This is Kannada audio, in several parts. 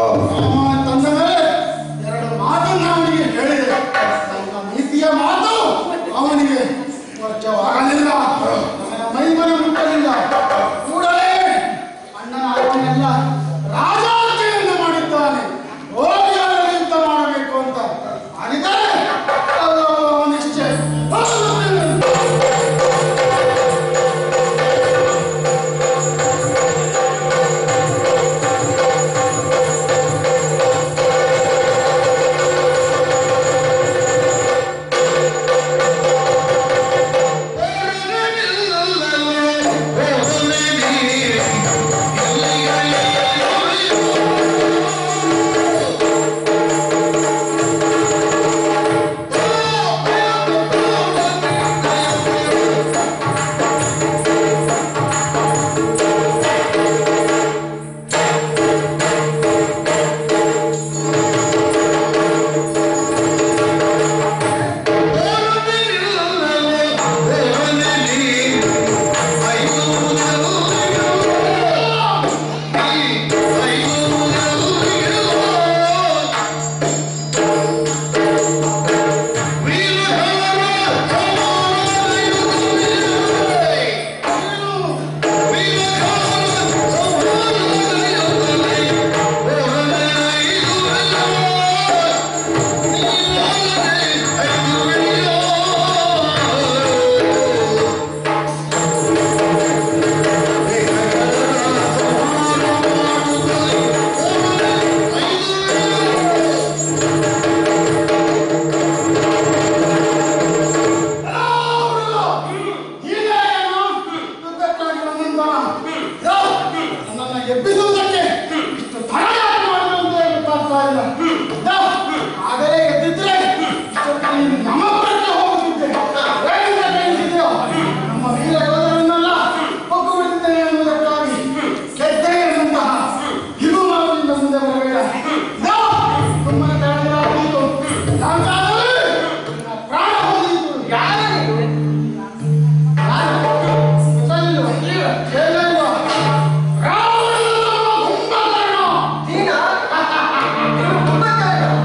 ತಂದ ಮೇಲೆ ಎರಡು ಮಾತನ್ನ ಅವನಿಗೆ ಹೇಳಿದೆ ನನ್ನ ನೀತಿಯ ಮಾತು ಅವನಿಗೆ ವರ್ಜವಾಗಲಿಲ್ಲ ನನ್ನ ಮೈಮನೆ ಮುಟ್ಟಲಿಲ್ಲ ಕೂಡಲೇ ಅಣ್ಣನ ಆಜ್ಞೆಯಲ್ಲ ರಾಜಾಜ್ಞೆಯನ್ನು ಮಾಡಿದ್ದಾನೆ ಹೋಗಿ ಅವನಿಗೆ ಎಂತ ಮಾಡಬೇಕು ಅಂತ ಮಾಡಿದರೆ ಅದು ನಿಶ್ಚಯ ನನ್ನನ್ನು ಎಬ್ಬಿಸುವುದಕ್ಕೆ ಇಷ್ಟು ತಡಯಾಗಿ ಮಾಡಿದಂತೆ ಗೊತ್ತಾಗ್ತಾ ಇಲ್ಲ ಆಗಲೇ ಎದ್ದಿದ್ರೆ ಇಷ್ಟೊತ್ತಿಗೆ ನೀನು ನಮ್ಮ ಪರಕ್ಕೆ ಹೋಗುತ್ತಿದ್ದೆ ಏನಿದೆ ಕೈಸಿದೆಯೋ ನಮ್ಮ ವೀರ ಯೋಧರನ್ನೆಲ್ಲ ಹೊಕ್ಕು ಬಿಡುತ್ತೇನೆ ಎನ್ನುವುದಕ್ಕಾಗಿ ಗೆದ್ದೆ ಎನ್ನುವಂತಹ ಇದು ಮಾವಿನಿಂದ ಮುಂದೆ ಬರಬೇಡ ಇದೋ ಸುಮ್ಮನೆ ತಡೆದ್ರೆ ಆಗುವುದು ಯಾಕಾದರೆ ನಿನ್ನ ಪ್ರಾಣ ಹೋಗಿದ್ದು ಯಾರು ನೀನಾ? ನೀವು ಕುಂಭಕರ್ಣ?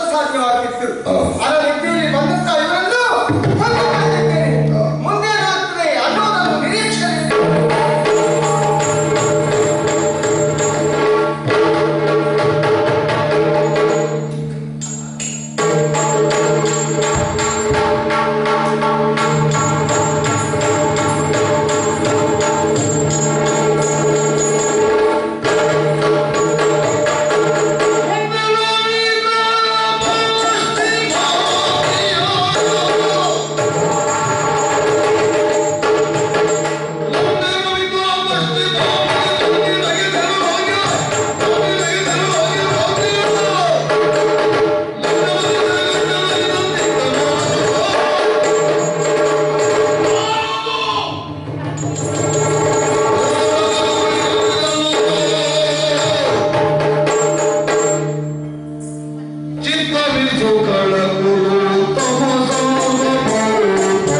ಸಾಧ್ಯವಾಗಿತ್ತು ಹಾ. ಆ ರೀತಿಯಲ್ಲಿ ಬಂದಂತ ಇವರನ್ನು ಕೊಂದು ಬಿಟ್ಟಿದ್ದೇನೆ. ಮುಂದೆ ಏನಾಗ್ತದೆ ಅನ್ನೋದನ್ನು ನಿರೀಕ್ಷೆಯಲ್ಲಿ ಚಿತ್ತವಿದು ಕಳಕು ತಮಸಾದ ಮೌಢ.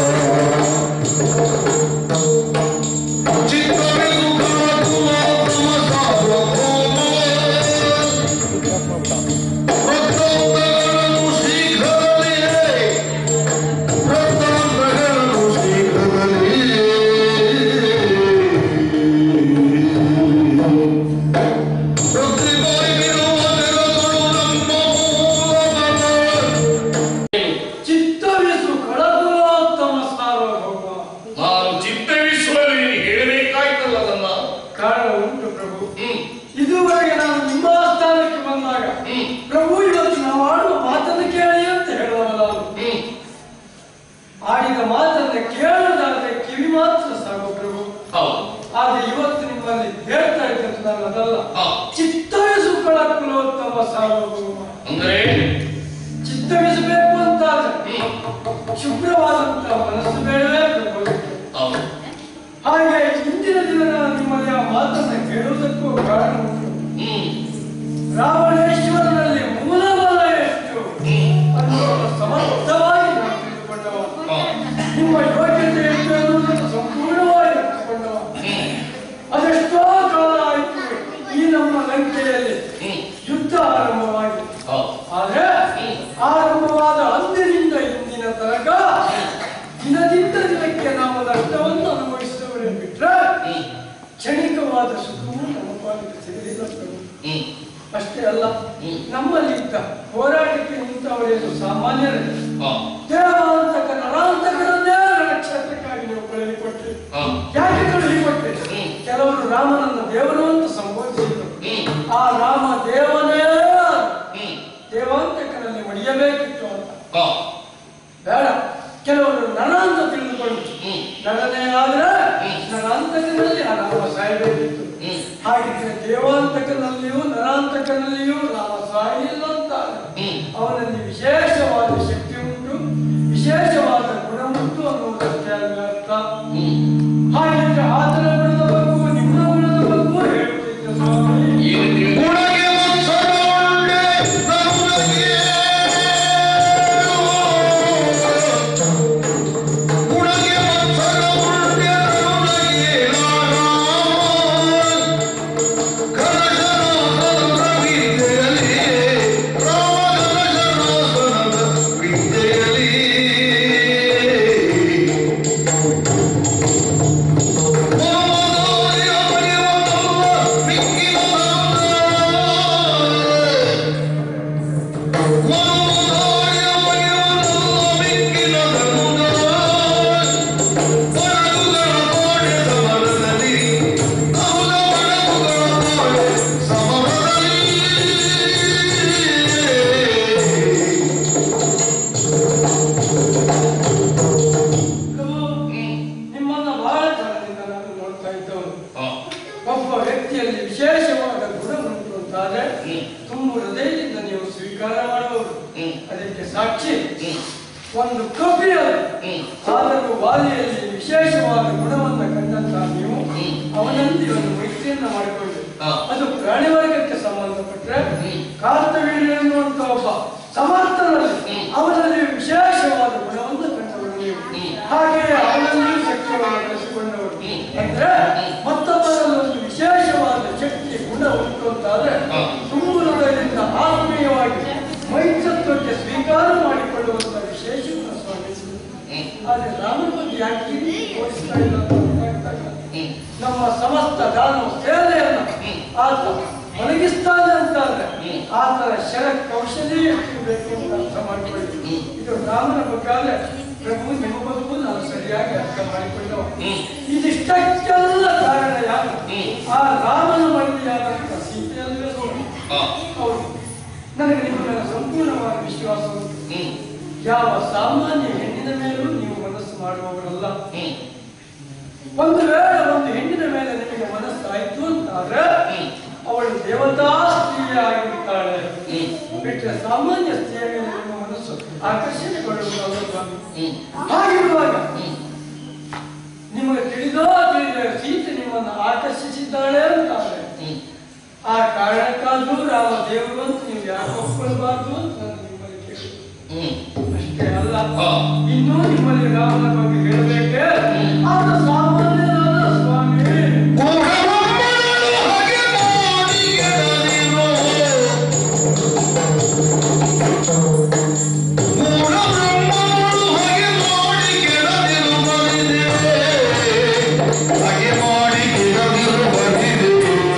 ಚಿತ್ತವಿದು ಕಳಕು ತಮಸಾದ ಮೌಢ. ವೃತ್ತಾಂತಗಳನ್ನು ಶೀಘ್ರದಲ್ಲಿಯೇ ವೃತ್ತಾಂತಗಳನ್ನು ಚಿತ್ತವಿಸು ಕಳಗುವೋತ್ತಮ ಸಾರ್ವಭೌಮ ನಾನು ಚಿತ್ತವಿಸುವಲ್ಲಿ ಹೇಳಬೇಕಾಯ್ತಲ್ಲ ಅದನ್ನ ಕಾರಣ ಉಂಟು ಪ್ರಭು ಹ್ಮ್ ಇದುವರೆಗೆ ನಾನು ನಿಮ್ಮ ಸ್ಥಾನಕ್ಕೆ ಬಂದಾಗ ಹ್ಮ್ ಪ್ರಭು ಇವತ್ತು ನಾವು ಆಡುವ ಮಾತನ್ನು ಕೇಳಿ ಅಂತ ಹೇಳುವಲ್ಲ ನಾನು. ಹ್ಮ್ ಆಡಿದ ಮಾತನ್ನ ಕೇಳುವುದಾದ್ರೆ ಕಿವಿ ಮಾತ್ರ ಸಾಕು ಪ್ರಭು ಹೌದು ಆದ್ರೆ ಇವತ್ತು ನಿಮ್ಮಲ್ಲಿ ಹೇಳ್ತಾ ಇದ್ದದ್ದು ನಾನು ಅದಲ್ಲ ಹಾ. ಚಿತ್ತವಿಸು ಕಳಕುಲೋತ್ತಮ ಸಾರ್ವಭೌಮ ಅಂದ್ರೆ ಚಿತ್ತವಿಸಬೇಕು ಅಂತಾದ್ರೆ ಶುಭ್ರವಾದಂತಹ ಮನಸ್ಸು ಬೇಡವೇ ಪ್ರಭು ಹೌದು ಹಾಗೆ ಇಂದಿನ ದಿನ ನಾನು ನಿಮ್ಮಲ್ಲಿ ಆ ಮಾತನ್ನ ಕೇಳುವುದಕ್ಕೂ ಕಾರಣ ಉಂಟು ಹ್ಮ್ ರಾವಣೇಶ್ವರನಲ್ಲಿ ಮೂಲಬಲ ಎಷ್ಟು ಅನ್ನುವುದನ್ನು ಸಮರ್ಥವಾಗಿ ನಾನು ತಿಳಿದುಕೊಂಡವ ಹಾ. ನಿಮ್ಮ ಯೋಗ್ಯತೆ ಎಷ್ಟು ಅನ್ನುವುದನ್ನು ಸಂಪೂರ್ಣವಾಗಿ ಅರ್ಥಕೊಂಡವ ಹ್ಮ್ ಅದೆಷ್ಟೋ ಕಾಲ ಆಯಿತು ಈ ನಮ್ಮ ಲಂಕೆಯಲ್ಲಿ ಹ್ಮ್ ಯುದ್ಧ ಆರಂಭವಾಗಿದೆ ಹೌದು ಆದ್ರೆ ಆರಂಭವಾದ ಅಂದಿನಿಂದ ಇಂದಿನ ತನಕ ದಿನದಿಂದ ದಿನಕ್ಕೆ ನಾವು ನಷ್ಟವನ್ನು ಅನುಭವಿಸಿದವರೇ ಬಿಟ್ರೆ ಹ್ಮ್ ಕ್ಷಣಿಕವಾದ ಸುಖವು ನಮ್ಮ ಪಾಲಿಗೆ ಸಿಗಲಿಲ್ಲ ಪ್ರಭು. ಹ್ಮ್ ಅಷ್ಟೇ ಅಲ್ಲ ಹ್ಮ್. ನಮ್ಮಲ್ಲಿ ಇದ್ದ ಹೋರಾಟಕ್ಕೆ ನಿಂತವರೇನು ಸಾಮಾನ್ಯರೇ ಹಾ ದೇವಾಂತಕ ನರಾಂತಕರನ್ನೇ ನಕ್ಷತ್ರಕ್ಕಾಗಿ ನೀವು ಕಳುಹಿಕೊಟ್ರಿ ಹಾ ಯಾಕೆ ಕಳುಹಿಕೊಟ್ರಿ ಹ್ಮ್. ಕೆಲವರು ರಾಮನನ್ನು ದೇವರು ಅಂತ ಸಂಬೋಧಿಸಿದರು ಹ್ಮ್ ಆ ರಾಮ ದೇವನೇ ಹ್ಮ್ ದೇವಾಂತಕನಲ್ಲಿ ಮಡಿಯಬೇಕಿತ್ತು ಅಂತ ಹಾ ಬೇಡ ಕೆಲವರು ನರ ಅಂತ ತಿಳಿದುಕೊಂಡು ಹ್ಮ್ ನರನೇ ಆದ್ರೆ ಹ್ಮ್. ನರಾಂತಕನಲ್ಲಿ ಆ ರಾಮ ಸಾಯಬೇಕಿತ್ತು ಹ್ಮ್ ಹಾಗಿದ್ರೆ ದೇವಾಂತಕನಲ್ಲಿಯೂ ನರಾಂತಕನಲ್ಲಿಯೂ ರಾಮ ಸಾಯಲಿಲ್ಲ ಅಂತ ಹ್ಮ್. ಅವನಲ್ಲಿ ವಿಶೇಷವಾದ ಶಕ್ತಿ ಉಂಟು ವಿಶೇಷವಾದ ಗುಣ ಉಂಟು ಅನ್ನುವುದಕ್ಕೆ ಅಲ್ಲಿ ಅರ್ಥ ಹ್ಮ್ ಹಾಗಿದ್ರೆ ಆತನ ಗುಣದ ಬಗ್ಗೂ ನಿಮ್ಮ ಗುಣದ ಬಗ್ಗೂ ಹೇಳುತ್ತಿದ್ದ ಸ್ವಾಮಿ ಏನು ತಿಳಿದು ಗುಣಗೆ ಮತ್ಸರ ಉಂಡೆ ನರುನಗೆ. ಗುಣಗೆ ಮತ್ಸರ ಉಂಡೆ ನರುನಗೆ ನಾನ. ಘನಘನಾಸನದ ವಿದ್ಯೆಯಲ್ಲಿ, ರಾಮ ಘನಘನಾಸನದ ವಿದ್ಯೆಯಲ್ಲಿ. ಪ್ರಭು, ನಿಮ್ಮನ್ನ ಬಹಳ ಕಾಲದಿಂದ ನಾನು ನೋಡ್ತಾ ಇದ್ದವನು ಹಾ ಒಬ್ಬ ವ್ಯಕ್ತಿಯಲ್ಲಿ ವಿಶೇಷವಾದ ಗುಣ ಉಂಟು ಅಂತಾದ್ರೆ ಹ್ಮ್. ತುಂಬ ಹೃದಯದಿಂದ ನೀವು ಸ್ವೀಕಾರ ಮಾಡುವವರು ಹ್ಮ್. ಅದಕ್ಕೆ ಸಾಕ್ಷಿ ಹ್ಮ್ ಒಂದು ಕಪಿಯರು ಹ್ಮ್ ಆದರೂ ವಾಲಿಯಲ್ಲಿ ವಿಶೇಷವಾದ ಗುಣವನ್ನ ಕಂಡಂತಹ ನೀವು ಹ್ಮ್. ಅವನಲ್ಲಿ ಒಂದು ಮೈತ್ರಿಯನ್ನ ಮಾಡಿಕೊಂಡು ಹಾ. ಅದು ಪ್ರಾಣಿ ವರ್ಗಕ್ಕೆ ಸಂಬಂಧಪಟ್ಟರೆ ಹ್ಮ್. ಕಾರ್ತವೀರ್ಯ ಎನ್ನುವಂತ ಒಬ್ಬ ಸಮರ್ಥನಲ್ಲಿ ಹ್ಮ್. ಅವನಲ್ಲಿ ವಿಶೇಷವಾದ ಗುಣವನ್ನು ಕಂಡವರು ನೀವು ಹ್ಮ್. ಹಾಗೆ ಅವನಲ್ಲಿಯೂ ಶಕ್ತಿಯನ್ನು ಬೆಳೆಸಿಕೊಂಡವರು ಹ್ಮ್. ಅಂದ್ರೆ ಮತ್ತೊಬ್ಬರಲ್ಲಿ ಒಂದು ವಿಶೇಷವಾದ ಶಕ್ತಿ ಗುಣ ಉಂಟು ಅಂತಾದ್ರೆ ಹಾ. ತುಂಬುವುದರಿಂದ ಆತ್ಮೀಯವಾಗಿ ಮೈತ್ರಿ ಆತನ ಶರ ಕೌಶಲ್ಯ ಎಷ್ಟು ಬೇಕು ಅಂತ ಅರ್ಥ ಮಾಡಿಕೊಳ್ಳಿ ಇದು ರಾಮನ ಬಗ್ಗೆ ಪ್ರಭು ನಿಮ್ಮ ಬದುಕು ನಾನು ಸರಿಯಾಗಿ ಅರ್ಥ ಮಾಡಿಕೊಂಡವ ಹ್ಮ್. ಇದಿಷ್ಟಕ್ಕೆಲ್ಲ ಕಾರಣ ಯಾರು ಹ್ಮ್. ಆ ರಾಮನ ಮನೆಯಾದಂಥ ಸೀತೆಯಲ್ಲೇ ನೋಡಿ ಹಾ. ಹೌದು ನನಗೆ ನಿಮ್ಮ ಮೇಲೆ ಸಂಪೂರ್ಣವಾದ ವಿಶ್ವಾಸ ಉಂಟು ಹ್ಮ್. ಯಾವ ಸಾಮಾನ್ಯ ಹೆಣ್ಣಿನ ಮೇಲೂ ನೀವು ಮನಸ್ಸು ಮಾಡುವವರಲ್ಲ ಹ್ಮ್. ಒಂದು ವೇಳೆ ಒಂದು ಹೆಣ್ಣಿನ ಮೇಲೆ ನಿಮಗೆ ಮನಸ್ಸಾಯ್ತು ಅಂತಾದ್ರೆ ಹ್ಮ್. ಅವಳು ದೇವತಾ ಸ್ತ್ರೀಯಾಗಿರ್ತಾಳೆ ಹ್ಮ್. ಬಿಟ್ಟರೆ ಸಾಮಾನ್ಯ ಸ್ತ್ರೀಯ ಮೇಲೆ ನಿಮ್ಮ ಮನಸ್ಸು ಆಕರ್ಷಣೆಗೊಳ್ಳುವುದಲ್ಲ ಸ್ವಾಮಿ ಹ್ಮ್. ಹಾಗಿರುವಾಗ ಹ್ಮ್. ನಿಮಗೆ ತಿಳಿದೋ ತಿಳಿದ ಸೀತೆ ನಿಮ್ಮನ್ನು ಆಕರ್ಷಿಸಿದ್ದಾಳೆ ಅಂತಾರೆ ಹ್ಮ್. ಆ ಕಾರಣಕ್ಕಾದ್ರೂ ರಾಮ ದೇವರು ಅಂತ ನೀವು ಯಾಕೆ ಒಪ್ಕೊಳ್ಬಾರ್ದು ಅಂತ ನಾನು ನಿಮ್ಮಲ್ಲಿ ಕೇಳಿ ಹ್ಮ್. ಅಷ್ಟೇ ಅಲ್ಲ ಹಾ. ಇನ್ನೂ ನಿಮ್ಮಲ್ಲಿ ರಾಮನ ಬಗ್ಗೆ ಹೇಳಬೇಕೆ ಆತ ಸಾಮಾನ್ಯನಾದ ಸ್ವಾಮಿ ಗುಣವೊಮ್ಮನಳು ಹಾಗೆ ಮಾಡಿಗೆಡದಿರು. ಗುಣಬ್ರಹ್ಮನಳು ಹಾಗೆ ಮಾಡಿಗೆಡದಿರು ಬರಿದೆ. ಹಾಗೆ ಮಾಡಿಗೆಡದಿರು ಬರಿದೆ.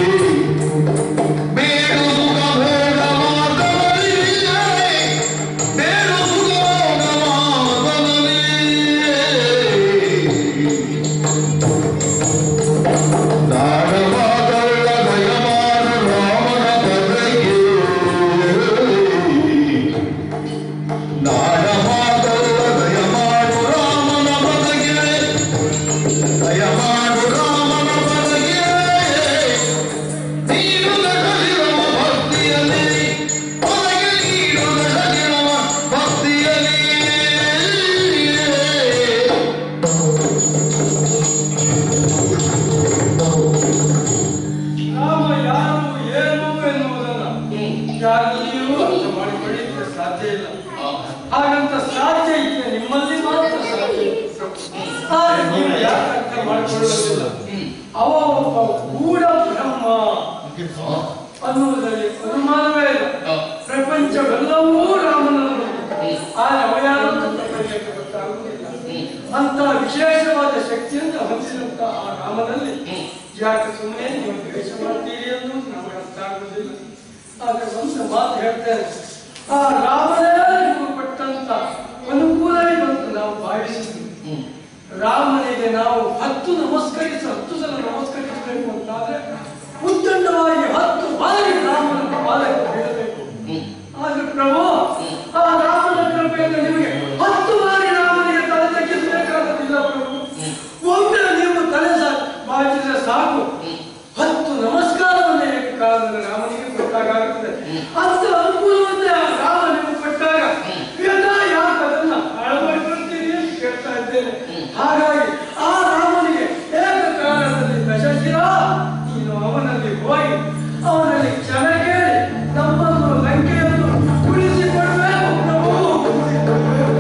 ಬೇಡು ಸುಖ ಭೋಗ ಮಾರ್ಗದಲ್ಲಿಯೇ. ಬೇಡು ಸುಖ ಭೋಗ ಮಾರ್ಗದಲ್ಲಿಯೇ. ನಾಡವಾದಲ್ಲ ದಯಮಾಡು ರಾಮನ ಬದಲಿಗೆ ನಾಡವಾದಲ್ಲ ದಯಮಾಡು ರಾಮನ ಬದಲಿಗೆ ದಯಮಾಡು ರಾಮನ ಬದಲಿಗೆ ನೀನು ನಡೆದಿರುವ ಭಕ್ತಿಯಲ್ಲಿ ಒಳಗೆ ನೀನು ನಡೆದಿರುವ ಭಕ್ತಿಯಲ್ಲಿ ರಾಮ ಯಾರು ಏನು ಎನ್ನುವುದನ್ನ ಯಾರಿಗೂ ಅರ್ಥ ಮಾಡಿಕೊಳ್ಳಿಕ್ಕೆ ಸಾಧ್ಯ ಇಲ್ಲ ಹಾ. ಹಾಗಂತ ಸಾಧ್ಯ ಇದ್ರೆ ನಿಮ್ಮಲ್ಲಿ ಮಾತ್ರ ಸಾಧ್ಯ ಆದರೆ ನೀವು ಯಾಕೆ ಅರ್ಥ ಮಾಡಿಕೊಳ್ಳುವುದಿಲ್ಲ ಅವ ಒಬ್ಬ ಗೂಢ ಬ್ರಹ್ಮ ಹಾ. ಅನ್ನುವುದರಲ್ಲಿ ಅನುಮಾನವೇ ಇಲ್ಲ ಹಾ. ಪ್ರಪಂಚವೆಲ್ಲವೂ ರಾಮನನ್ನು ಆದರೆ ಅವ ಯಾರು ಅಂತ ಪ್ರಪಂಚಕ್ಕೆ ಗೊತ್ತಾಗುವುದಿಲ್ಲ ಅಂತ ವಿಶೇಷವಾದ ಶಕ್ತಿಯನ್ನು ಹೊಂದಿದಂತ ಆ ರಾಮನಲ್ಲಿ ಯಾಕೆ ಸುಮ್ಮನೆ ನೀವು ದ್ವೇಷ ಮಾಡ್ತೀರಿ ಎಂದು ನಮಗೆ ಅರ್ಥ ಆಗುವುದಿಲ್ಲ ಆದ್ರೆ ಒಂದು ಮಾತು ಹೇಳ್ತೇನೆ ಆ ರಾಮನೇ ನಿಮಗೆ ಕೊಟ್ಟಂತ ಅನುಕೂಲ ಬಂತು ನಾವು ಭಾವಿಸಿದ್ವಿ ಹ್ಮ್. ರಾಮನಿಗೆ ನಾವು ಹತ್ತು ನಮಸ್ಕರಿಸಿ ಹತ್ತು ಸಲ ನಮಸ್ಕರಿಸಬೇಕು ಅಂತಾದ್ರೆ ಉತ್ತಂಡವಾಗಿ ಹತ್ತು ಬಾರಿ ರಾಮನ ಪಾದಕ್ಕೆ ಬೀಳಬೇಕು ಹ್ಮ್. ಆದ್ರೆ ಪ್ರಭು ಆ ರಾಮನ ಕೃಪೆಯಿಂದ ನಿಮಗೆ ಹತ್ತು ಬಾರಿ ರಾಮನಿಗೆ ತಲೆ ತಗ್ಗಿಸಬೇಕಾಗುತ್ತಿಲ್ಲ ಪ್ರಭು ಒಮ್ಮೆ ನೀವು ತಲೆ ಸಾ ಬಾಚಿದ್ರೆ ಸಾಕು ಹತ್ತು ನಮಸ್ಕಾರವನ್ನು ಏಕಕಾಲದಲ್ಲಿ ರಾಮನಿಗೆ ಕೊಟ್ಟಾಗುತ್ತದೆ ಅಂತ ಅನುಕೂಲವನ್ನೇ ಆ ರಾಮ ನಿಮಗೆ ಕೊಟ್ಟಾಗ ಯದಾ ಯಾಕೆ ಅದನ್ನ ಹಾಳು ಮಾಡಿಕೊಳ್ತೀರಿ ಅಂತ ಕೇಳ್ತಾ ಇದ್ದೇನೆ ಹಾಗಾಗಿ ಆ ರಾಮನಿಗೆ ಏಕಕಾಲದಲ್ಲಿ ದಶಶಿರ ನೀನು ಅವನಲ್ಲಿ ಹೋಗಿ ಅವನಲ್ಲಿ ಕ್ಷಮೆ ಕೇಳಿ ನಮ್ಮನ್ನು ಲಂಕೆಯನ್ನು ಉಳಿಸಿಕೊಡಬೇಕು ಪ್ರಭು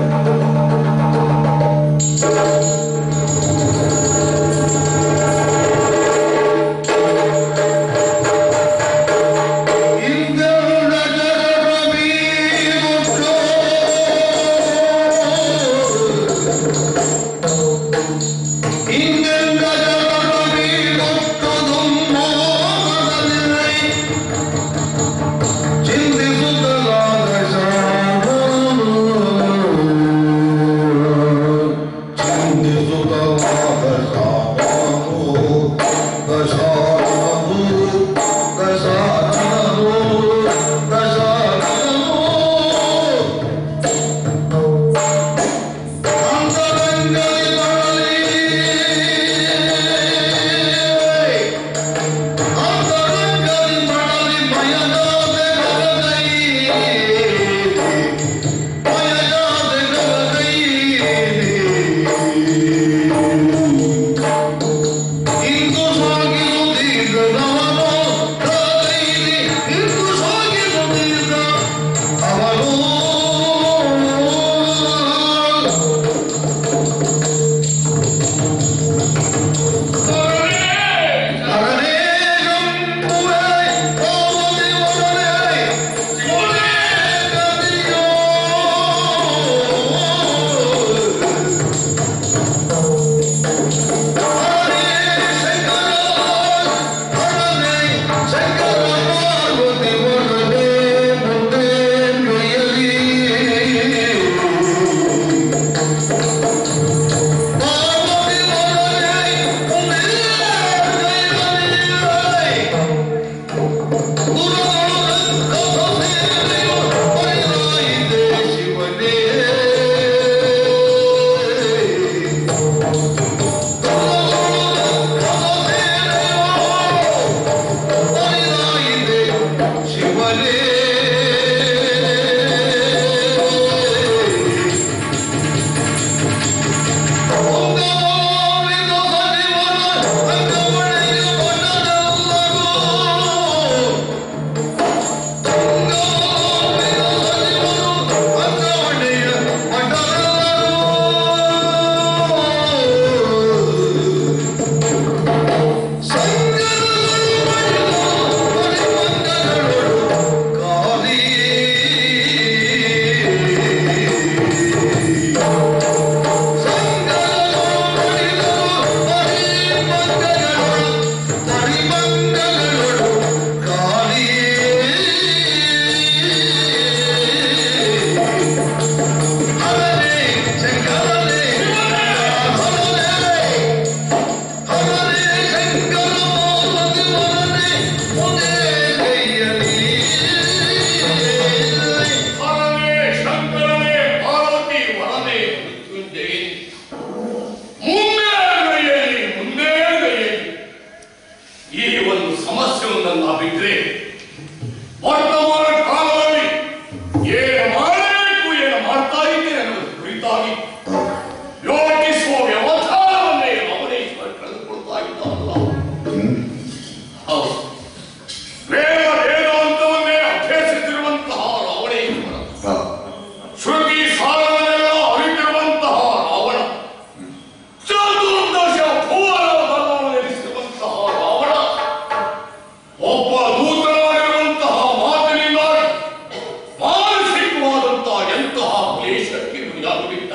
ಯೋಚಿಸುವ ವ್ಯವಧಾನವನ್ನೇ ಅವನೇಶ್ವರ ಕಳೆದುಕೊಳ್ತಾ ಇದ್ದಾನಲ್ಲ ಹೌದು ವೇದ ವೇದಾಂತವನ್ನೇ ಅಭ್ಯಸಿಸಿರುವಂತಹ ರಾವಣೇಶ್ವರ ಶ್ರುತಿ ಸಾರವನ್ನೆಲ್ಲ ಅರಿತಿರುವಂತಹ ರಾವಣ ಚತುರ್ದಶ ಭುವನವನ್ನು ನೆಲೆಸಿರುವಂತಹ ರಾವಣ ಒಬ್ಬ ದೂತನಾಗಿರುವಂತಹ ಮಾತಿನಿಂದಾಗಿ ಮಾನಸಿಕವಾದಂತಹ ಎಂತಹ ಕ್ಲೇಶಕ್ಕೆ ಗುರಿಯಾಗಲಿಲ್ಲ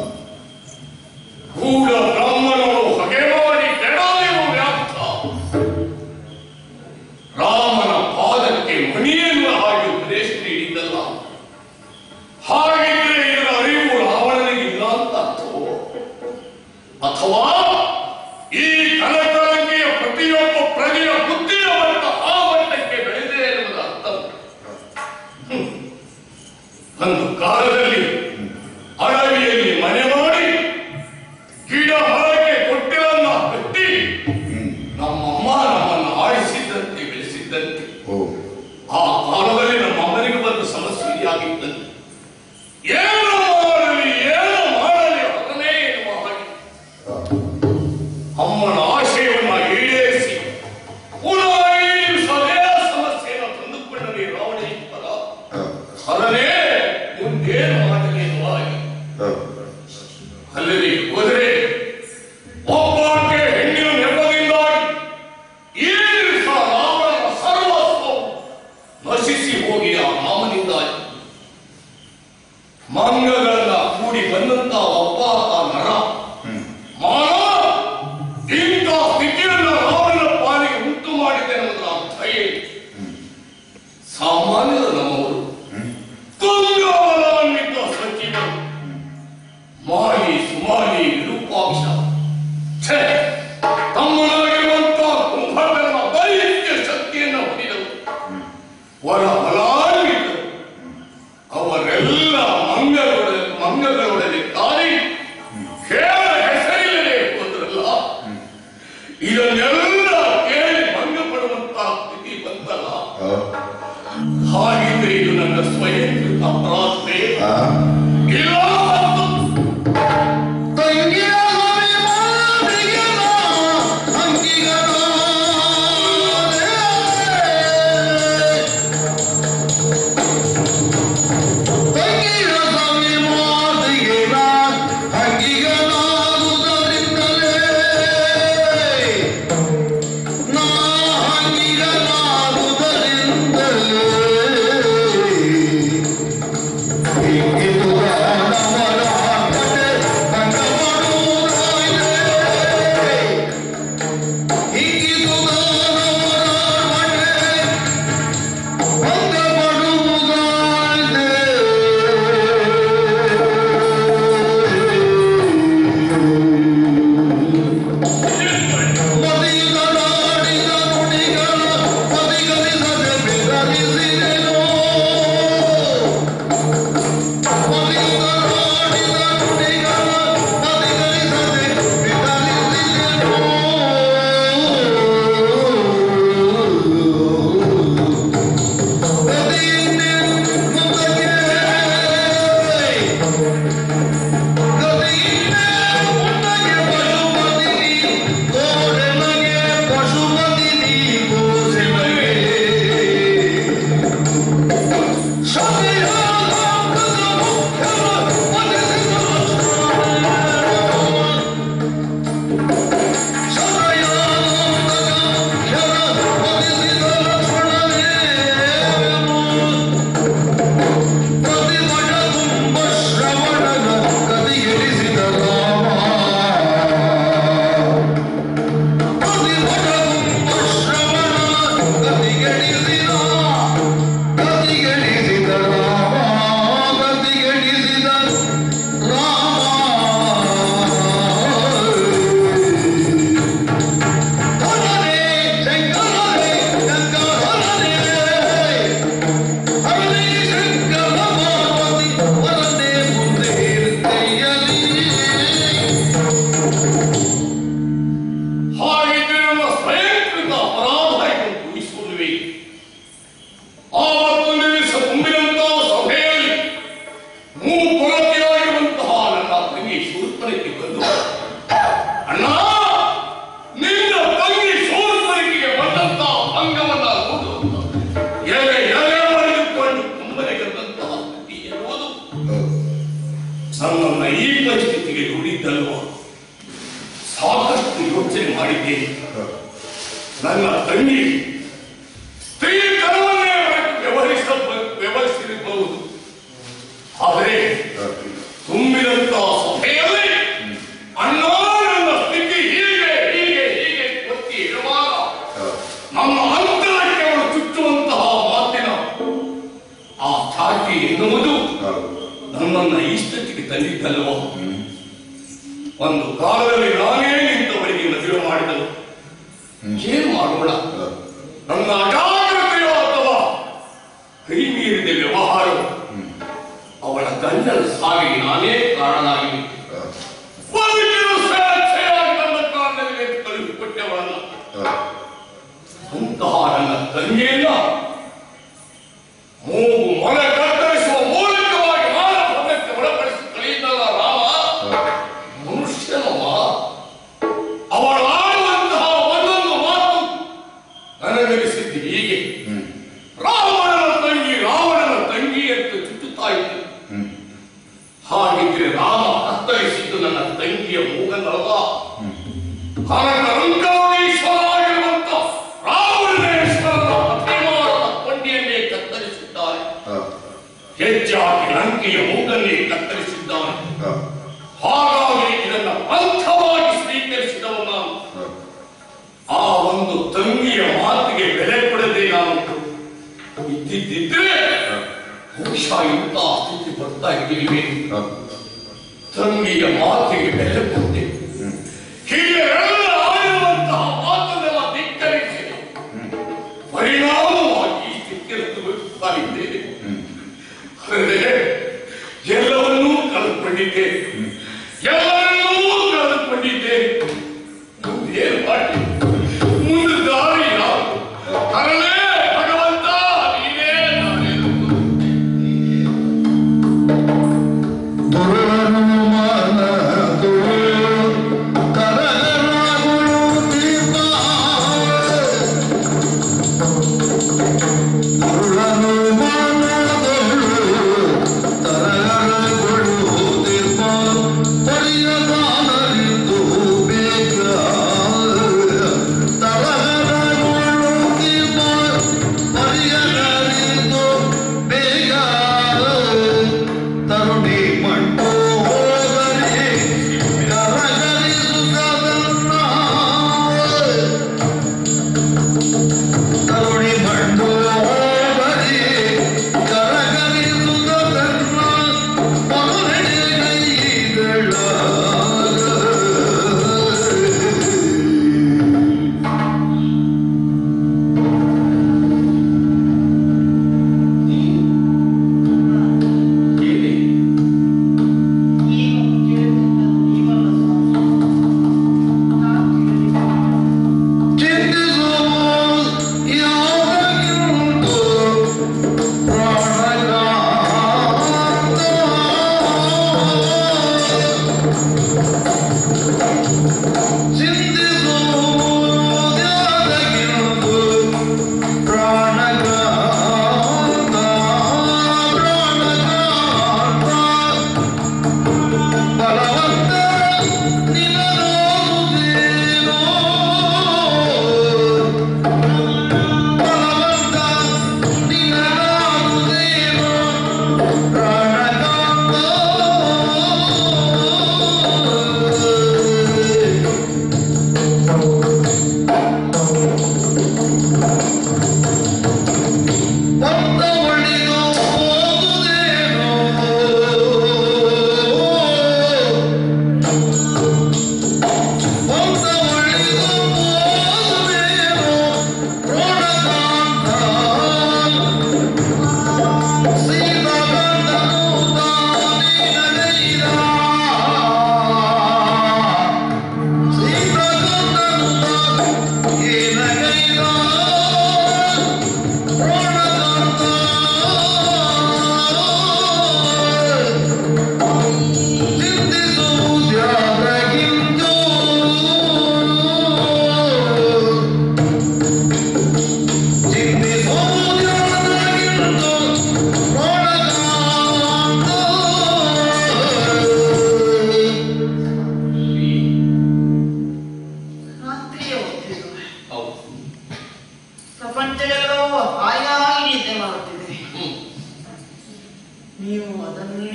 ಗೂಢ ಬ್ರಾಹ್ಮಣರು ಹಗೆ ಮಾಡಿ ಕೆಡಲಿರುವ ವ್ಯಾಪ್ತ ರಾಮನ ಪಾದಕ್ಕೆ ಮಣಿಯನ್ನು ಹಾಗೆ ಉಪದೇಶ ನೀಡಿದ್ದಲ್ಲ ಹಾಗಿದ್ರೆ ಇದರ ಅರಿವು ರಾವಣನಿಗೆ ಇಲ್ಲ ಅಂತ ಅರ್ಥವೋ ಅಥವಾ ಈ ಕನಕಲಂಕೆಯ ಪ್ರತಿಯೊಬ್ಬ ಪ್ರಜೆಯ ಬುದ್ಧಿಯ ಮಟ್ಟ ಆ ಮಟ್ಟಕ್ಕೆ ಬೆಳೆದಿದೆ ಎನ್ನುವುದರ ಅರ್ಥ ಹ್ಮ್. ಒಂದು ಕಾಲದಲ್ಲಿ ಅಡವಿಯಲ್ಲಿ ಮನೆ ಮಾಡಿ ಗಿಡ ಮರಕ್ಕೆ ಕೊಟ್ಟಿರನ್ನ ಕಟ್ಟಿ ನಮ್ಮಮ್ಮ ನಮ್ಮನ್ನು ಆಡಿಸಿದ್ದಂತೆ ಬೆಳೆಸಿದ್ದಂತೆ ಆ ಕಾಲದಲ್ಲಿ ನಮ್ಮ ಅಮ್ಮನಿಗೆ ಬಂದ ಸಮಸ್ಯೆ ಆಗಿದ್ದಂತೆ ಏನು ಮಾಡಲಿ ಏನು ಮಾಡಲಿ ಅದನ್ನೇ ಎನ್ನುವ ಹಾಗೆ ಅಮ್ಮನ ಆಶಯವನ್ನ ಈಡೇರಿಸಿ ಪುನಃ ಈ ಸದೇ ಸಮಸ್ಯೆಯನ್ನು ತಂದುಕೊಂಡರೆ ರಾವಣೇಶ್ವರ ಅದನ್ನೇ ಮುಂದೇನು ಮಾಡಲಿ ಎನ್ನುವ ಹಾಗೆ ಅಲ್ಲದೆ ಹೋದರೆ ಒಬ್ಬಾಕೆ ಹೆಣ್ಣಿನ ನೆಪದಿಂದಾಗಿ ಈ ದಿವಸ ರಾವಣನ ಸರ್ವಸ್ವವು ನಶಿಸಿ ಹೋಗಿ ಆ ರಾಮನಿಂದಾಗಿ ಮಂಗಗಳನ್ನ ಕೂಡಿ ಬಂದಂತ ಒಬ್ಬ ಆ ನರ ಮಾನವ ಇಂಥ ಸ್ಥಿತಿಯನ್ನು ರಾವಣನ ಪಾಲಿಗೆ ಉಂಟು ಮಾಡಿದೆ ಅನ್ನೋದರ ಅರ್ಥ ಏನು ಸಾಮಾನ್ಯರು ನಮ್ಮವರು ತುಂಗಬಲಾನ್ವಿತ ಸಚಿವರು ಮಾಲಿ ಸುಮಾಲಿ ವಿರೂಪಾಕ್ಷ ಛೇ ತಮ್ಮನಾಗಿರುವಂತಹ ಕುಂಭಕರ್ಣ ದೈತ್ಯ ಶಕ್ತಿಯನ್ನು ಹೊಂದಿದರು ವರ ಬಲಾನ್ವಿತರು ಅವರೆಲ್ಲ ಮಂಗಗಳ ಮಂಗಗಳೊಡನೆ ಕಾರಿ ಕೇವಲ ಹೆಸರಿಲ್ಲದೆ ಹೋದ್ರಲ್ಲ ಇದನ್ನೆಲ್ಲ ಕೇಳಿ ಭಂಗ ಪಡುವಂತಹ ಸ್ಥಿತಿ ಬಂತಲ್ಲ ಹಾಗಿದ್ರೆ ಇದು ನನ್ನ ಸ್ವಯಂಕೃತ ಅಪರಾಧವೇ ಇಲ್ಲ ಮತ್ತು ಹಿಂಗಿತು ನನ್ನನ್ನ ಈ ಪರಿಸ್ಥಿತಿಗೆ ದುಡಿದ್ದಲ್ವ ಸಾಕಷ್ಟು ಯೋಚನೆ ಮಾಡಿದ್ದೇನೆ ನನ್ನ ತಂಗಿ ಸ್ತ್ರೀ ಕರವನ್ನೇ ವ್ಯವಹರಿಸ ವ್ಯವಹರಿಸಿರಬಹುದು ಆದರೆ ತುಂಬಿದಂತ ಸಭೆಯಲ್ಲಿ ಅಣ್ಣ ನನ್ನ ಸ್ಥಿತಿ ಹೀಗೆ ಹೀಗೆ ಹೀಗೆ ಒತ್ತಿ ಇರುವಾಗ ನಮ್ಮ ಅಂತರಕ್ಕೆ ಅವಳು ಚುಚ್ಚುವಂತಹ ಮಾತಿನ ಆ ಚಾಟಿ ಎನ್ನುವುದು ನನ್ನನ್ನ ಈ ಸ್ಥಿತಿಗೆ ತಂದಿದ್ದಲ್ವ ಒಂದು ಕಾಲದಲ್ಲಿ ನಾನೇ ನಿಂತವರಿಗೆ ಮದುವೆ ಮಾಡಿದನು ಏನು ಮಾಡೋಣ ನನ್ನ ಅಜಾಗ್ರತೆಯೋ ಅಥವಾ ಕೈ ಮೀರಿದ ವ್ಯವಹಾರವು ಅವಳ ಗಂಡನ ಸಾವಿಗೆ ನಾನೇ ಕಾರಣನಾಗಿ ಬದುಕಿನ ಸ್ವೇಚ್ಛೆಯಾಗಿ ನನ್ನ ಕಾರಣದಲ್ಲಿ ಕಳುಹಿಕೊಟ್ಟವಳಲ್ಲ ಅಂತಹ ನನ್ನ ತಂಗಿಯನ್ನ ಮೂಗು ಮೊಲೆ ಕತ್ತರಿಸುವ ಮೂಲಕವಾಗಿ ಮಾನಭಂಗಕ್ಕೆ ಒಳಪಡಿಸಿ ಕಳೆಯಿದ್ದಲ್ಲ ರಾಮ ಮನುಷ್ಯನವ ಅವಳು ಆಡುವಂತಹ ಒಂದೊಂದು ಮಾತು ನನಗನಿಸಿದ್ದು ಹೀಗೆ ರಾವಣನ ತಂಗಿ ರಾವಣನ ತಂಗಿ ಅಂತ ಚುಚ್ಚುತ್ತಾ ಇತ್ತು ಹಾಗಿದ್ರೆ ರಾಮ ಕತ್ತರಿಸಿದ್ದು ನನ್ನ ತಂಗಿಯ ಮೂಗನಲ್ಲ ಕನಕರಂಕೇಶ್ವರಾಗಿರುವಂತ ರಾವಣೇಶ್ವರನ ಅಭಿಮಾನದ ಕೊಂಡಿಯನ್ನೇ ಕತ್ತರಿಸಿದ್ದಾನೆ ಹೆಚ್ಚಾಗಿ ಲಂಕೆಯ ಮೂಗನ್ನೇ ಕತ್ತರಿಸಿದ್ದಾನೆ ಹಾಗಾಗಿ ಇದನ್ನ ಪಂಥವಾಗಿ ಸ್ವೀಕರಿಸಿದವ ನಾನು ಆ ಒಂದು ತಂಗಿಯ ಮಾತಿಗೆ ಬೆಲೆ ಕೊಡದೆ ನಾನು ಇದ್ದಿದ್ದಿದ್ರೆ ಬಹುಶಃ ಇಂಥ ಸ್ಥಿತಿ ಬರ್ತಾ ಇದ್ದೀವಿ ತಂಗಿಯ ಮಾತಿಗೆ ಬೆಲೆ ಕೊಟ್ಟೆ ಹೀಗೆ ಎಲ್ಲ ಆಡಿರುವಂತಹ ಮಾತನ್ನೆಲ್ಲ ಧಿಕ್ಕರಿಸಿ ಪರಿಣಾಮವಾಗಿ ಈ ಸ್ಥಿತಿಯಲ್ಲಿ ತಲುಪುತ್ತಾ ಇದ್ದೇನೆ ಆದರೆ ಎಲ್ಲವನ್ನೂ ಕಲ್ತ್ಕೊಂಡಿದ್ದೆ ಎಲ್ಲವನ್ನೂ ಕಲ್ತ್ಕೊಂಡಿದ್ದೆ ಮುಂದೆ ಮಾಡಿ ಮುಂದೆ ದಾರಿ ಯಾವುದು ಅರಲೇ ಭಗವಂತ ನೀನೇ ನಾನೆಂದು ಬೇಕು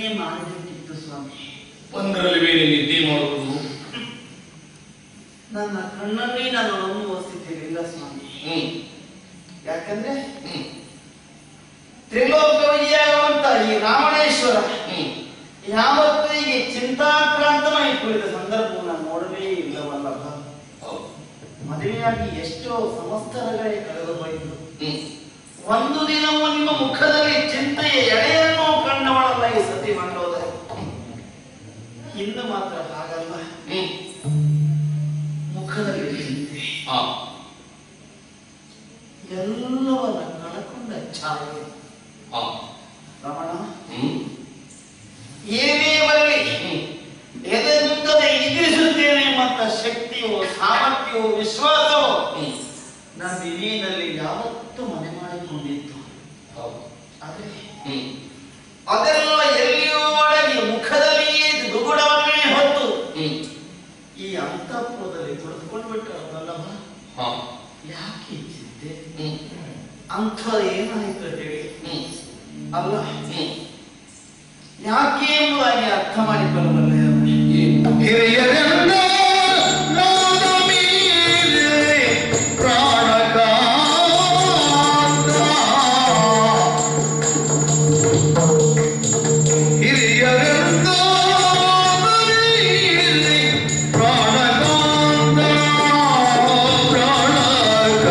ಮಾಡಬೇಕಿತ್ತು ಸ್ವಾಮಿ ಒಂದರಲ್ಲಿ ಬೇರೆ ನಿದ್ದೆ ಮಾಡುವುದು ನನ್ನ ಕಣ್ಣನ್ನೇ ನಾನು ನಂಬುವ ಸ್ಥಿತಿಯಲ್ಲಿಲ್ಲ ಸ್ವಾಮಿ ಹ್ಮ್ ಯಾಕಂದ್ರೆ ಹ್ಮ್ ತ್ರಿಲೋಕ ವಿಜಯವಂತ ಈ ರಾಮಣೇಶ್ವರ ಹ್ಮ್ ಯಾವತ್ತೂ ಹೀಗೆ ಚಿಂತಾಕ್ರಾಂತನಾಗಿ ಕುಳಿತ ಸಂದರ್ಭವನ್ನು ನೋಡಲೇ ಇಲ್ಲವಲ್ಲಭ ಹೌದು ಮದುವೆಯಾಗಿ ಎಷ್ಟೋ ಸಂವತ್ಸರಗಳೇ ಕಳೆದು ಹೋಯಿತು ಹ್ಮ್ ಒಂದು ದಿನವೂ ನಿಮ್ಮ ಮುಖದಲ್ಲಿ ಚಿಂತೆಯ ಎಳೆಯನ್ನು ಕಂಡವಳಲ್ಲ ಈ ಸತಿ ಮಂಡೋದರ ಇನ್ನು ಮಾತ್ರ ಹಾಗಲ್ಲ ಹ್ಮ್ ಮುಖದಲ್ಲಿ ಚಿಂತೆ ಆ ಎಲ್ಲವನ್ನ ಕಳಕೊಂಡ ಛಾಯೆ ಆ ರಮಣ ಹ್ಮ್ ಏನೇ ಬರಲಿ ಹ್ಮ್ ಎದೆ ನುಗ್ಗದೆ ಎದುರಿಸುತ್ತೇನೆ ಎಂಬಂತ ಶಕ್ತಿಯು ಸಾಮರ್ಥ್ಯವೋ ವಿಶ್ವಾಸವೋ ಹ್ಮ್ ನನ್ನ ನೀನಲ್ಲಿ ಯಾವತ್ತೂ ಮನೆ ಮಾಡಿಕೊಂಡಿತ್ತು ಹೌದು ಆದ್ರೆ ಹ್ಮ್ ಅದೆಲ್ಲ ಎಲ್ಲಿಯೋ ಒಳಗೆ ಮುಖದಲ್ಲಿಯೇ ದುಗುಡವನ್ನೇ ಹೊತ್ತು ಹ್ಮ್ ಈ ಅಂತಃಪುರದಲ್ಲಿ ಕುಳಿತುಕೊಂಡು ಬಿಟ್ಟರಲ್ಲವ ಹಾ ಯಾಕೆ ಚಿಂತೆ ಹ್ಮ್ ಅಂಥ ಏನಾಯ್ತು ಹೇಳಿ ಹ್ಮ್ ಅಲ್ಲ ಹ್ಮ್ ಯಾಕೆ ಎಂಬುದಾಗಿ ಅರ್ಥ ಮಾಡಿಕೊಳ್ಳಬಲ್ಲೆ ಏನು ಹಿರಿಯರೆಂದ ನಾದ ಮೀರೆ ಪ್ರಾಣಕಾಂತ ಹಿರಿಯರೆಂದ ಮೀರೆ ಪ್ರಾಣಕಾಂತ ಪ್ರಾಣಕಾಂತ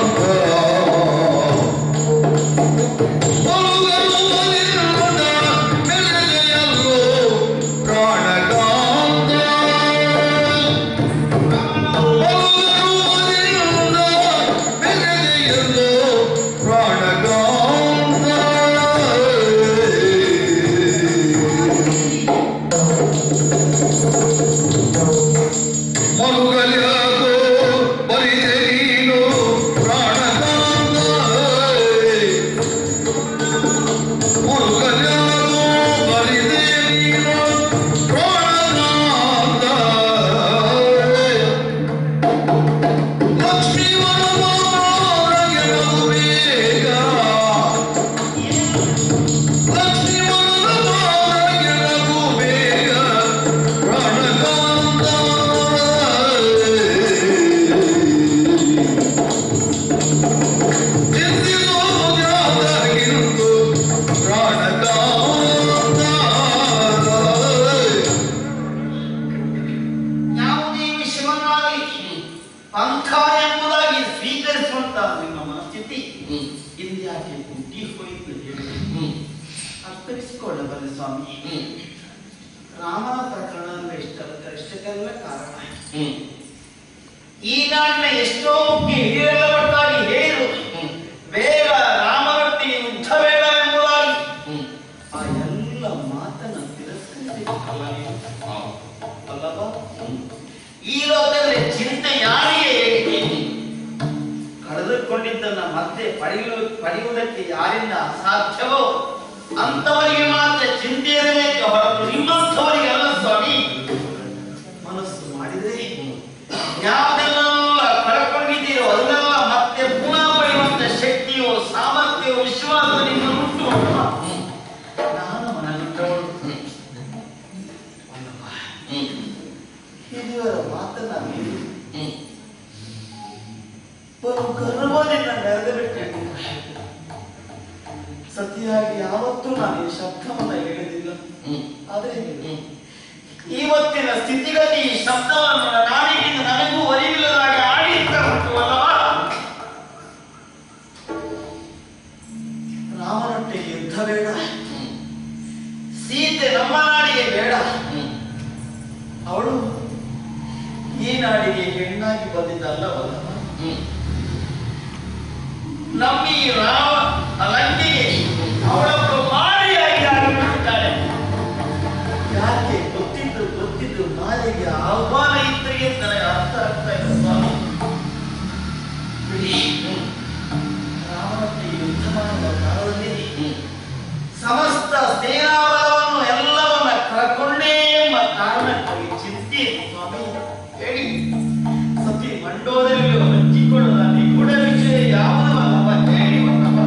ಮರುಗಲಿಯಾಗೋ ಬರಿದೆ ನೀನು ಪ್ರಾಣಕಾಂತ ಮುರುಗನ್ಯಾಗೋ ಬರಿದೆ ನೀನು ಪ್ರಾಣನಾಥ. ಲಕ್ಷ್ಮೀ ವರಮಾನಗೆಲವು ಬೇಗ. ಲಕ್ಷ್ಮೀ ವರಮಾನಗೆಲವು ಬೇಗ. ಪ್ರಾಣಕಾಂತ. ಎಂದಿಗೂ ಜಾತಗಿರುವುದು ಪ್ರಾಣಕಾಂತ. ಯಾವುದೇ ವಿಷಯವನ್ನಾಗಲಿ ಪಂಥ ಎಂಬುದಾಗಿ ಸ್ವೀಕರಿಸುವಂತಹ ನಿಮ್ಮ ಮನಸ್ಥಿತಿ ಹ್ಮ್ ಇಂದ್ಯಾಕೆ ಹುಟ್ಟಿ ಹೋಯಿತು ಹೇಳಿ ಹ್ಮ್ ಅರ್ಥರಿಸಿಕೊಳ್ಳಬಲ್ಲೆ ಸ್ವಾಮಿ ಹ್ಮ್ ರಾಮನ ಪ್ರಕರಣ ಅಂದ್ರೆ ಇಷ್ಟಲ್ಲ ಇಷ್ಟಕ್ಕೆಲ್ಲ ಕಾರಣ ಹ್ಮ್ ಈ ನಾಡಿನ ಎಷ್ಟೋ ಮುಖ್ಯ ಹಿರಿಯರೆಲ್ಲ ಒಟ್ಟಾಗಿ ಹೇಳಿರು ಹ್ಮ್ ಬೇಗ ರಾಮನೊಟ್ಟಿಗೆ ಯುದ್ಧ ಬೇಡ ಎಂಬುದಾಗಿ ಹ್ಮ್ ಆ ಎಲ್ಲ ಮಾತನ್ನ ತಿರಸ್ಕರಿಸಿಲ್ಲ ನೀವು ಆ ಅಲ್ಲವಾ ಹ್ಮ್ ಈ ಲೋಕದಲ್ಲಿ ಚಿಂತೆ ಯಾರಿಗೆ ಏಕೆ? ಕಳೆದುಕೊಂಡಿದ್ದನ್ನ ಮತ್ತೆ ಪಡೆಯಲು ಪಡೆಯುವುದಕ್ಕೆ ಯಾರಿಂದ ಅಸಾಧ್ಯವೋ ಅಂತವರಿಗೆ ಮಾತ್ರ ಚಿಂತೆ ಇರಬೇಕು ಹೊರತು ನಿಮ್ಮಂಥವರಿಗೆ ಅಲ್ಲ ಸ್ವಾಮಿ ಮನಸ್ಸು ಮಾಡಿದರೆ ಯಾವುದೆಲ್ಲ ಕಳ್ಕೊಂಡಿದ್ದೀರೋ ಅದನ್ನೆಲ್ಲ ಮತ್ತೆ ಪುನಃ ಪಡೆಯುವಂತ ಶಕ್ತಿಯೋ ಸಾಮರ್ಥ್ಯವೋ ವಿಶ್ವಾಸ ನಿಮ್ಮ ಉಂಟು ನಾನು ಮನಗಿಟ್ಟವಳು ಅಲ್ಲವಾ ಹ್ಮ್ ಹಿರಿಯರ ಮಾತನ್ನ ಮೀರಿ ಹ್ಮ್ ಒಂದು ಗರ್ವದಿಂದ ನೆರೆದು ಬಿಟ್ಟೆ ಸತಿಯಾಗಿ ಯಾವತ್ತೂ ನಾನು ಈ ಶಬ್ದವನ್ನ ಹೇಳಿದಿಲ್ಲ ಹ್ಮ್ ಆದ್ರೆ ಹ್ಮ್ ಇವತ್ತಿನ ಸ್ಥಿತಿಗತಿ ಈ ಶಬ್ದವನ್ನು ನಾಡಿನಿಂದ ನನಗೂ ಒಲಿವಿಲ್ಲದಾಗ ಆಡಿರ್ತಾ ಉಂಟು ಅಲ್ಲವಾ ರಾಮನೊಟ್ಟಿಗೆ ಯುದ್ಧ ಬೇಡ ಹ್ಮ್ ಸೀತೆ ನಮ್ಮ ನಾಡಿಗೆ ಬೇಡ ಹ್ಮ್ ಅವಳು ಈ ನಾಡಿಗೆ ಹೆಣ್ಣಾಗಿ ಬಂದಿದ್ದಲ್ಲವಲ್ಲ ಹ್ಮ್ ನಮ್ಮ ಈ ರಾಮ ಲಂಕೆಗೆ ಅವಳೊಬ್ಬಳು ಮಾರಿಯಾಗಿ ಆಗಿಬಿಟ್ಟಿದ್ದಾಳೆ ಯಾಕೆ ಗೊತ್ತಿದ್ದು ಗೊತ್ತಿದ್ದು ಮಾರಿಗೆ ಆಹ್ವಾನ ಇದ್ರೆ ಅಂತ ನನಗೆ ಅರ್ಥ ಆಗ್ತಾ ಇಲ್ಲ ಸ್ವಾಮಿ ಬಿಡಿ ರಾಮನೊಟ್ಟಿಗೆ ಯುದ್ಧ ಮಾಡುವ ಕಾಲದಲ್ಲಿ ಹ್ಮ್ ಸಮಸ್ತ ಸೇನಾಬಲವನ್ನು ಎಲ್ಲವನ್ನ ಕಳ್ಕೊಂಡೇ ಎಂಬ ಕಾರಣಕ್ಕಾಗಿ ಚಿಂತೆ ಸ್ವಾಮಿ ಹೇಳಿ ಸತಿ ಮಂಡೋದರಲ್ಲಿ ಹಂಚಿಕೊಳ್ಳದ ನಿಗೂಢ ವಿಷಯ ಯಾವುದೂ ಅಲ್ಲವ ಹೇಳಿ ಒಂದವ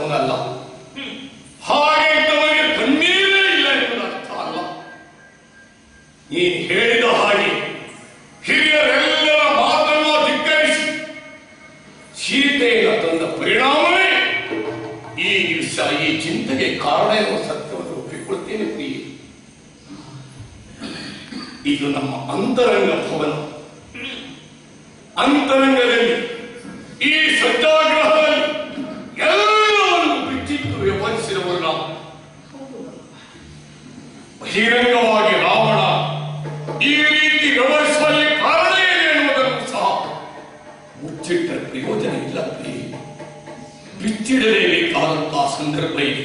ಕೆಟ್ಟವನಲ್ಲ ಹಾಗೆ ಇದ್ದವನಿಗೆ ಕಣ್ಣೀರೇ ಇಲ್ಲ ಎನ್ನುವುದು ಅರ್ಥ ಅಲ್ಲ ನೀನು ಹೇಳಿದ ಹಾಗೆ ಹಿರಿಯರೆಲ್ಲರ ಮಾತನ್ನು ಧಿಕ್ಕರಿಸಿ ಸೀತೆಯನ್ನು ತಂದ ಪರಿಣಾಮವೇ ಈ ದಿವಸ ಈ ಚಿಂತೆಗೆ ಕಾರಣ ಎನ್ನುವ ಸತ್ಯವನ್ನು ಒಪ್ಪಿಕೊಳ್ತೇನೆ ಪ್ರಿಯೆ ಇದು ನಮ್ಮ ಅಂತರಂಗ ಭವನ ಅಂತರಂಗದಲ್ಲಿ ಈ ಸತ್ಯಾಗ್ರಹದಲ್ಲಿ ಎಲ್ಲವನ್ನು ಬಿಚ್ಚಿಟ್ಟು ವ್ಯವಹರಿಸಿದವರು ನಾವು ಬಹಿರಂಗವಾಗಿ ರಾವಣ ಈ ರೀತಿ ವ್ಯವಹರಿಸುವಲ್ಲಿ ಕಾರಣ ಏನು ಎನ್ನುವುದನ್ನು ಸಹ ಮುಚ್ಚಿಟ್ಟ ಪ್ರಯೋಜನ ಇಲ್ಲ ಪ್ರಿಯೆ ಬಿಚ್ಚಿಡಲೇಬೇಕಾದಂತಹ ಸಂದರ್ಭ ಇದೆ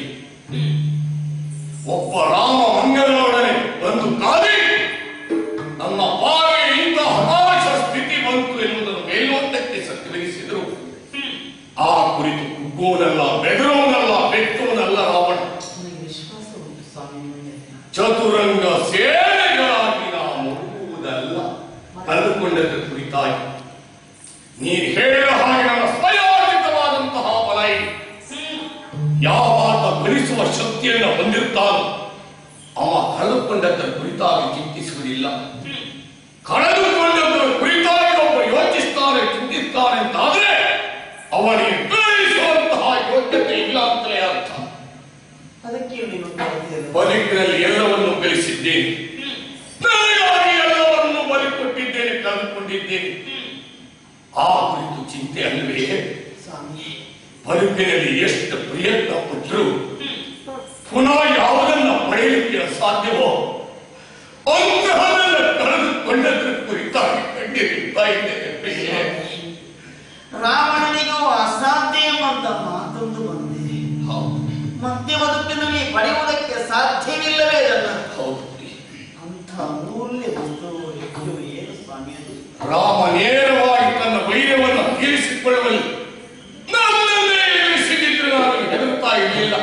ಒಬ್ಬ ರಾಮ ಮಂಗಲೊಡನೆ ಬಂದು ಕಾದಿ ನನ್ನ ಪಾಲಿಗೆ ಇಂಥ ಹತಾಶ ಸ್ಥಿತಿ ಬಂತು ಎನ್ನುವುದನ್ನು ಮೇಲ್ನೋಟಕ್ಕೆ ಸತ್ಯವೆನಿಸಿದರು ಆ ಕುರಿತು ಕುಗ್ಗುವನಲ್ಲ ಬೆದರುವನಲ್ಲ ಬೆತ್ತುವನಲ್ಲ ರಾವಣ ನನಗೆ ವಿಶ್ವಾಸ ಉಂಟು ಸ್ವಾಮಿ ನಿಮ್ಮ ಮೇಲೆ. ಚತುರಂಗ ಸೇನೆಗಳಾಗಿ ನಾವು ಮುಳುಗುವುದಲ್ಲ ಕಳೆದುಕೊಂಡದ ಕುರಿತಾಗಿ ನೀನು ಹೇಳಿದ ಹಾಗೆ ನನ್ನ ಸ್ವಯಾರ್ಜಿತವಾದಂತಹ ಬಲ ಇದೆ ಯಾವಾತ ಭರಿಸುವ ಶಕ್ತಿಯನ್ನು ಹೊಂದಿರುತ್ತಾನೋ ಅವ ಕಳೆದುಕೊಂಡದ್ದರ ಕುರಿತಾಗಿ ಚಿಂತಿಸುವುದಿಲ್ಲ ಕಳೆದುಕೊಂಡದ್ದರ ಕುರಿತಾಗಿ ಒಬ್ಬ ಯೋಚಿಸ್ತಾನೆ ಚಿಂತಿಸ್ತಾನೆ ಅಂತಾದ್ರೆ ಅವನಿಗೆ ಗ್ರಹಿಸುವಂತಹ ಯೋಗ್ಯತೆ ಇಲ್ಲ ಅಂತಲೇ ಅರ್ಥ ಅದಕ್ಕೆ ನೀವು ಕರೆದಿದ್ದೀರಿ. ಬದುಕಿನಲ್ಲಿ ಎಲ್ಲವನ್ನು ಗಳಿಸಿದ್ದೇನೆ ನನಗಾಗಿ ಎಲ್ಲವನ್ನು ಬಲಿ ಕೊಟ್ಟಿದ್ದೇನೆ ಕಳೆದುಕೊಂಡಿದ್ದೇನೆ ಆ ಕುರಿತು ಚಿಂತೆ ಅಲ್ಲವೇ ಸ್ವಾಮಿ ಬದುಕಿನಲ್ಲಿ ಎಷ್ಟು ಪ್ರಯತ್ನ ಪಟ್ಟರು ಪುನಃ ಯಾವುದನ್ನ ಪಡೆಯಲಿಕ್ಕೆ ಅಸಾಧ್ಯವೋ ಅಂತಹದನ್ನ ಕಳೆದುಕೊಂಡದ್ರ ಕುರಿತಾಗಿ ಕಂಡಿರುತ್ತಾ ಇದ್ದೇನೆ ಪ್ರಿಯೆ. ರಾವಣನಿಗೂ ಅಸಾಧ್ಯ ಎಂಬಂತ ಮಾತೊಂದು ಬಂದಿದೆ ಹೌದು ಮತ್ತೆ ಬದುಕಿನಲ್ಲಿ ಪಡೆಯುವುದಕ್ಕೆ ಸಾಧ್ಯವಿಲ್ಲವೇ ಅದನ್ನ ಹೌದು ಪ್ರಿಯೆ. ಅಂತ ಅಮೂಲ್ಯ ವಸ್ತು ಇದು ಏನು ಸ್ವಾಮಿ ಅದು ರಾಮ ನೇರವಾಗಿ ತನ್ನ ವೈರ್ಯವನ್ನು ತೀರಿಸಿಕೊಳ್ಳುವಲ್ಲಿ ನನ್ನನ್ನೇ ಇಳಿಸಿದಿದ್ರೆ ನಾನು ಹೆದರುತ್ತಾ ಇರಲಿಲ್ಲ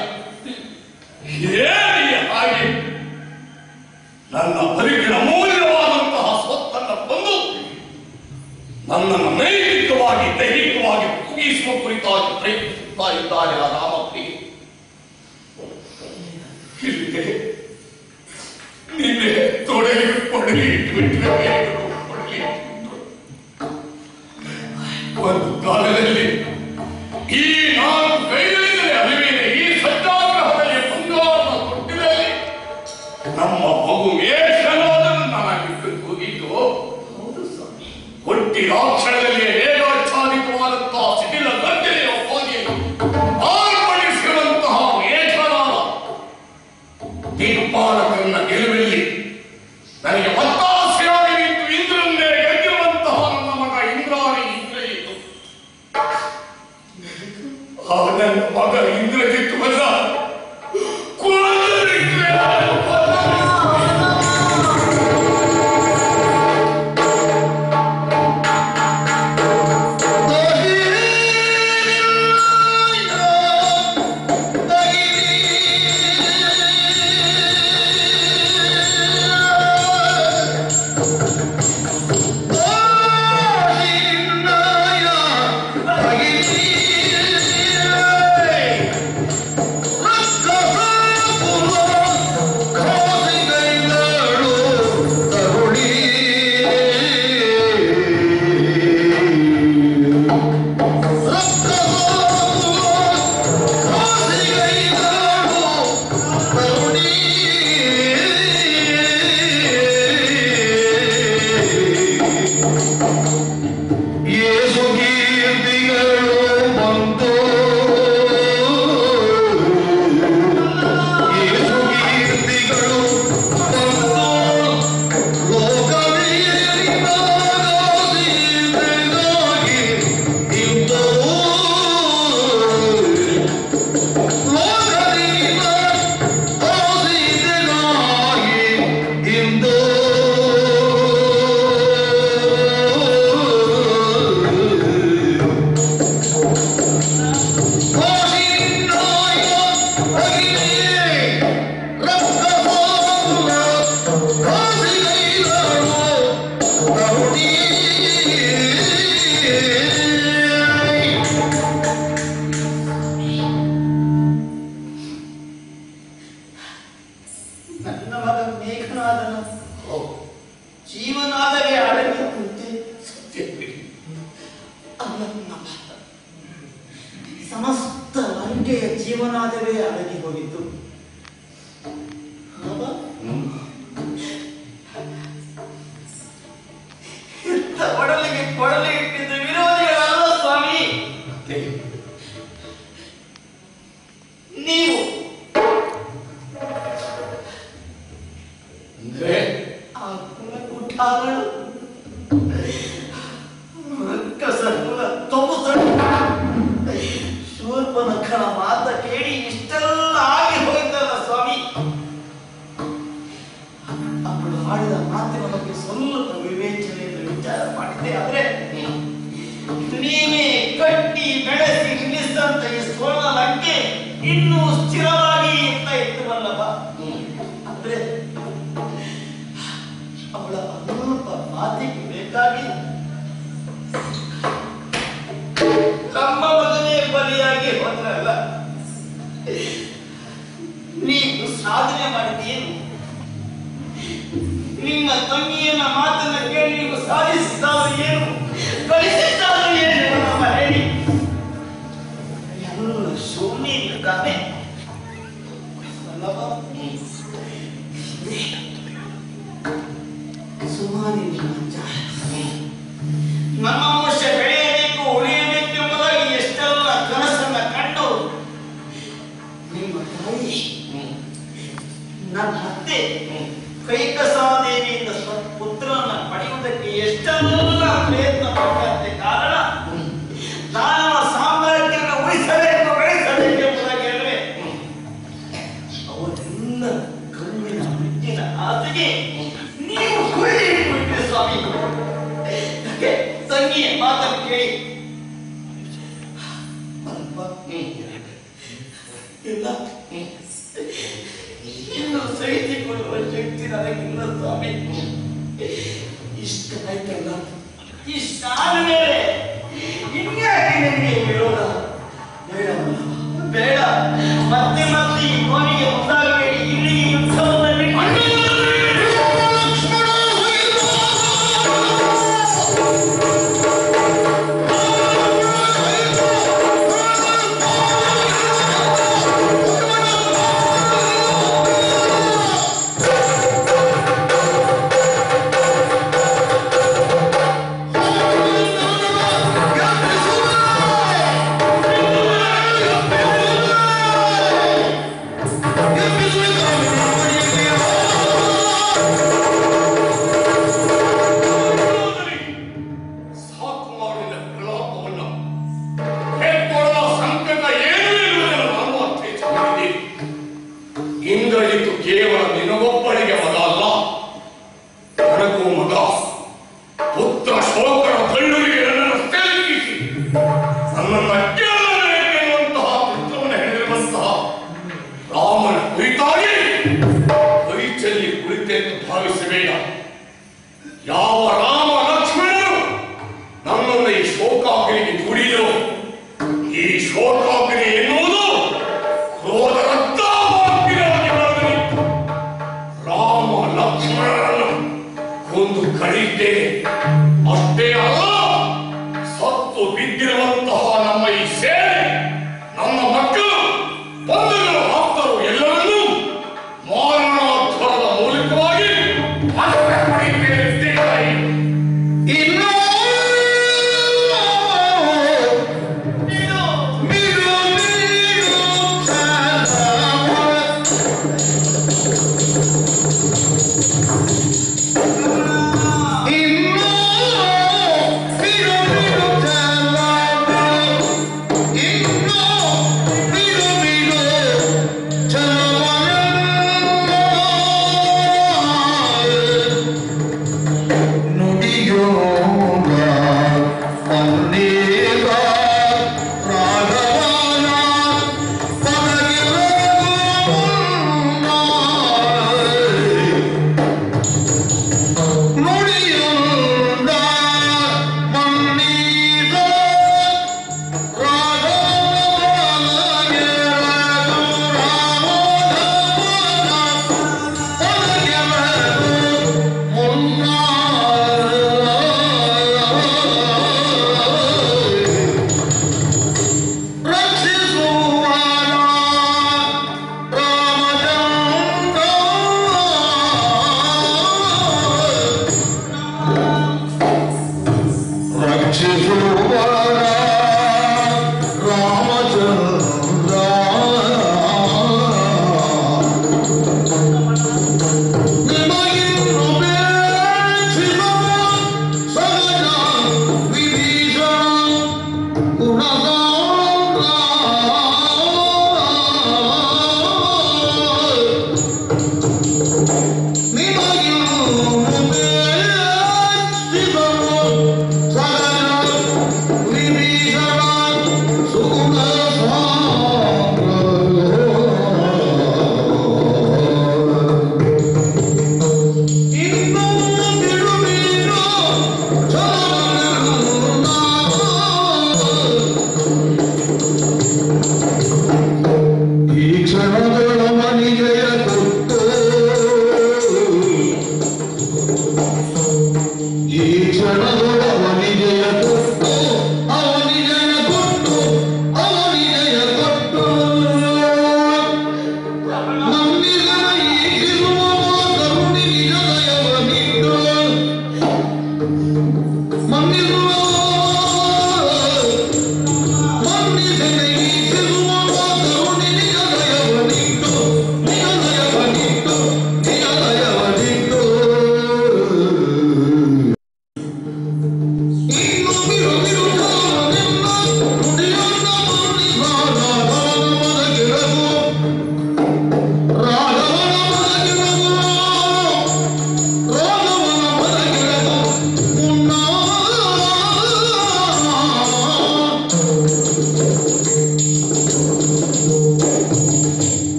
ಹೇಗೆ ಹಾಗೆ ನನ್ನ ಬದುಕಿನ ಅಮೂಲ್ಯವಾದಂತಹ ಸ್ವತ್ತನ್ನು ಕೊಂದು ನನ್ನನ್ನು ನೈತಿಕವಾಗಿ ದೈಹಿಕವಾಗಿ ಕುಗಿಸುವ ಕುರಿತಾಗಿ ಪ್ರಯತ್ನಿಸುತ್ತಾ ಇದ್ದಾರೆ ಆ ರಾಮಪ್ರಿಯೆ ಇಲ್ಲಿಗೆ ನಿನ್ನೆ ತೊಡೆಗೆ ಕೊಡಲಿ ಇಟ್ಟುಬಿಟ್ಟರೆ ಕೊಡಲಿ ಇಟ್ಟುಬಿಟ್ರು. ಒಂದು ಕಾಲದಲ್ಲಿ ಈ ನಾನು ಕೈಗಳಿಂದಲೇ ಅರಿವಿನ ಈ ಸತ್ಯಾಗ್ರಹದಲ್ಲಿ ಬಂಗಾರದ ಕೊಟ್ಟಿದಲ್ಲಿ ನಮ್ಮ ಮಗು ಮೇಷನಾದನ್ನು ನನಗೆ ಹೋಗಿದ್ದು ಹೌದು ಸ್ವಾಮಿ ಹುಟ್ಟಿದ ಆ ಕ್ಷಣದಲ್ಲಿಯೇ ವೇದಾಚ್ಛಾದಿತವಾದಂತಹ ಸಿಡಿಲ ಗರ್ಜನೆಯ ಹೋಗಿಯನ್ನು ಆರ್ಪಡಿಸಿರುವಂತಹ ಮೇಷನಾದ ದಿಕ್ಪಾಲಕರನ್ನ ಗೆಲುವಲ್ಲಿ ನನಗೆ ಒತ್ತಾಸೆಯಾಗಿ ನಿಂತು ಇಂದ್ರನ್ನೇ ಗೆದ್ದಿರುವಂತಹ ನನ್ನ ಮಗ ಇಂದ್ರಾಣಿ ಇಂದ್ರಿಯಿತು ಜೀವನಾದವೇ ಅಡಗಿ ಹೋಗಿತ್ತು ಆಗ ಇತ್ತ ಒಡಲಿಗೆ ಕೊಡಲಿ ಇಟ್ಟಿದ್ದ ವಿರೋಧಿಗಳಲ್ಲ ಸ್ವಾಮಿ ನೀವು ಅಂದ್ರೆ ಆ ಕುಲಕುಟಾರರು ರಕ್ಕಸಕುಲ ತೊಂಬುಸರು ಶೂರ್ಪನಖನ ಮಾತ ಕೇಳಿ ಇಷ್ಟೆಲ್ಲ ಆಗಿ ಹೋಯ್ತಲ್ಲ ಸ್ವಾಮಿ ಅವಳು ಆಡಿದ ಮಾತಿನ ಬಗ್ಗೆ ಸ್ವಲ್ಪ ವಿವೇಚನೆಯಿಂದ ವಿಚಾರ ಮಾಡಿದ್ದೆ ಆದ್ರೆ ನೀವೇ ಕಟ್ಟಿ ಬೆಳೆಸಿ ನಿಲ್ಲಿಸಿದಂತ ಈ ಸ್ವರ್ಣ ಲಂಕೆ ಇನ್ನೂ ಸ್ಥಿರವಾಗಿ ಇರ್ತಾ ಇತ್ತು ವಲ್ಲಭ ಅಂದ್ರೆ ಅವಳ ಅನೂಪ ಮಾತಿಗೆ ಬೇಕಾಗಿ ನಮ್ಮ ಮಗನೇ ಬಲಿಯಾಗಿ ಹೋದ್ರಲ್ಲ ನೀವು ಸಾಧನೆ ಮಾಡಿದ್ದೇನು ನಿಮ್ಮ ತಂಗಿಯನ್ನ ಮಾತನ್ನ ಕೇಳಿ ನೀವು ಸಾಧಿಸಿದ್ದಾರು ಏನು ಗಳಿಸಿದ್ದಾರು ಏನು ನಮ್ಮ ಹೇಳಿ ಎಲ್ಲ ಶೂನ್ಯ ಇರ್ತಾನೆ ಅಲ್ಲವಾ ಸುಮಾರಿ ಮಂಜ ನಮ್ಮ ವಂಶ ಬೆಳೆಯಬೇಕು ಉಳಿಯಬೇಕು ಎಂಬುದಾಗಿ ಎಷ್ಟೆಲ್ಲ ಕನಸನ್ನ ಕಂಡು ನಿಮ್ಮ ತಾಯಿ ನನ್ನ ಅತ್ತೆ ಕೈಕಸಾದೇವಿಯಿಂದ ಸ್ವ ಪುತ್ರನ ಪಡೆಯುವುದಕ್ಕೆ ಎಷ್ಟೆಲ್ಲ ಪ್ರಯತ್ನ ಪಟ್ಟಂತೆ ಕಾರಣ ದಾನವ ಸಾಮ್ರಾಜ್ಯವನ್ನು ಉಳಿಸಬೇಕು ಬೆಳೆಸಬೇಕು ಎಂಬುದಾಗಿ ಅಲ್ವೇ ಅವರೆಲ್ಲ ಕಣ್ಣಿನ ಮಿಟ್ಟಿನ ಆಸೆಗೆ ನೀವು ಹುಳಿ ಇಟ್ಬಿಟ್ರಿ ಸ್ವಾಮಿ ಯಾಕೆ? ತಂಗಿಯ ಮಾತನ್ನು ಕೇಳಿ ಅಲ್ಪ ಇಲ್ಲ ಇನ್ನು ಸಹಿಸಿಕೊಳ್ಳುವ ಶಕ್ತಿ ನನಗಿಲ್ಲ ಸ್ವಾಮಿ ಇಷ್ಟ ಆಯ್ತಲ್ಲ ಇಷ್ಟ ಆದ್ಮೇಲೆ ಇನ್ಯಾಕೆ ನಿಮಗೆ ವಿರೋಧ ಬೇಡವಲ್ಲ ಬೇಡ ಮತ್ತೆ ಮತ್ತೆ ಈ ಕೋರಿಕೆ ಮುಂದಾಗಬೇಡಿ ಇಲ್ಲಿ ಈ ಯುದ್ಧವನ್ನು ಬಿಟ್ಟು ಎಬ್ಬಿಸು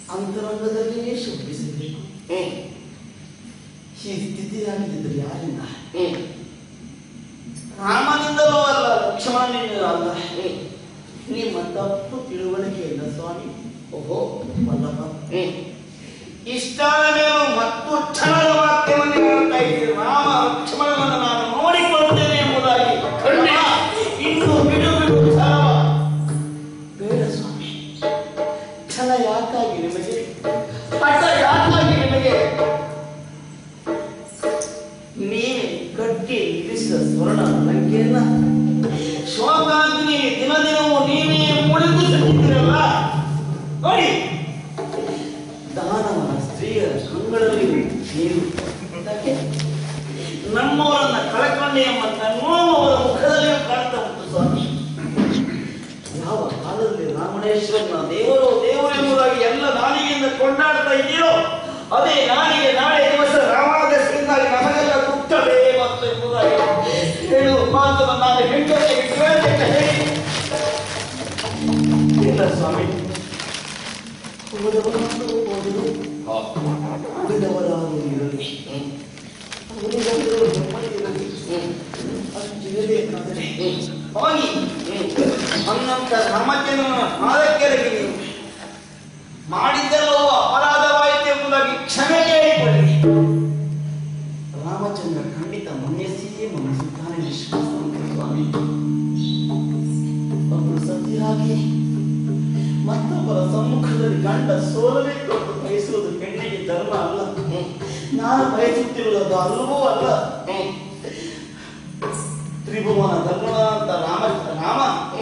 ಅಂತರಂಗದಲ್ಲಿಯೇ ಶೋಭಿಸಬೇಕು ಹ್ಮ್ ಈ ಸ್ಥಿತಿಯಾಗಿದ್ದರೆ ಯಾರಿಂದ ಹ್ಮ್ ರಾಮನಿಂದಲೂ ಅಲ್ಲ ಲಕ್ಷ್ಮಣನಿಂದಲೂ ಅಲ್ಲ ಹ್ಮ್ ನಿಮ್ಮ ತಪ್ಪು ತಿಳುವಳಿಕೆಯಿಂದ ಸ್ವಾಮಿ ಓಹೋ ವಲ್ಲಭ ಹ್ಮ್ ಇಷ್ಟಾದ ಮೇಲೂ ಮತ್ತು ಕ್ಷಣದ ವಾಕ್ಯವನ್ನು ಹೇಳ್ತಾ ಇದ್ದೀರಿ ರಾಮ ಲಕ್ಷ್ಮಣನನ್ನು ನಾನು ನೋಡಿಕೊಳ್ಳುತ್ತೇನೆ ಎಂಬುದಾಗಿ ಖಂಡಿತ. ಇನ್ನು ಬಿಡು ಬಿಡು ಛಲವ. ಬೇಡ ಸ್ವಾಮಿ ಛಲ ಯಾಕಾಗಿ ನಿಮಗೆ ಹಠ ಯಾಕಾಗಿ ನಿಮಗೆ ನೀವೇ ಕಟ್ಟಿ ಇರಿಸಿದ ಸ್ವರ್ಣ ಲಂಕೆಯನ್ನ ಶೋಕಾಗ್ನಿ ದಿನ ದಿನವೂ ನೀವೇ ಮುಳುಗಿಸುತ್ತಿದ್ದೀರಲ್ಲ ನೋಡಿ ದಾನವನ ಸ್ತ್ರೀಯರ ಕಂಗಳಲ್ಲಿ ನೀರು ಅದಕ್ಕೆ ನಮ್ಮವರನ್ನ ಕಳಕೊಂಡೆ ಎಂಬ ನೋವು ಅವರ ಮುಖದಲ್ಲಿ ಕಾಣ್ತಾ ಉಂಟು ಸ್ವಾಮಿ ಯಾವ ಕಾಲದಲ್ಲಿ ರಾಮಣೇಶ್ವರನ ದೇವರು ದೇವರು ಎಂಬುದಾಗಿ ಎಲ್ಲ ನಾಲಿಗೆಯಿಂದ ಕೊಂಡಾಡ್ತಾ ಇದ್ದೀರೋ ಅದೇ ನಾಲಿಗೆ ನಾಳೆ ದಿವಸ ರಾಮಾದರ್ಶದಿಂದಾಗಿ ನಮಗೆಲ್ಲ ದುಃಖವೇ ಮತ್ತು ಎಂಬುದಾಗಿ ಹೇಳುವ ಮಾತನ್ನು ನಾನು ಹೆಂಡತಿಗೆ ಕೇಳಲಿಕ್ಕೆ ಹೇಳಿ ಇಲ್ಲ ಸ್ವಾಮಿ ಹೋದವರಾದರೂ ಹೋದರು ಹಾ ಉಳಿದವರಾದರೂ ಇರಲಿ ಹ್ಮ್ ಉಳಿದವರು ನೆಮ್ಮದಿಯಿರಲಿ ಅಷ್ಟು ಇರಬೇಕಾದರೆ ಹೋಗಿ ಅನ್ನಂತ ರಾಮಚಂದ್ರನ ಪಾದಕ್ಕೆರಗಿ ನೀವು ಮಾಡಿದ್ದೆಲ್ಲವೂ ಅಪರಾಧವಾಯಿತು ಎಂಬುದಾಗಿ ಕ್ಷಮೆ ಕೇಳಿಕೊಳ್ಳಿ ರಾಮಚಂದ್ರ ಖಂಡಿತ ಮನ್ಯಸಿಯೇ ಮನ್ನಿಸುತ್ತಾನೆ ವಿಶ್ವಾಸ ಉಂಟು ಸ್ವಾಮಿ ಒಬ್ಬರು ಸತಿಯಾಗಿ ಮತ್ತೊಬ್ಬರ ಸಮ್ಮುಖದಲ್ಲಿ ಗಂಡ ಸೋಲಬೇಕು ಎಂದು ಬಯಸುವುದು ಹೆಣ್ಣಿಗೆ ಧರ್ಮ ಅಲ್ಲ ನಾನು ಬಯಸುತ್ತಿರುವುದು ಅಲ್ಲವೂ ಅಲ್ಲ ತ್ರಿಭುವನ ಧರ್ಮ ಅಂತ ರಾಮ ರಾಮ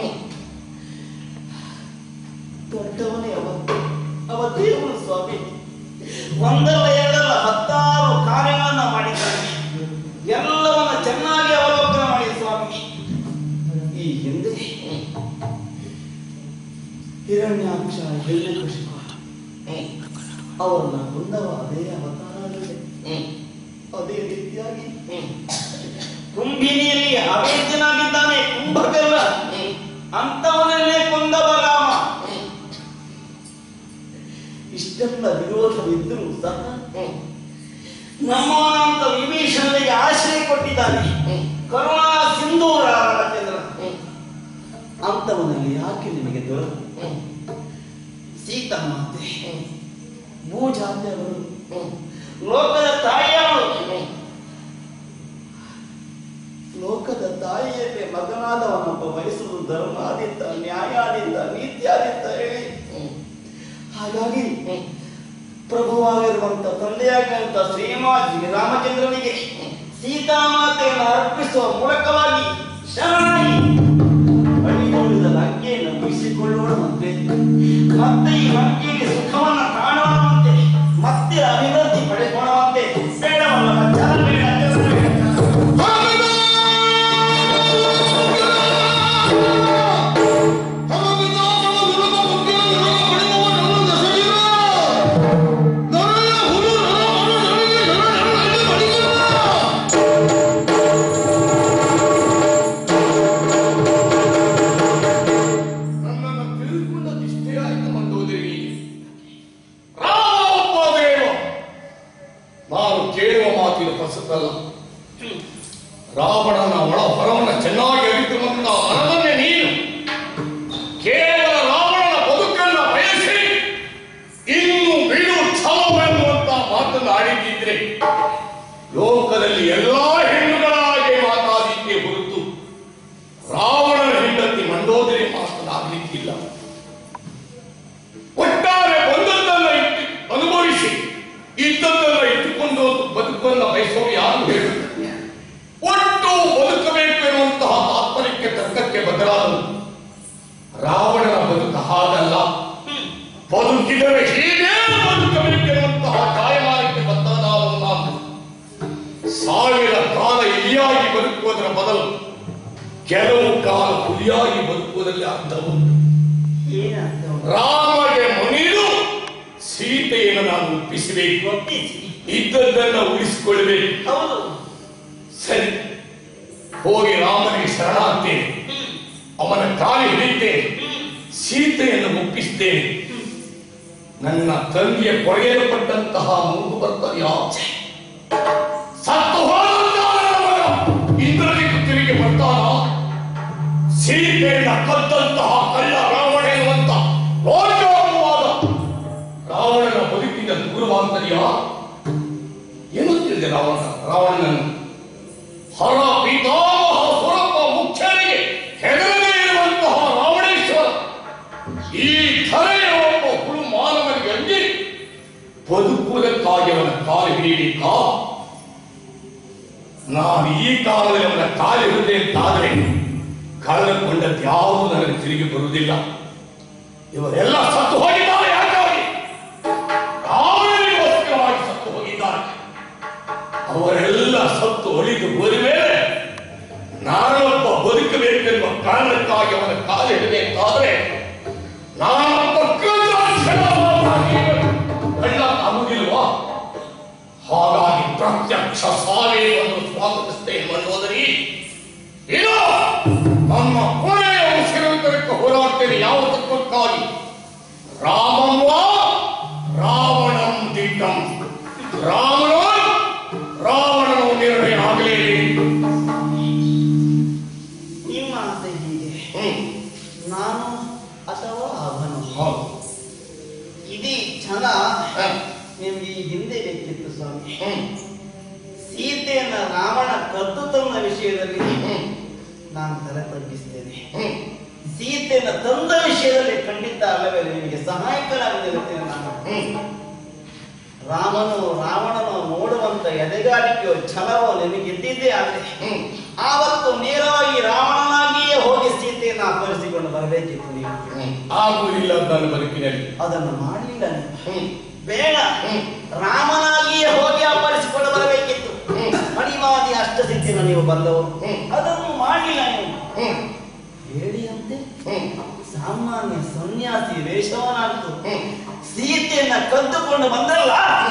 ದೊಡ್ಡವನೇ ಅವ ಅವ ದೇವರು ಸ್ವಾಮಿ ಒಂದಲ್ಲ ಎರಡಲ್ಲ ಹತ್ತಾರು ಕಾರ್ಯಗಳನ್ನ ಮಾಡಿದ್ದಾನೆ ಎಲ್ಲವನ್ನ ಚೆನ್ನಾಗಿ ಅವಲೋಕನ ಮಾಡಿ ಸ್ವಾಮಿ ಈ ಹಿಂದೆ ಹಿರಣ್ಯಾಕ್ಷ ಹಿರಣ್ಯಕಶಿಪ ಅವರನ್ನ ಕೊಂದವ ಅದೇ ಅವತಾರವಿದೆ ಅದೇ ರೀತಿಯಾಗಿ ಕುಂಭಿನಿಯಲ್ಲಿ ಅವೇದ್ಯನಾಗಿದ್ದಾನೆ ಕುಂಭಕರ್ಣ ಅಂತವನನ್ನೇ ಕೊಂದವ ರಾಮ ಇಷ್ಟೆಲ್ಲ ವಿರೋಧವಿದ್ದರೂ ಸಹ ನಮ್ಮವನಂತ ವಿಭೀಷಣನಿಗೆ ಆಶ್ರಯ ಕೊಟ್ಟಿದ್ದಾನೆ ಕರುಣಾ ಸಿಂಧೂ ರಾಮಚಂದ್ರ ಅಂತವನಲ್ಲಿ ಯಾಕೆ ನಿಮಗೆ ದೊರಕು ಸೀತಮಾತೆ ಭೂಜಾತ್ಯವರು ಲೋಕದ ತಾಯಿಯವರು ಲೋಕದ ತಾಯಿಯನ್ನೇ ಮಗನಾದವನೊಬ್ಬ ಬಯಸುವುದು ಧರ್ಮಾದಿತ್ತ ನ್ಯಾಯಾದಿತ್ತ ನೀತ್ಯಾದಿತ್ತ ಹೇಳಿ ಹಾಗಾಗಿ ಪ್ರಭುವಾಗಿರುವಂತ ತಂದೆಯಾಗಿರುವಂತ ಶ್ರೀನಿವಾಸ ರಾಮಚಂದ್ರನಿಗೆ ಸೀತಾಮಾತೆಯನ್ನು ಅರ್ಪಿಸುವ ಮೂಲಕವಾಗಿ ಶರಣಾಗಿ ಬಳಿಗೊಳಿದ ಲಂಕೆಯನ್ನು ಮುಗಿಸಿಕೊಳ್ಳೋಣವಂತೆ ಮತ್ತೆ ಈ ಲಂಕೆಗೆ ಸುಖವನ್ನ ಕಾಣೋಣವಂತೆ ಮತ್ತೆ ಅಭಿವೃದ್ಧಿ ಪಡೆಕೊಳ್ಳುವಂತೆ ಬೇಡವಲ್ಲ ಜನ ಬೇಡ ಜನ ಬೇಡ ನನ್ನನ್ನು ತಿಳ್ಕೊಂಡದಿಷ್ಟೇ ಆಯ್ತು ಮಂಡೋದರಿ ರಾಮ ಒಬ್ಬ ದೇವ ನಾನು ಕೇಳುವ ಮಾತಿನ ಹೊಸತಲ್ಲ ರಾವಣನ ಒಳ ಹೊರವನ್ನ ಚೆನ್ನಾಗಿ ಅರಿತುವಂತ ಮನವನ್ನೇ ನೀನು ಕೇವಲ ರಾವಣನ ಬದುಕನ್ನ ಬಯಸಿ ಇನ್ನು ಬಿಡು ಛಲವೆನ್ನುವಂತ ಮಾತನ್ನು ಆಡಿದ್ದಿದ್ರೆ ಲೋಕದಲ್ಲಿ ಎಲ್ಲಾ ಹೆಣ್ಣುಗಳ ಹಾಗೆ ಮಾತಾಡಿದ್ದೇ ಹೊರತು ರಾವಣನ ಹೆಂಡತಿ ಮಂಡೋದರಿ ಮಾತನಾಡಲಿಕ್ಕಿಲ್ಲ ಒಟ್ಟಾರೆ ಬಂದದ್ದನ್ನ ಇಟ್ಟು ಅನುಭವಿಸಿ ಇದ್ದದ್ದನ್ನ ಇಟ್ಟುಕೊಂಡು ಬದುಕನ್ನ ಬಯಸೋರು ಯಾರು ಹೇಳುತ್ತಾರೆ ಒಟ್ಟು ಬದುಕಬೇಕು ಎನ್ನುವಂತಹ ಆತ್ಮನಿಕ್ಕೆ ತರ್ಕಕ್ಕೆ ಬದಲಾದನು ರಾವಣನ ಬದುಕ ಹಾಗಲ್ಲ ಬದುಕಿದರೆ ಹೀಗೆ ಬದುಕಬೇಕೆನ್ನುವಂತಹ ಕಾಯಮಾನಕ್ಕೆ ಬದ್ಧನಾದನು ನಾನು ಸಾವಿರ ಕಾಲ ಇಲಿಯಾಗಿ ಬದುಕುವುದರ ಬದಲು ಕೆಲವು ಕಾಲ ಹುಲಿಯಾಗಿ ಬದುಕುವುದರಲ್ಲಿ ಅರ್ಥವುಂಟು ಏನಂತ ರಾಮಗೆ ಮಣಿದು ಸೀತೆಯನ್ನು ನಾನು ಒಪ್ಪಿಸಬೇಕು ಒಪ್ಪಿಸಿ ಇದ್ದದ್ದನ್ನ ಉಳಿಸಿಕೊಳ್ಳಬೇಕು ಹೌದು ಸರಿ ಹೋಗಿ ರಾಮನಿಗೆ ಶರಣಾಗ್ತೇನೆ ಅವನ ಕಾಲಿ ಹಿಡಿತೇನೆ ಸೀತೆಯನ್ನು ಒಪ್ಪಿಸ್ತೇನೆ ನನ್ನ ತಂಗಿಯ ಕೊಳೆಯಲ್ಪಟ್ಟಂತಹ ಮೂಗು ಬರ್ತದೆಯಾ ಸತ್ತು ಹೋದಂತಹ ನನ್ನ ಮಗ ಇಂದ್ರನಿಗೂ ತಿರುಗಿ ಬರ್ತಾನ ಸೀತೆಯನ್ನ ಕದ್ದಂತಹ ಕಳ್ಳ ರಾವಣ ಎನ್ನುವಂತ ರೋಷಾಪವಾದ ರಾವಣನ ಬದುಕಿನ ದೂರವಾಗ್ತದೆಯಾ ಏನು ತಿಳಿದೆ ರಾವಣ ರಾವಣನನ್ನು ಹರ ಪಿತಾಮಹ ಸುರಪ್ಪ ಮುಖ್ಯರಿಗೆ ಹೆದರದೇ ಇರುವಂತಹ ರಾವಣೇಶ್ವರ ಈ ಧರೆಯ ಒಬ್ಬ ಹುಳು ಮಾನವನಿಗೆ ಅಂಜಿ ಬದುಕುವುದಕ್ಕಾಗಿ ಅವನ ಕಾಲು ಹಿಡಿಯಲಿಕ್ಕ ನಾನು ಈ ಕಾಲದಲ್ಲಿ ಅವನ ಕಾಲು ಹಿಡಿದೆ ಅಂತಾದ್ರೆ ಕಳೆದುಕೊಂಡದ್ದು ಯಾವುದು ನನಗೆ ತಿರುಗಿ ಬರುವುದಿಲ್ಲ ಇವರೆಲ್ಲ ಸತ್ತು ಹೋಗಿದ್ದಾರೆ ಯಾಕಾಗಿ ರಾವಣನಿಗೋಸ್ಕರವಾಗಿ ಸತ್ತು ಹೋಗಿದ್ದಾರೆ ಅವರೆಲ್ಲ ಸತ್ತು ಒಳಿದು ಹೋದ ಮೇಲೆ ನಾನೊಬ್ಬ ಬದುಕಬೇಕೆನ್ನುವ ಕಾರಣಕ್ಕಾಗಿ ಅವನ ಕಾಲು ಹಿಡಿದೆ ಅಂತಾದ್ರೆ ನಾನೊಬ್ಬ ಕಳ್ಳಾಕ್ಷರವಾಗಿ ಕಳ್ಳ ಆಗುವುದಿಲ್ವಾ ಹಾಗಾಗಿ ಪ್ರತ್ಯಕ್ಷ ಸಾವೇ ಒಂದು ಸ್ವಾಗತಿಸ್ತೇನೆ ಅನ್ನೋದರಿ ಇದು ನಮ್ಮ ಕೊನೆಯ ಉಸಿರುವುದಕ್ಕೆ ಹೋರಾಡ್ತೇನೆ ಯಾವ ತತ್ವಕ್ಕಾಗಿ ರಾಮಂವ ರಾವಣಂ ದಿಟ್ಟಂ ರಾಮನ ರಾವಣನು ನಿರ್ಣಯ ಆಗಲೇಬೇಕು ನಿಮ್ಮ ಆಸೆ ಹೀಗೆ ಹ್ಮ್ ನಾನು ಅಥವಾ ಅವನು ಹೌದು ಇಡೀ ಛಲ ಹ. ನಿಮ್ಗೆ ಈ ಹಿಂದೆ ಬೇಕಿತ್ತು ಸ್ವಾಮಿ ಹ್ಮ್ ಸೀತೆಯನ್ನ ರಾವಣ ಕದ್ದು ತಂದ ವಿಷಯದಲ್ಲಿ ಹ್ಮ್ ನಾನು ತಲೆ ತಗ್ಗಿಸ್ತೇನೆ ಹ್ಮ್ ಸೀತೆಯನ್ನ ತಂದ ವಿಷಯದಲ್ಲಿ ಖಂಡಿತ ಅಲ್ಲವೇ ನಿಮಗೆ ಸಹಾಯಕರಾಗದಿರುತ್ತೇನೆ ನಾನು ಹ್ಮ್ ರಾಮನು ರಾವಣನು ನೋಡುವಂತ ಎದೆಗಾರಿಕೆಯೋ ಛಲವೋ ನಿನಗಿದ್ದಿದ್ದೇ ಆದ್ರೆ ಹ್ಮ್ ಆವತ್ತು ನೇರವಾಗಿ ರಾವಣನಾಗಿಯೇ ಹೋಗಿ ಸೀತೆಯನ್ನು ಅಪಹರಿಸಿಕೊಂಡು ಬರಬೇಕಿತ್ತು ನೀವು ಹ್ಮ್ ಆಗುವುದಿಲ್ಲ ನನ್ನ ಬದುಕಿನಲ್ಲಿ ಅದನ್ನು ಮಾಡಲಿಲ್ಲ ನೀವು ಹ್ಮ್ ಬೇಡ ಹ್ಮ್. ರಾಮನಾಗಿಯೇ ಹೋಗಿ ಅಪಹರಿಸಿಕೊಂಡು ಬರಬೇಕಿತ್ತು ಹ್ಮ್. ಮಣಿವಾದಿ ಅಷ್ಟಸಿದ್ಧಿನ ನೀವು ಬಂದವರು ಹ್ಮ್. ಅದನ್ನು ಮಾಡಲಿಲ್ಲ ನೀವು ಹ್ಮ್ ಹೇಳಿಯಂತೆ ಹ್ಮ್ ಸಾಮಾನ್ಯ ಸನ್ಯಾಸಿ ವೇಷವನಾಗ್ತು ಹ್ಮ್ ಸೀತೆಯನ್ನ ಕದ್ದುಕೊಂಡು ಬಂದ್ರಲ್ಲ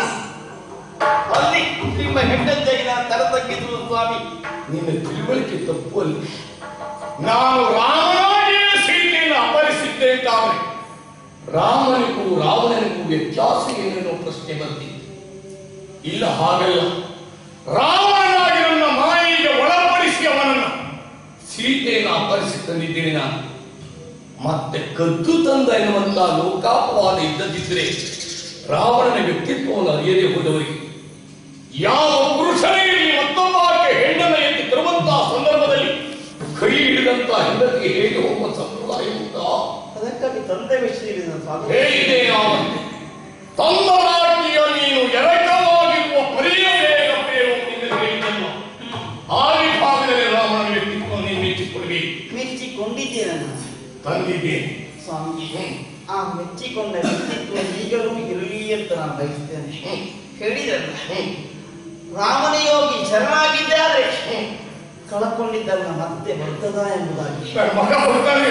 ಅಲ್ಲಿ ನಿಮ್ಮ ಹೆಂಡತಿಯಾಗಿ ನಾನು ತರ ತಗ್ಗಿದ್ರು ಸ್ವಾಮಿ ನಿನ್ನ ತಿಳುವಳಿಕೆ ತಪ್ಪು ಅಲ್ಲಿ ನಾನು ರಾಮನಾಗಿಯೇ ಸೀತೆಯನ್ನು ಅಪಹರಿಸಿದ್ದೆ ಅಂತಾದ್ರೆ ರಾಮನಿಗೂ ರಾವಣನಿಗೂ ವ್ಯತ್ಯಾಸ ಏನೇನೋ ಪ್ರಶ್ನೆ ಬಂದಿತ್ತು ಇಲ್ಲ ಹಾಗಲ್ಲ ರಾವಣನಾಗಿ ನನ್ನ ಮಾಯಿಗೆ ಒಳಪಡಿಸಿ ಅವನನ್ನ ಸೀತೆಯನ್ನು ಅಪಹರಿಸಿ ತಂದಿದ್ದೇನೆ ನಾನು ಮತ್ತೆ ಕದ್ದು ತಂದ ಎನ್ನುವಂತ ಲೋಕಾಪವಾದ ಇದ್ದದಿದ್ದರೆ ರಾವಣನ ವ್ಯಕ್ತಿತ್ವವನ್ನು ಅರಿಯದೆ ಹೋದವರಿಗೆ ಯಾವ ಪುರುಷನಿಗೆ ಮತ್ತೊಬ್ಬ ಆಕೆ ಹೆಣ್ಣನ್ನು ಎತ್ತಿ ತರುವಂತಹ ಸಂದರ್ಭದಲ್ಲಿ ಕೈ ಹಿಡಿದಂತ ಹೆಂಡತಿಗೆ ಹೇಗೆ ಹೋಗುವ ಸಂಪ್ರದಾಯ ಉಂಟಾ ಅದಕ್ಕಾಗಿ ತಂದೆ ವಿಷಯವಿದೆ ಸ್ವಾಮಿ ಹೇಗಿದೆ ಯಾವಂತೆ ತಂದರಾಟಿಯ ನೀನು ಎರಕವಾಗಿರುವ ಪರಿಯ ಬೇಗ ಬೇಗ ನಿನಗೆ ಹೇಳಿದ್ದಲ್ಲ ಆ ವಿಭಾಗದಲ್ಲಿ ರಾಮನ ವ್ಯಕ್ತಿತ್ವ ನೀನು ಮೆಚ್ಚಿಕೊಡ್ಬೇಕು ಮೆಚ್ಚಿಕೊಂಡಿದ್ದೇನೆ ನಾನು ತಂದಿದ್ದೇನೆ ಸ್ವಾಮಿ ಹ್ಮ್. ಆ ಮೆಚ್ಚಿಕೊಂಡ ವ್ಯಕ್ತಿತ್ವ ಈಗಲೂ ಇರಲಿ ಅಂತ ನಾನು ಬಯಸ್ತೇನೆ ಹ್ಮ್. ಹೇಳಿದ್ರಲ್ಲ ಹ್ಮ್. ರಾಮನ ಯೋಗಿ ಶರಣಾಗಿದ್ದಾರೆ ಹ್ಮ್. ಕಳಕೊಂಡಿದ್ದಲ್ಲ ಮತ್ತೆ ಬರ್ತದ ಎಂಬುದಾಗಿ ನನ್ನ ಮಗ ಬರ್ತಾನೆ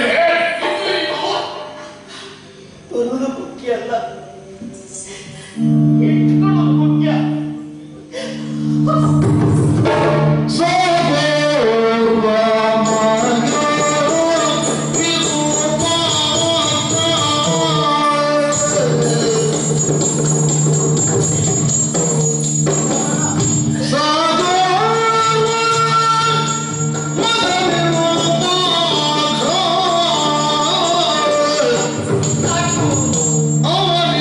ಬರುವುದು ಮುಖ್ಯ ಅಲ್ಲ ಇಟ್ಕೊಳ್ಳೋದು ಮುಖ್ಯ Oh,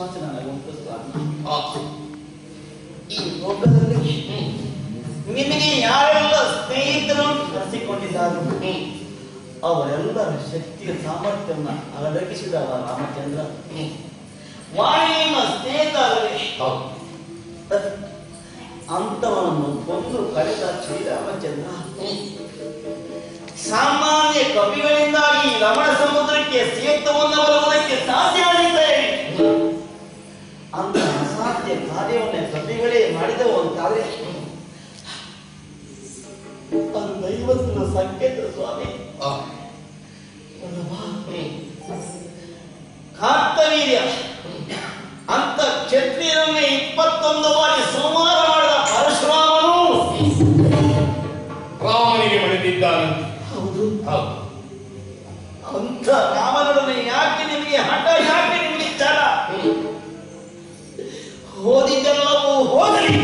ವಿಶ್ವಾಸ ನನಗುಂಟು ಸ್ವಾಮಿ ಆ, ಈ ಲೋಕದಲ್ಲಿ ನಿಮಗೆ ಯಾರೆಲ್ಲ ಸ್ನೇಹಿತರು ಕರೆಸಿಕೊಂಡಿದ್ದಾರೆ ಹ್ಮ್, ಅವರೆಲ್ಲರ ಶಕ್ತಿಯ ಸಾಮರ್ಥ್ಯವನ್ನ ಅಡಗಿಸಿದವ ರಾಮಚಂದ್ರ ಹ್ಮ್, ವಾಣಿ ನಿಮ್ಮ ಸ್ನೇಹಿತ ಅಲ್ಲವೇ ಹೌದು. ಅಂತವನನ್ನು ಕೊಂದು ಕಳೆದ ಶ್ರೀರಾಮಚಂದ್ರ ಹ್ಮ್, ಸಾಮಾನ್ಯ ಕವಿಗಳಿಂದಾಗಿ ರಮಣ ಸಮುದ್ರಕ್ಕೆ ಸೇತುವನ್ನು ಬರುವುದಕ್ಕೆ ಸಾಧ್ಯವಾಗಿದೆ ಅಂತ ಅಸಾಧ್ಯ ಕಾರ್ಯವನ್ನ ಕವಿಗಳೇ ಮಾಡಿದವು ಅಂತಾದ್ರೆ ಅದು ದೈವತ್ವದ ಸಂಕೇತ ಸ್ವಾಮಿ ಆ, ಅಲ್ಲವಾ? ಹ್ಮ್, ಕಾರ್ತವೀರ್ಯ ಅಂತ ಕ್ಷತ್ರಿಯರನ್ನೇ ಇಪ್ಪತ್ತೊಂದು ಬಾರಿ ಸಂಹಾರ ಮಾಡಿದ ಪರಶುರಾಮನು ರಾಮನಿಗೆ ಮಣಿದಿದ್ದಾನಂತೆ ಹೌದು ಹೌದು ಅಂತ ರಾಮನೊಡನೆ ಯಾಕೆ ನಿಮಗೆ ಹಠ ಯಾಕೆ ನಿಮಗೆ ಛಲ ಹ್ಮ್, ಓದಿದ್ದೆಲ್ಲವೂ ಹೋಗಲಿ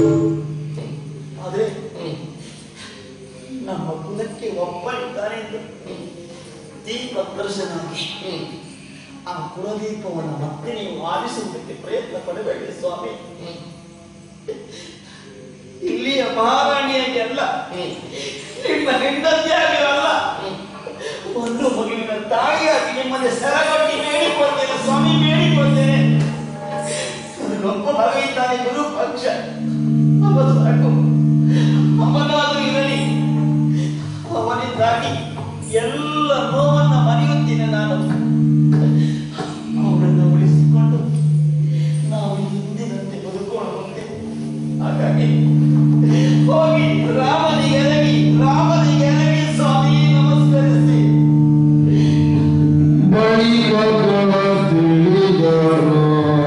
ಆದ್ರೆ ಹ್ಮ್, ನಮ್ಮ ಕುಲಕ್ಕೆ ಒಬ್ಬನಿದ್ದಾನೆ ಎಂದು ದೀಪ ದರ್ಶನಾಗಿ ಹ್ಮ್, ಆ ಕುಲದೀಪವನ್ನು ಮತ್ತೆ ನೀವು ಆರಿಸುವುದಕ್ಕೆ ಪ್ರಯತ್ನ ಪಡಬೇಡಿ ಸ್ವಾಮಿ ಹ್ಮ್, ಇಲ್ಲಿಯ ಮಹಾರಾಣಿಯಾಗಿ ಅಲ್ಲ ಹ್ಮ್, ನಿಮ್ಮ ಹೆಂಡತಿಯಾಗಿ ಅಲ್ಲ ಹ್ಮ್. ಒಂದು ಮಗುವಿನ ತಾಯಿಯಾಗಿ ನಿಮ್ಮಲ್ಲಿ ಸರಗಟ್ಟಿ ಬೇಡಿಕೊಳ್ತೇನೆ ಸ್ವಾಮಿ ಬೇಡಿಕೊಳ್ತೇನೆ ನನಗೊಬ್ಬ ಮಗ ಇದ್ದಾನೆ ಗುರು ಪಕ್ಷ ಅವ ಸಾಕು ಅವನಾದ್ರೂ ಇರಲಿ ಅವನಿಂದಾಗಿ ಎಲ್ಲ ನೋವನ್ನ ಮರೆಯುತ್ತೇನೆ ನಾನು ಅವನನ್ನು ಉಳಿಸಿಕೊಂಡು ನಾವು ಹಿಂದಿನಂತೆ ಬದುಕೋಣ ಮುಂದೆ ಹಾಗಾಗಿ ಹೋಗಿ ರಾಮನಿಗೆ ಎರಗಿ ರಾಮನಿಗೆ ಎರಗಿ ಸ್ವಾಮಿ ನಮಸ್ಕರಿಸಿ ಬಳಿಕ ತಿಳಿದರು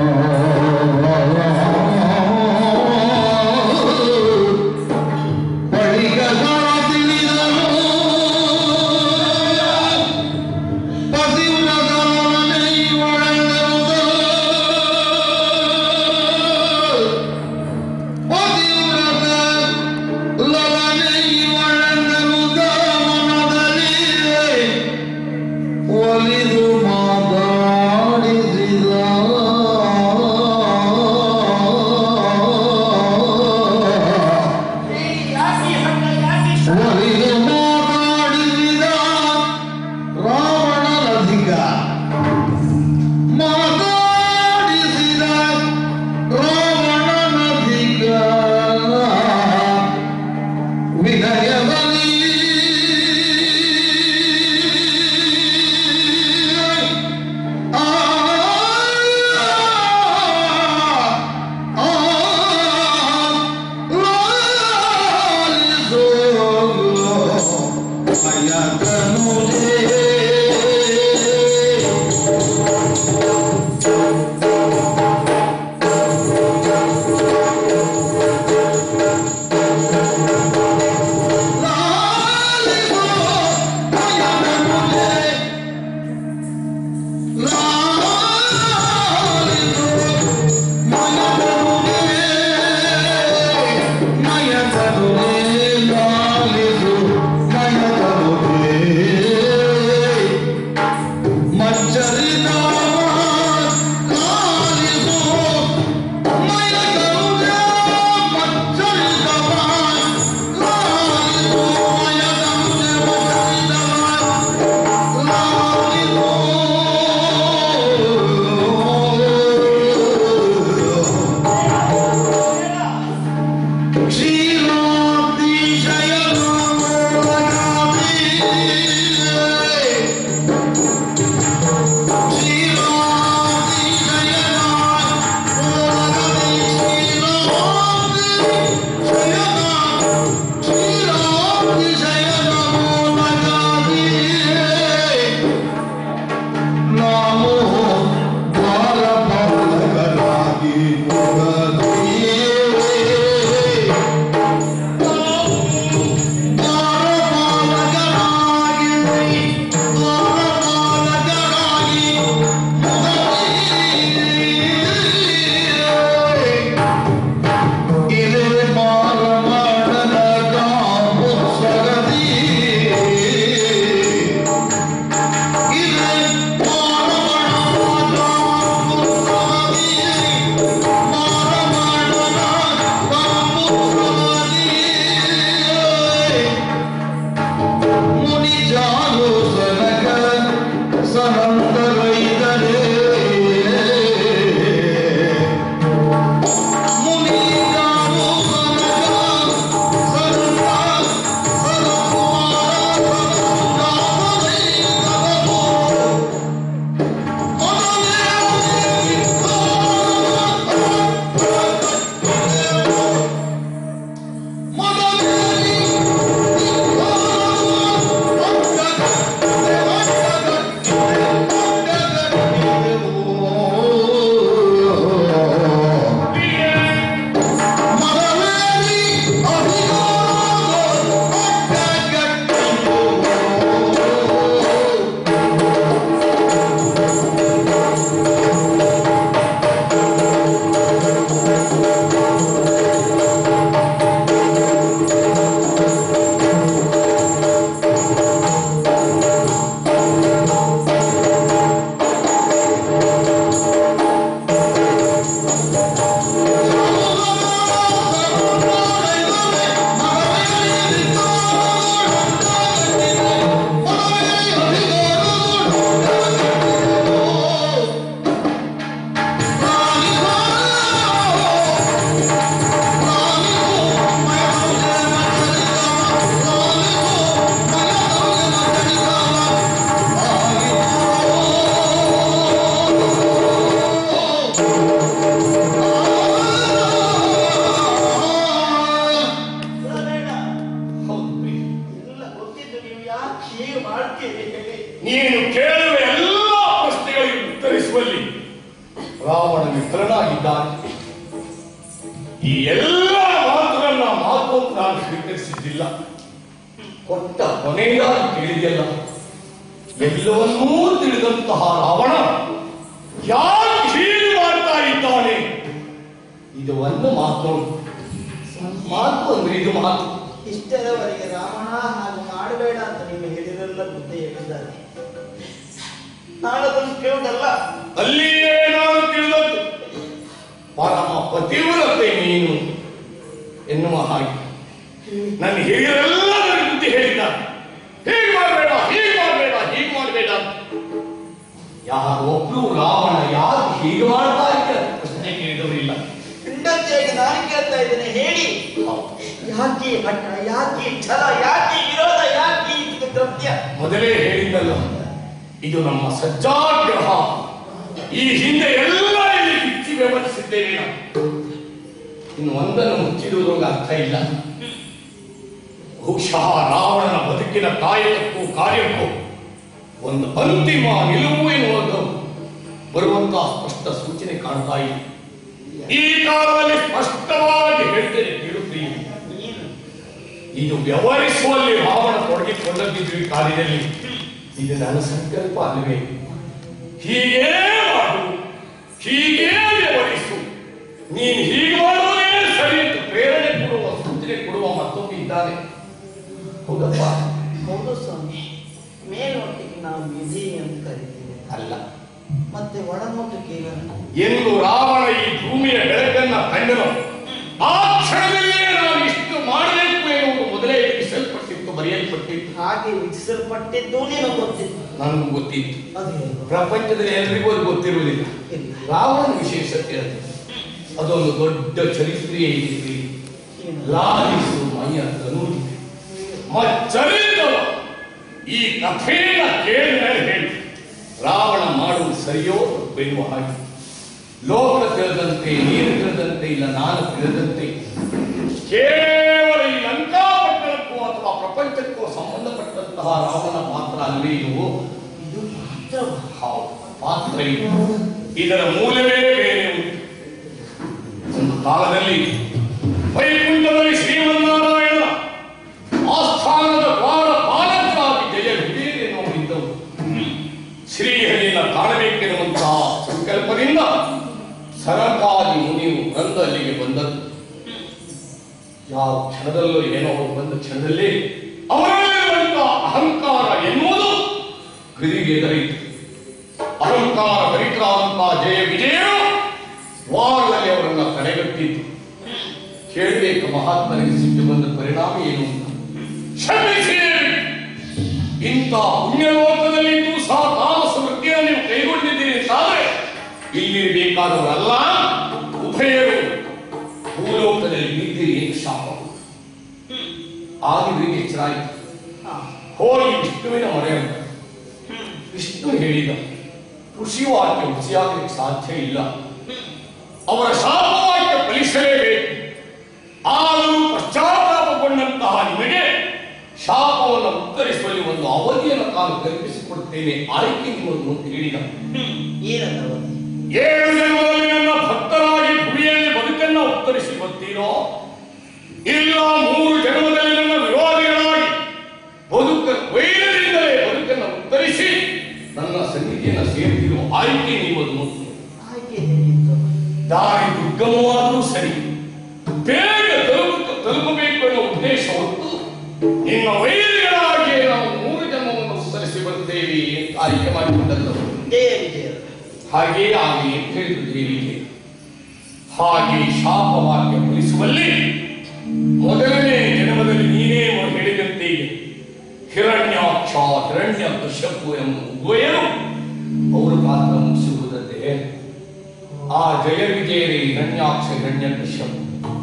ಬಳಿಕ ತಿಳಿದರು ಪತಿವ್ರತನೊಡನೆ ಒಳಗಿರುವುದು ಪತಿವ್ರತ ಲವನೆ ಒಳಗಿರುವುದು ಮನದಲ್ಲಿ ಒಲಿದು ಮಾತಾಡಿಸಿದ ಯಾಕೆ ಹಠ ಯಾಕೆ ಮಾಡ್ತೀರಿ ಹೇಳಿ ನೀನು ಕೇಳುವ ಎಲ್ಲ ಪ್ರಶ್ನೆಗಳಿಗೆ ಉತ್ತರಿಸುವಲ್ಲಿ ರಾವಣ ವಿಫಲನಾಗಿದ್ದಾನೆ ಈ ಎಲ್ಲ ಮಾತುಗಳನ್ನ ಮಾತು ಅಂತ ನಾನು ಸ್ವೀಕರಿಸಿದ್ದಿಲ್ಲ ಕೊಟ್ಟ ಕೊನೆಯದಾಗಿ ಕೇಳಿದೆಯಲ್ಲ ಎಲ್ಲವನ್ನೂ ತಿಳಿದಂತಹ ರಾವಣ ಯಾಕೆ ಹೀಗೆ ಮಾಡ್ತಾ ಇದ್ದಾನೆ ಇದು ಒಂದು ಮಾತು ಮಾತು ಅಂದ್ರೆ ಇದು ಮಾತು ಇಷ್ಟರವರೆಗೆ ರಾವಣ ಹಾಗೆ ಮಾಡಬೇಡ ಅಂತ ನಿಮ್ಮ ಹೇಳಿರಲ್ಲ ಬುದ್ಧಿ ಹೇಳಿದ್ದಾರೆ ನಾಳದನ್ನು ಕೇಳುವುದಲ್ಲ ಅಲ್ಲಿಯೇ ನಾನು ತಿಳಿದದ್ದು ಪರಮ ಪತಿವ್ರತೆ ನೀನು ಎನ್ನುವ ಹಾಗೆ ನನ್ನ ಹಿರಿಯರೆಲ್ಲ ನನ್ನ ಬುದ್ಧಿ ಹೇಳಿದ್ದಾರೆ ಹೀಗೆ ಮಾಡಬೇಡ ಹೀಗೆ ಮಾಡಬೇಡ ಹೀಗೆ ಮಾಡಬೇಡ ಯಾರೊಬ್ರು ರಾವಣ ಯಾರು ಹೀಗೆ ಮಾಡ್ತಾ ಇದ್ದಾರೆ ಪ್ರಶ್ನೆ ಕೇಳಿದವರಿಲ್ಲ ಹೆಂಡತಿಯಾಗಿ ನಾನು ಕೇಳ್ತಾ ಇದ್ದೇನೆ ಹೇಳಿ ಯಾಕೆ ಈ ಹಠ ಯಾಕೆ ಈ ಛಲ ಯಾಕೆ ಈ ವಿರೋಧ ಯಾಕೆ ಈ ಕೃತ್ಯ ಮೊದಲೇ ಹೇಳಿದ್ದಲ್ಲ ಇದು ನಮ್ಮ ಸಜ್ಜಾಗ್ರಹ ಈ ಹಿಂದೆ ಎಲ್ಲ ಇಲ್ಲಿ ಬಿಚ್ಚಿ ವ್ಯವಹರಿಸಿದ್ದೇವೆ ನಾವು ಇನ್ನು ಒಂದನ್ನು ಮುಚ್ಚಿರುವುದಕ್ಕೆ ಅರ್ಥ ಇಲ್ಲ ಬಹುಶಃ ರಾವಣನ ಬದುಕಿನ ಕಾಯಕಕ್ಕೂ ಕಾರ್ಯಕ್ಕೂ ಒಂದು ಅಂತಿಮ ನಿಲುವು ಎನ್ನುವುದು ಬರುವಂತಹ ಸ್ಪಷ್ಟ ಸೂಚನೆ ಕಾಣ್ತಾ ಇದೆ ಈ ಕಾಲದಲ್ಲಿ ಸ್ಪಷ್ಟವಾಗಿ ಹೇಳ್ತೇನೆ ಕೇಳುತ್ತೀನಿ ಏನು ಇದು ವ್ಯವಹರಿಸುವಲ್ಲಿ ರಾವಣ ತೊಡಗಿಕೊಂಡದ್ದು ಈ ಕಾರ್ಯದಲ್ಲಿ ಇದು ನನ್ನ ಸಂಕಲ್ಪ ಅಲ್ಲವೇ ಹೀಗೇ ಮಾಡು ಹೀಗೇ ವ್ಯವಹರಿಸು ನೀನು ಹೀಗೆ ಮಾಡುವುದೇ ಸರಿ ಅಂತ ಪ್ರೇರಣೆ ಕೊಡುವ ಸೂಚನೆ ಕೊಡುವ ಮತ್ತೊಬ್ಬ ಇದ್ದಾನೆ ಹೌದಪ್ಪ ಹೌದು ಸ್ವಾಮಿ ಮೇಲ್ನೋಟಕ್ಕೆ ನಾವು ವಿಧಿ ಅಂತ ಕರಿತೀವಿ ಅಲ್ಲ ಮತ್ತೆ ಒಳನೋಟಕ್ಕೆ ಏನು? ಎಂದು ರಾವಣ ಈ ಭೂಮಿಯ ಬೆಳಕನ್ನ ಕಂಡನು ಆ ಕ್ಷಣದಲ್ಲೇ ನಾನು ಇಷ್ಟು ಮಾಡಬೇಕು ಎನ್ನುವುದು ಮೊದಲೇ ವಿಧಿಸಲ್ಪಟ್ಟಿತ್ತು ಬರೆಯಲ್ಪಟ್ಟಿತ್ತು ಹಾಗೆ ವಿಧಿಸಲ್ಪಟ್ಟಿದ್ದು ನಿನಗೆ ಗೊತ್ತಿತ್ತು ನನಗೂ ಗೊತ್ತಿತ್ತು ಅದು ಹೇಳು. ಪ್ರಪಂಚದಲ್ಲಿ ಎಲ್ರಿಗೂ ಅದು ಗೊತ್ತಿರುವುದಿಲ್ಲ ಇಲ್ಲ. ರಾವಣ ವಿಶೇಷತೆ ಅದು ಅದೊಂದು ದೊಡ್ಡ ಚರಿತ್ರೆಯೇ ಇದೆ ಏನು? ಲಾಲಿಸು ಮೈಯ ತನೂರಿ ಮಚ್ಚರಿತವ ಈ ಕಥೆಯನ್ನ ಕೇಳಿದ ಮೇಲೆ ಹೇಳಿ ರಾವಣ ಮಾಡುವುದು ಸರಿಯೋ ಬೆನ್ನುವ ಹಾಗೆ ಲೋಕ ತಿಳಿದಂತೆ ನೀನು ತಿಳಿದಂತೆ ಇಲ್ಲ ನಾನು ತಿಳಿದಂತೆ ಕೇವಲ ಈ ಲಂಕಾಪಟ್ಟಣಕ್ಕೂ ಅಥವಾ ಪ್ರಪಂಚಕ್ಕೂ ಸಂಬಂಧಪಟ್ಟಂತಹ ರಾವಣ ಪಾತ್ರ ಅಲ್ಲೇ ಇದು ಇದು ಮಾತ್ರ ಹೌದು ಪಾತ್ರ ಇದು ಇದರ ಮೂಲವೇ ಬೇರೆ ಉಂಟು ಒಂದು ಕಾಲದಲ್ಲಿ ವೈಕುಂಠದಲ್ಲಿ ಶ್ರೀಮನ್ನಾರಾಯಣ ಆಸ್ಥಾನದ ದ್ವಾರ ಪಾಲಕರಾಗಿ ಜಯ ವಿಜಯನೋ ಇದ್ದವು ಶ್ರೀಹರಿನ ಕಾಣಬೇಕೆನ್ನುವಂತಹ ಸಂಕಲ್ಪದಿಂದ ಸರಕಾರಿ ಮುನಿಯು ಬಂದು ಅಲ್ಲಿಗೆ ಬಂದದ್ದು ಯಾವ ಕ್ಷಣದಲ್ಲೂ ಏನೋ ಅವರು ಬಂದ ಕ್ಷಣದಲ್ಲಿ ಅವರಲ್ಲಿರುವಂತಹ ಅಹಂಕಾರ ಎನ್ನುವುದು ಗದಿಗೆ ಎದರಿತು ಅಹಂಕಾರ ಭರಿತರಾದಂತಹ ಜಯ ವಿಜಯರು ವಾರದಲ್ಲಿ ಅವರನ್ನ ತಡೆಗಟ್ಟಿದ್ದು ಕೇಳಬೇಕು ಮಹಾತ್ಮನಿಗೆ ಸಿಟ್ಟು ಬಂದ ಪರಿಣಾಮ ಏನು ಅಂತ ಕ್ಷಮಿಸಿ ಇಂಥ ಪುಣ್ಯಲೋಕದಲ್ಲಿದ್ದು ಸಹ ತಾಮಸ ವೃತ್ತಿಯನ್ನು ನೀವು ಕೈಗೊಂಡಿದ್ದೀರಿ ಅಂತಾದ್ರೆ ಇಲ್ಲಿರಬೇಕಾದವರಲ್ಲ ಉಭಯರು ಭೂಲೋಕದಲ್ಲಿ ಬಿದ್ದಿರಿ ಎಂದು ಶಾಪ ಆಗಿದ್ರಿಗೆ ಎಚ್ಚರಾಯಿತು ಹಾ. ಹೋಗಿ ವಿಷ್ಣುವಿನ ಮೊರೆ ಅಂತ ವಿಷ್ಣು ಹೇಳಿದ ಋಷಿವಾಕ್ಯ ರುಚಿಯಾಗಲಿಕ್ಕೆ ಸಾಧ್ಯ ಇಲ್ಲ ಅವರ ಶಾಪವಾಕ್ಯ ಫಲಿಸಲೇಬೇಕು ಆದರೂ ಪಶ್ಚಾತ್ತಾಪಗೊಂಡಂತಹ ನಿಮಗೆ ಶಾಪವನ್ನು ಉತ್ತರಿಸುವಲ್ಲಿ ಒಂದು ಅವಧಿಯನ್ನು ನಾನು ಕಲ್ಪಿಸಿಕೊಡುತ್ತೇನೆ ಆಯ್ಕೆ ನಿಮ್ಮನ್ನು ಅಂತ ಹೇಳಿದ ಏನಂತ ಅವನು? ಏಳು ಜನ್ಮದಲ್ಲಿ ನನ್ನ ಭಕ್ತರಾಗಿ ಭೂಮಿಯಲ್ಲಿ ಬದುಕನ್ನ ಉತ್ತರಿಸಿ ಬರ್ತೀರೋ ಇಲ್ಲ ಮೂರು ಜನ್ಮದಲ್ಲಿ ನನ್ನ ವಿರೋಧಿಗಳಾಗಿ ಬದುಕ ವೈರದಿಂದಲೇ ಬದುಕನ್ನು ಉತ್ತರಿಸಿ ನನ್ನ ಸನ್ನಿಧಿಯನ್ನು ಸೇರ್ತಿರೋ ಆಯ್ಕೆ ನೀವದು ಹಾಗೆ ಹೇಳಿದ್ದು. ದಾರಿ ದುರ್ಗಮವಾದರೂ ಸರಿ ಬೇಗ ತಲುಪ ತಲುಪಬೇಕು ಅನ್ನೋ ಉದ್ದೇಶ ಹೊತ್ತು ನಿನ್ನ ವೈರಿಗಳಾಗಿ ನಾವು ಮೂರು ಜನ್ಮವನ್ನು ಉತ್ತರಿಸಿ ಬರ್ತೇವೆ ಅಂತ ಆಯ್ಕೆ ಮಾಡಿಕೊಂಡದ್ದು ಜಯ ವಿಜಯ ಹಾಗೇ ಆಗಲಿ ಅಂತ ಹೇಳಿದ್ರು ದೇವಿಗೆ ಹಾಗೆ ಶಾಪವಾಕ್ಯ ಫಲಿಸುವಲ್ಲಿ ಮೊದಲನೇ ಜನ್ಮದಲ್ಲಿ ನೀನೇ ಹೇಳಿದಂತೆ ಹಿರಣ್ಯಾಕ್ಷ ಹಿರಣ್ಯ ಕಶ್ಯಪು ಎಂಬ ಉಭಯರು ಅವರ ಪಾತ್ರ ಮುಗಿಸುವುದಲ್ಲದೆ ಆ ಜಯ ವಿಜಯರೇ ಹಿರಣ್ಯಾಕ್ಷ ಹಿರಣ್ಯ ಕಶ್ಯಪು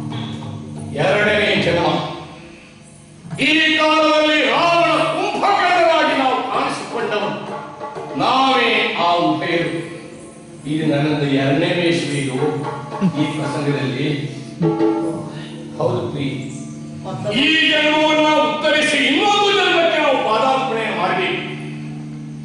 ಎರಡನೇ ಜನ್ಮ ಈ ಕಾಲದಲ್ಲಿ ರಾವಣ ಕುಂಭಕರ್ಣರಾಗಿ ನಾವು ಕಾಣಿಸಿಕೊಂಡವರು ನಾವೇ ಆ ಉಭಯರು ಇದು ನನ್ನದು ಎರಡನೇ ವೇಷವಿದು ಈ ಪ್ರಸಂಗದಲ್ಲಿ ಹೌದು ಪ್ರೀ ಮತ್ತೊಬ್ಬ- ಈ ಜನ್ಮವನ್ನು ಉತ್ತರಿಸಿ ಇನ್ನೊಂದು ಜನ್ಮಕ್ಕೆ ನಾವು ಪಾದಾರ್ಪಣೆ ಮಾಡಬೇಕು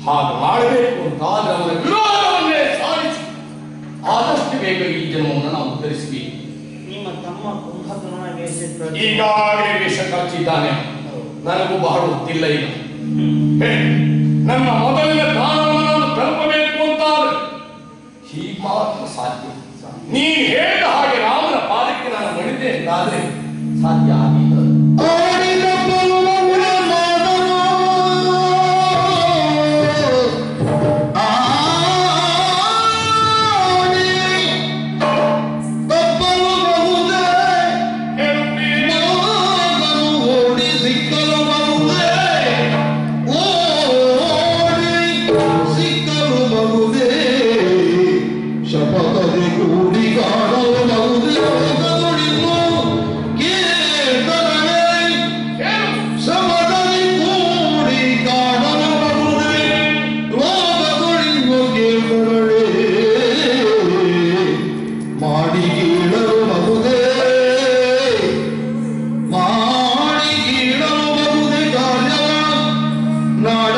ಹಾಗೆ ಮಾಡಬೇಕು ಅಂತಾದ್ರೆ ಅವರ ವಿರೋಧವನ್ನೇ ಸಾಧಿಸಿ ಆದಷ್ಟು ಬೇಗ ಈ ಜನ್ಮವನ್ನು ನಾವು ಉತ್ತರಿಸಬೇಕು ನಿಮ್ಮ ತಮ್ಮ ಕುಂಭಕರ್ಣ ವೇಷ ಈಗಾಗಲೇ ವೇಷ ಕಳಿಸಿದ್ದಾನೆ ನನಗೂ ಬಹಳ ಗೊತ್ತಿಲ್ಲ ಈಗ ಹೇ, ನನ್ನ ಮೊದಲಿನ ದಾನವನ್ನು ನಾನು ತಲುಪಬೇಕು ಅಂತಾದ್ರೆ ಹೀಗೆ ಮಾತ್ರ ಸಾಧ್ಯ ನೀನು ಹೇಳಿದ ಹಾಗೆ ರಾಮನ ಪಾದಕ್ಕೆ ನಾನು ಮಣಿದೆ ಅಂತಾದ್ರೆ ಸಾಧ್ಯ ಆಗಿಲ್ಲ ಆಡಿದ ಬಲ್ಲವನ ಮಾದನು. ಆಡಿ ತಪ್ಪಲು ಬಹುದೇ ಮಗನು ಓಡಿ ಸಿಕ್ಕಲು ಬಹುದೇ ಓಡಿ ಸಿಕ್ಕಲು ಬಹುದೇ ಶಪಥದಿ ಕೂಡಿ ಕಾಣಲು ಬಹುದೇ ಹೋಗದುಳಿದು ಕೀರ್ತನೆ ಸಮದಲ್ಲಿ ಕೂಡಿ ಕಾಣಲು ಬಹುದೇ ಲೋಕದುಳಿದು ಕೀರ್ತನೆ ಮಾಡಿ ಕೀಳಲು ಬಹುದೇ ಮಾಡಿ ಕೀಳಲು ಬಹುದೇ ಕಾರ್ಯವ ನಾಡ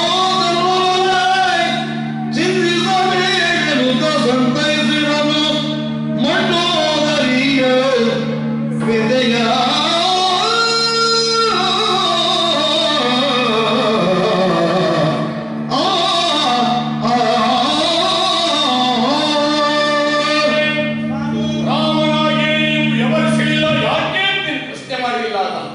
ಚಿಂತಿಸಬೇಕೆನುತ ಸಂತೈಸಿರಲು ಮಣ್ಣೋದರಿಯ ವಿದಯ ಆ ಆ ರಾಮನಾಗಿ ನೀವು ವ್ಯವಹರಿಸಲಿಲ್ಲ ಯಾಕೆ ಅಂತ ನೀನು ಪ್ರಶ್ನೆ ಮಾಡಲಿಲ್ಲ ಅಂತ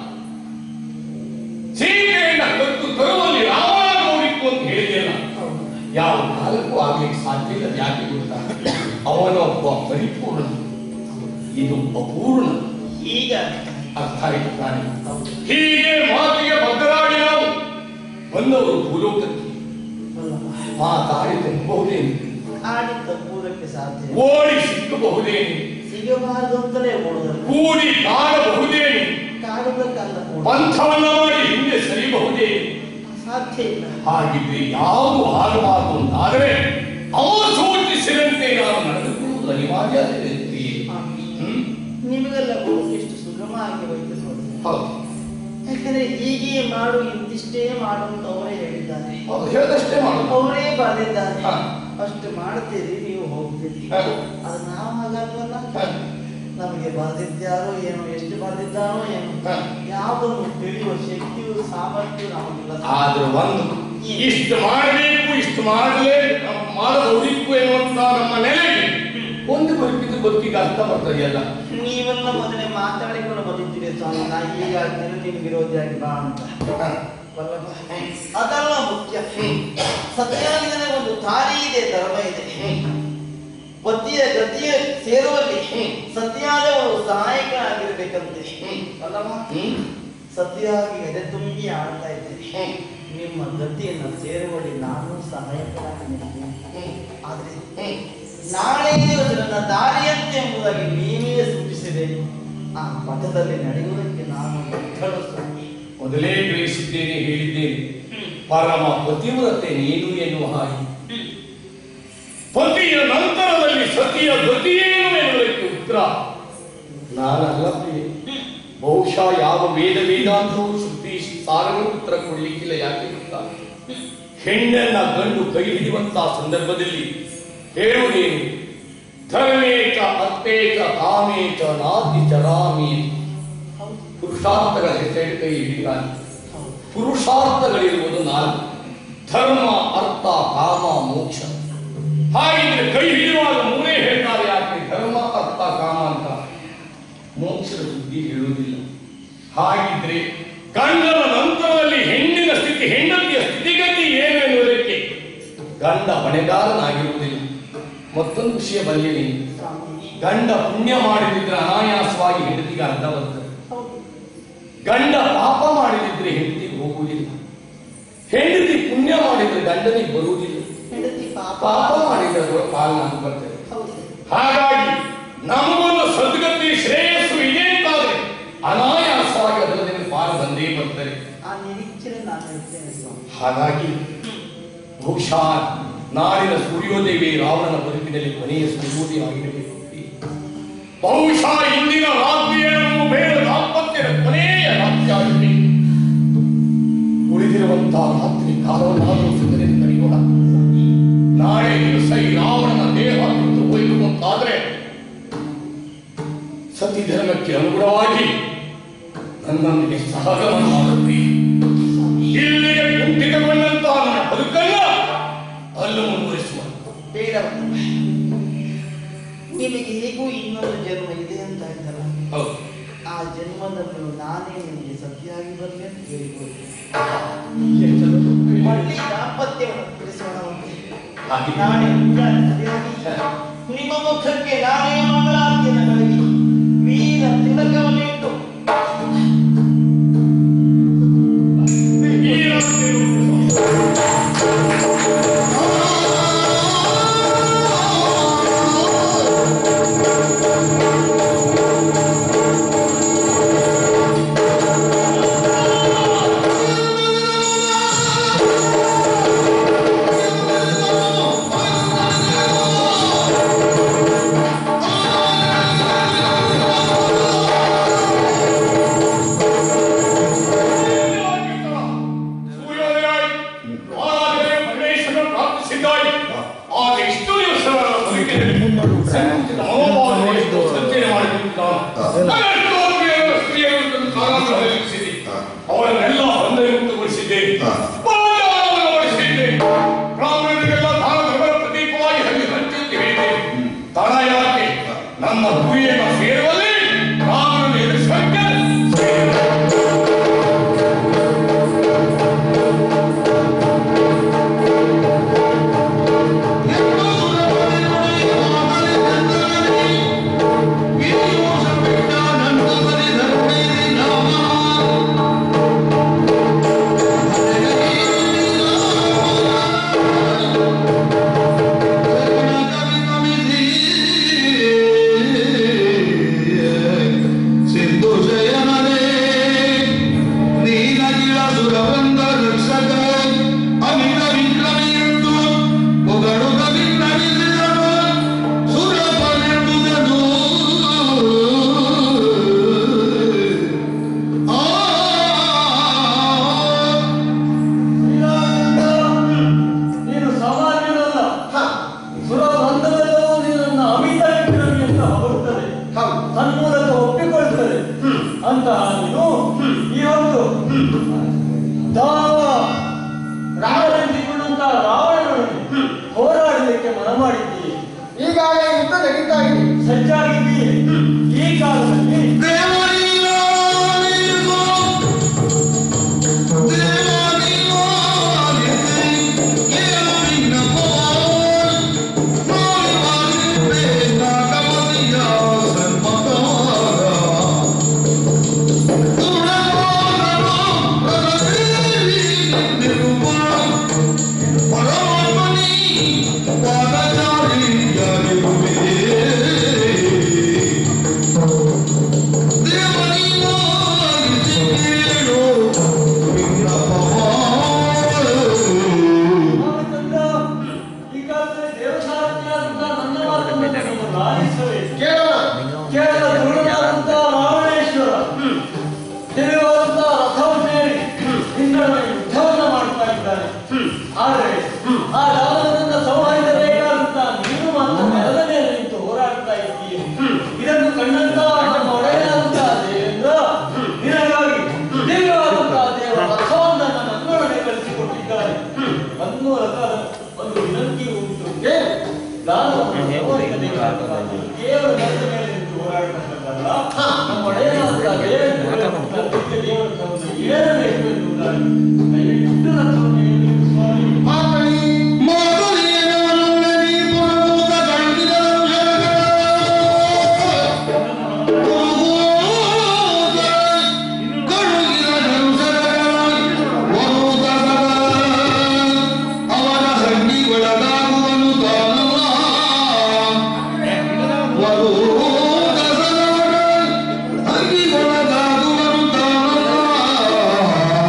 ಸೀತೆಯನ್ನ ಕತ್ತು ತರುವಲ್ಲಿ ರಾವಣ ನೋಡಿತ್ತು ಅಂತ ಹೇಳಿದೆಯಲ್ಲ ಯಾವ ಕಾಲಕ್ಕೂ ಆಗ್ಲಿಕ್ಕೆ ಸಾಧ್ಯ ಇಲ್ಲ ಯಾಕೆ ಗೊತ್ತಾ ಅವನ ಒಬ್ಬ ಪರಿಪೂರ್ಣ ಇದು ಅಪೂರ್ಣ ಈಗ ಅರ್ಥ ಆಯ್ತು ಪ್ರಾಣಿ ಹೀಗೆ ಮಾತಿಗೆ ಬದ್ಧರಾಗಿ ನಾವು ಬಂದವರು ಭೂಲೋಕಕ್ಕೆ ಮಾತಾಡಿ ತಪ್ಪಬಹುದೇನು ಆಡಿ ತಪ್ಪುವುದಕ್ಕೆ ಸಾಧ್ಯ ಓಡಿ ಸಿಕ್ಕಬಹುದೇನು ಸಿಗಬಾರದು ಅಂತಲೇ ಓಡುದಲ್ಲ ಕೂಡಿ ಕಾಡಬಹುದೇನು ಕಾಡುವುದಕ್ಕಲ್ಲ ಓಡುದು. ಪಂಥವನ್ನ ಮಾಡಿ ಹಿಂದೆ ಸರಿಬಹುದೇ ಸಾಧ್ಯ ಇಲ್ಲ ಹಾಗಿದ್ರೆ ಯಾವುದು ಆಗಬಾರದು ಅಂತಾದರೆ ಅವರು ಸೂಚಿಸಿದಂತೆ ನಾವು ನಡೆದುಕೊಳ್ಳುವುದು ಅನಿವಾರ್ಯ ಇದೆ. ಹ್ಮ್? ನಿಮಗೆಲ್ಲ ಓದಕ್ಕೆ ಎಷ್ಟು ಸುಗಮ ಆಗಿ ಹೋಯ್ತು ನೋಡಿ ಹೌದು ಯಾಕಂದ್ರೆ ಹೀಗೆ ಮಾಡು ಇಂತಿಷ್ಟೇ ಮಾಡು ಅಂತ ಅವರೇ ಹೇಳಿದ್ದಾರೆ ಹೌದು ಹೇಳಿದಷ್ಟೇ ಮಾಡುದು ಅವರೇ ಬರೆದಿದ್ದಾರೆ ಹಾ. ಅಷ್ಟು ಮಾಡ್ತೀರಿ ನೀವು ಹೋಗ್ತೀರಿ ಹಾ. ಅದು ನಾವು ಹಾಗಲ್ವಲ್ಲ ಹಾ. ನಮಗೆ ಬರೆದಿದ್ದಾರೋ ಏನೋ ಎಷ್ಟು ಬರೆದಿದ್ದಾರೋ ಏನೋ ಹಾ. ಯಾವುದನ್ನು ತಿಳಿಯುವ ಶಕ್ತಿಯು ಸಾಮರ್ಥ್ಯ ನಮಗಿಲ್ಲ ಆದ್ರೆ ಒಂದು ಇಷ್ಟು ಮಾಡಬೇಕು ಇಷ್ಟು ಮಾಡಲೇ ಮಾಡಬಹುದಿತ್ತು ಎನ್ನುವಂತ ನಮ್ಮ ನೆಲೆಗೆ ಒಂದು ಬದುಕಿದ್ದು ಬದುಕಿಗೆ ಅರ್ಥ ಬರ್ತದೆಯಲ್ಲ ನೀವೆಲ್ಲ ಮೊದಲೇ ಮಾತಾಡಿಕೊಂಡು ಬಂದಿದ್ದೀರಿ ಸ್ವಾಮಿ ನಾ ಹೀಗಾಗ್ತೇನೆ ನಿಮ್ಗೆ ವಿರೋಧಿಯಾಗಿ ಬಾ ಅಂತ ವಲ್ಲಭ ಅದಲ್ಲ ಮುಖ್ಯ ಸತ್ಯಾನಿಧನ ಒಂದು ದಾರಿ ಇದೆ ಧರ್ಮ ಇದೆ ಪತಿಯ ಗತಿಯ ಸೇರುವಲ್ಲಿ ಸತ್ಯಾದವಳು ಸಹಾಯಕ ಆಗಿರ್ಬೇಕಂತೆ ವಲ್ಲಭ ಹ್ಮ್ ಸತ್ಯಾಗಿ ಎದೆ ತುಂಬಿ ಆಡ್ತಾ ಇದ್ದೇನೆ ನಿಮ್ಮ ಗತಿಯನ್ನು ಸೇರುವಲ್ಲಿ ನಾನು ಸಹಾಯಕನಾಗಿದ್ದೇನೆ ಆದ್ರೆ ನಾಳೆ ನನ್ನ ದಾರಿಯಂತೆ ಎಂಬುದಾಗಿ ನೀವೇ ಸೂಚಿಸಿದೆ ಆ ಪಥದಲ್ಲಿ ನಡೆಯುವುದಕ್ಕೆ ನಾನು ಒತ್ತಡ ಸ್ವಾಮಿ ಮೊದಲೇ ಗ್ರಹಿಸಿದ್ದೇನೆ ಹೇಳಿದ್ದೇನೆ ಪರಮ ಪತಿವ್ರತೆ ನೀನು ಎನ್ನುವ ಹಾಗೆ ಪತಿಯ ನಂತರದಲ್ಲಿ ಸತಿಯ ಗತಿಯೇನು ಎನ್ನುವುದಕ್ಕೆ ಉತ್ತರ ನಾನಲ್ಲ ಪ್ರಿಯೆ. ಬಹುಶಃ ಯಾವ ವೇದ ವೇದಾಂತವು ಶ್ರುತಿ ಸಾರಗಳು ಉತ್ತರ ಕೊಡ್ಲಿಕ್ಕಿಲ್ಲ ಯಾಕೆ ಗೊತ್ತಾ ಹೆಣ್ಣನ್ನ ಗಂಡು ಕೈ ಹಿಡಿಯುವಂತಹ ಸಂದರ್ಭದಲ್ಲಿ ಹೇಳುವುದೇನು ಧರ್ಮೇಕ ಅತ್ತೇಕ ಕಾಮೇಕ ನಾತಿ ಚರಾಮಿ ಪುರುಷಾರ್ಥಗಳ ಹೆಸರು ಕೈ ಹಿಡಿದಾನೆ ಪುರುಷಾರ್ಥಗಳಿರುವುದು ನಾಲ್ಕು ಧರ್ಮ ಅರ್ಥ ಕಾಮ ಮೋಕ್ಷ ಹಾಗಿದ್ರೆ ಕೈ ಹಿಡಿಯುವಾಗ ಮೂರೇ ಹೇಳ್ತಾರೆ ಯಾಕೆ ಧರ್ಮ ಅರ್ಥ ಕಾಮ ಅಂತ ಮೋಕ್ಷದ ಸುದ್ದಿ ಹೇಳುವುದಿಲ್ಲ ಹಾಗಿದ್ರೆ ಗಂಡನ ನಂತರದಲ್ಲಿ ಹೆಣ್ಣಿನ ಸ್ಥಿತಿ ಹೆಂಡತಿಯ ಸ್ಥಿತಿಗತಿ ಏನು ಎನ್ನುವುದಕ್ಕೆ ಗಂಡ ಹೊಣೆಗಾರನಾಗಿರುವುದಿಲ್ಲ ಮತ್ತೊಂದು ವಿಷಯ ಬಲ್ಲೆ ನೀನು ಸ್ವಾಮಿ ಗಂಡ ಪುಣ್ಯ ಮಾಡಿದ್ರೆ ಅನಾಯಾಸವಾಗಿ ಹೆಂಡತಿಗೆ ಅರ್ಧ ಬರ್ತದೆ ಗಂಡ ಪಾಪ ಮಾಡಿದ್ರೆ ಹೆಂಡತಿಗೆ ಹೋಗುವುದಿಲ್ಲ ಹೆಂಡತಿ ಪುಣ್ಯ ಮಾಡಿದ್ರೆ ಗಂಡನಿಗೆ ಬರುವುದಿಲ್ಲ ಹೆಂಡತಿ ಪಾಪ ಪಾಪ ಮಾಡಿದ್ರೆ ಅದರ ಪಾಲು ನಮ್ಗೆ ಬರ್ತದೆ ಹೌದು ಹಾಗಾಗಿ ನಮಗೊಂದು ಸದ್ಗತಿ ಶ್ರೇಯಸ್ಸು ಇದೆ ಅಂತಾದ್ರೆ ಅನಾಯಾಸವಾಗಿ ಅದರಲ್ಲಿ ಪಾಲು ಬಂದೇ ಬರ್ತದೆ ಆ ನಿರೀಕ್ಷೆ ನಾನು ಹೇಳ್ತೇನೆ ಸ್ವಾಮಿ ಹಾಗಾಗಿ ಬಹುಶಃ ನಾಡಿನ ಸೂರ್ಯೋದಯವೇ ರಾವಣನ ಬದುಕಿನಲ್ಲಿ ಕೊನೆಯ ಸೂರ್ಯೋದಯ ಆಗಿರಬೇಕು ಬಹುಶಃ ಇಂದಿನ ರಾತ್ರಿಯನ್ನು ಬೇಡ ದಾಂಪತ್ಯದ ಕೊನೆಯ ರಾತ್ರಿ ಆಗಿರಬೇಕು ಉಳಿದಿರುವಂತಹ ರಾತ್ರಿ ಕಾಲವನ್ನಾದರೂ ಸುಂದರ ಕರೆಯುವ ಕೂಡ ನಾಳೆ ದಿವಸ ಈ ರಾವಣನ ದೇಹ ಬಿಟ್ಟು ಹೋಯ್ಯುವಂತಾದ್ರೆ ಸತಿ ಧರ್ಮಕ್ಕೆ ಅನುಗುಣವಾಗಿ ನನ್ನೊಂದಿಗೆ ಸಹಗಮನ ಮಾಡುತ್ತಿ ಇಲ್ಲಿಗೆ ಕುಂಠಿತಗೊಂಡಂತ ನನ್ನ ಬದುಕನ್ನ ಅಲ್ಲೂ ಮುಂದುವರಿಸುವ ಬೇಡ ನಿನಗೆ ಹೇಗೂ ಇನ್ನೊಂದು ಜನ್ಮ ಇದೆ ಅಂತ ಆಯ್ತಲ್ಲ ಹೌದು ಆ ಜನ್ಮದಲ್ಲೂ ನಾನೇ ನಿನಗೆ ಸತಿಯಾಗಿ ಬರಲಿ ಅಂತ ಕೇಳಿಕೊಳ್ತೇನೆ ಮಳ್ಳಿ ದಾಂಪತ್ಯವನ್ನು ತಿಳಿಸೋಣ ಒಂದೇ. ಹಾಗೆ ನಾಳೆ ಮುಂಜಾನೆ ಸರಿಯಾಗಿ ನಿಮ್ಮ ಮುಖಕ್ಕೆ ನಾನೇ ಮಂಗಳಾರತಿಯನ್ನು ಬೆಳಗಿ ವೀರ ತಿಲಕವನ್ನಿಟ್ಟು ಈ ರಾತ್ರಿ ಸೂರ್ಯೋದಯ ಆರಾಧನೆ ಪರಮೇಶ್ವರನ ಪ್ರಾರ್ಥಿಸಿದ್ದಾಯಿ ಆಗ ಇಷ್ಟು ದಿವಸ ನನ್ನ ಬದುಕಿನಲ್ಲಿ ಸಂಕುಚಿತ ಮನೋಭಾವನೆ ಎಷ್ಟು ಸಂಚಯನ ಮಾಡಿರುತ್ತಾನೆ ಸ್ತ್ರೀಯರನ್ನು ಕಾರಾಗೃಹದಲ್ಲಿ ಇರಿಸಿದೆ ಅವರನ್ನೆಲ್ಲ ಬಂಧಮುಕ್ತಗೊಳಿಸಿದ್ದೆ ಮಾಡಿಸಿದ್ದೆ ಬ್ರಾಹ್ಮಣರಿಗೆಲ್ಲ ದಾನ ಧರ್ಮದ ಪ್ರತೀಕವಾಗಿ ಹಂಗೆ ಹಂಚುತ್ತಿ ಹೇಳಿದೆ ತಡ ಯಾಕೆ ನನ್ನ ಗುರಿಯನ್ನು ಸೇರುವಲ್ಲಿ ಬ್ರಾಹ್ಮಣರು ಎದುರಿಸುವಂತೆ ಸೇರಿದೆ. ಸಿಂಧು ಜಯನನೇ ನೀಲಗಿಳ ಸುರವೃಂದ ರಕ್ಷಕ ಅಮಿತ ವಿಕ್ರಮಿಯಂತು ಹೊಗಳುಗ ವಿಕ್ರಮಿಸಿದನು ಸುರಪನೆಂಬುದನು ಆ ನೀನು ಸಾಮಾನ್ಯನಲ್ಲ ಸುರ ಬಂಧವೆಲ್ಲವೂ ನಿನ್ನನ್ನು ಅಮಿತ ವಿಕ್ರಮಿ ಅಂತ ಹೊರಡುತ್ತದೆ ತನ್ಮೂಲಕ ಒಪ್ಪಿಕೊಳ್ತದೆ ಅಂತ ನೀನು ಈ ಒಂದು ದಾವ ರಾವಣೆಂದಿಕೊಂಡಂತ ರಾವಣನೊಡನೆ ಹೋರಾಡಲಿಕ್ಕೆ ಮನ ಮಾಡಿದ್ದೀರಿ ಈಗಾಗಲೇ ಯುದ್ಧ ನಡೀತಾ ಇದೆ ಸಜ್ಜಾಗಿದ್ದೀರಿ ಈ ಕಾಲದಲ್ಲಿ ರಾಮಚಂದ್ರ ಈ ಕಾಲದಲ್ಲಿ ದೇವಸಾರಥಿಯಾದಂತ ನನ್ನ ಮಾತನ್ನು ನೀನು ಲಾಲಿಸಬೇಕು ಕೇಳೋಣ ಕೇವಲ ದುರುಳನಾದಂತ ರಾವಣೇಶ್ವರ ದಿವ್ಯವಾದಂತ ರಥವನ್ನೇರಿ ಇಂದ್ರನ ಯುದ್ಧವನ್ನ ಮಾಡ್ತಾ ಇದ್ದಾನೆ ಆದರೆ ಆ ರಾವಣನನ್ನ ಸಂಹರಿಸಬೇಕಾದಂತ ನೀನು ಮಾತ್ರ ನೆಲದ ಮೇಲೆ ನಿಂತು ಹೋರಾಡ್ತಾ ಇದ್ದೀಯ ಇದನ್ನು ಕಂಡಂತ ನಮ್ಮ ಒಡೆಯನಾದಂತ ದೇವೇಂದ್ರ ನಿನಗಾಗಿ ದಿವ್ಯವಾದಂತ ದೇವ ರಥವನ್ನ ನನ್ನೊಡನೆ ಕಳಿಸಿಕೊಟ್ಟಿದ್ದಾರೆ ತನ್ಮೂಲಕ ಒಂದು ವಿನಂತಿ ಉಂಟು ಏನು ದಾನವನ್ನು ದೇವರಿಗೆ ಬೇಕಾಗಬಾರದು. ಕೇವಲ ನೆಲದ ಮೇಲೆ ನಿಂತು ಹೋರಾಡತಕ್ಕದ್ದಲ್ಲ ನಮ್ಮ ಒಡೆಯನಾದಂತ ದೇವೇಂದ್ರ ನಮಗೆ ದೇವರ ತಮ್ಮನ್ನು ಏರಬೇಕು ಎನ್ನುವುದಾಗಿ ದಯವಿಟ್ಟು ರಥವನ್ನು ಏರಬೇಕು ಸ್ವಾಮಿ ಮಾತಳಿ ಅವರ ಹಳ್ಳಿಗೊಳಗಾಗುವನು ತಾನಲ್ಲ ಹಳ್ಳಿಗೊಳಗಾಗುವನು ತಾನಲ್ಲ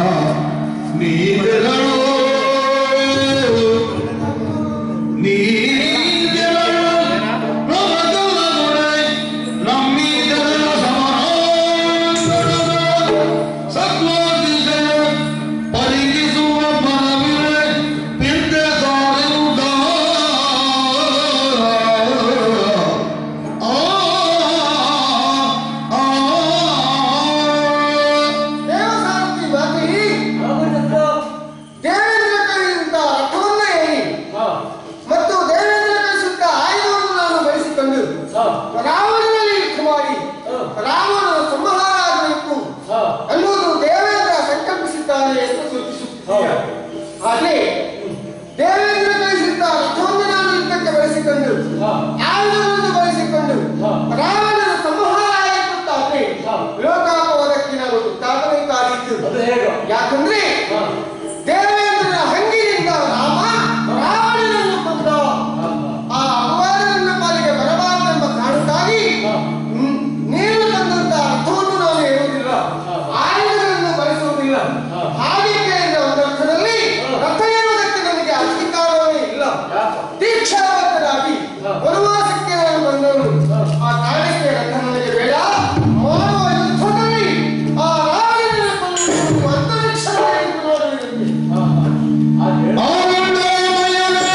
ಬರುತ್ತಿದ್ದಾನೆ ಎಂದು ಸೂಚಿಸುತ್ತಿದ್ದೀಯ ಹಾಗೆ ದೇವೇಂದ್ರ ಬಯಸಿದ್ದ ರಥವನ್ನು ನಾನು ಯುದ್ಧಕ್ಕೆ ಬಳಸಿಕೊಂಡು ಹಾ. ಆಯುಧಗಳನ್ನು ಬಳಸಿಕೊಂಡು ಹಾ. ರಾವಣನ ಸಂಹಾರ ಆಗುತ್ತಾದ್ರೆ ಹಾ. ಲೋಕಾಪವದಕ್ಕೆ ನಾನು ಗೊತ್ತಾಗಬೇಕಾಗಿತ್ತು ಅದು ಹೇಗೆ ಯಾಕಂದ್ರೆ ಹಾ. ದೇವೇಂದ್ರನ ಹಂಗಿನಿಂದ ರಾಮ ರಾವಣನನ್ನು ಕೊಂದ ಹಾ, ಆ ಅಪವಾದ ನನ್ನ ಪಾಲಿಗೆ ಬರಬಾರದೆಂಬ ಕಾರಣಕ್ಕಾಗಿ ಹಾ. ಹ್ಮ್, ನೀನು ತಂದಂತ ಅರ್ಥವನ್ನು ನಾನು ಹೇಳುವುದಿಲ್ಲ ಹಾ. ಆಯುಧಗಳನ್ನು ಬಳಸುವುದಿಲ್ಲ ಹಾ. ಹಾಗೆ ಒಂದು ಅರ್ಥದಲ್ಲಿ ಹಾ. ರಥ ಏರುವುದಕ್ಕೆ ನನಗೆ ಅಧಿಕಾರವೇ ಇಲ್ಲ ಯಾಕೆ? ದೀಕ್ಷಾಬದ್ಧರಾಗಿ ಹಾ. ವನವಾಸಕ್ಕೆ ನಾನು ಬಂದವನು ಹಾ. ಆ ಕಾರಣಕ್ಕೆ ರಥ ನನಗೆ ಬೇಡ ಮಾಡುವ ಯುದ್ಧದಲ್ಲಿ ಆ ರಾವಣನನ್ನು ಕೊಂದು ಅಂತರಿಕ್ಷದಲ್ಲಿ ನಿಂತು ನೋಡುವುದಕ್ಕೆ ಹಾ, ಹಾ. ಅದು ಹೇಗೆ?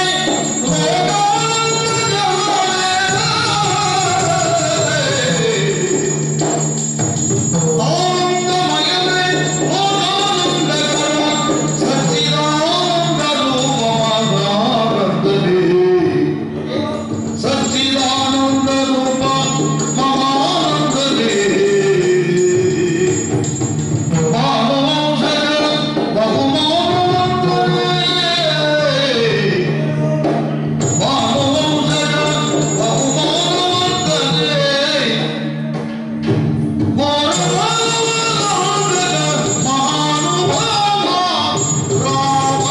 ಸಚ್ಚಿದಾನಂದ ರೂಪ ಮಹಾನಂದಲೇ ಮಾನವಂಶಜ ಬಹುಮಾನವಂತನೇ ಮಾನವಂಶಜ ಬಹುಮಾನವಂತನೇ ಮಾನವಂಶಜ ಮಹಾನುಭಾವ ರಾಮ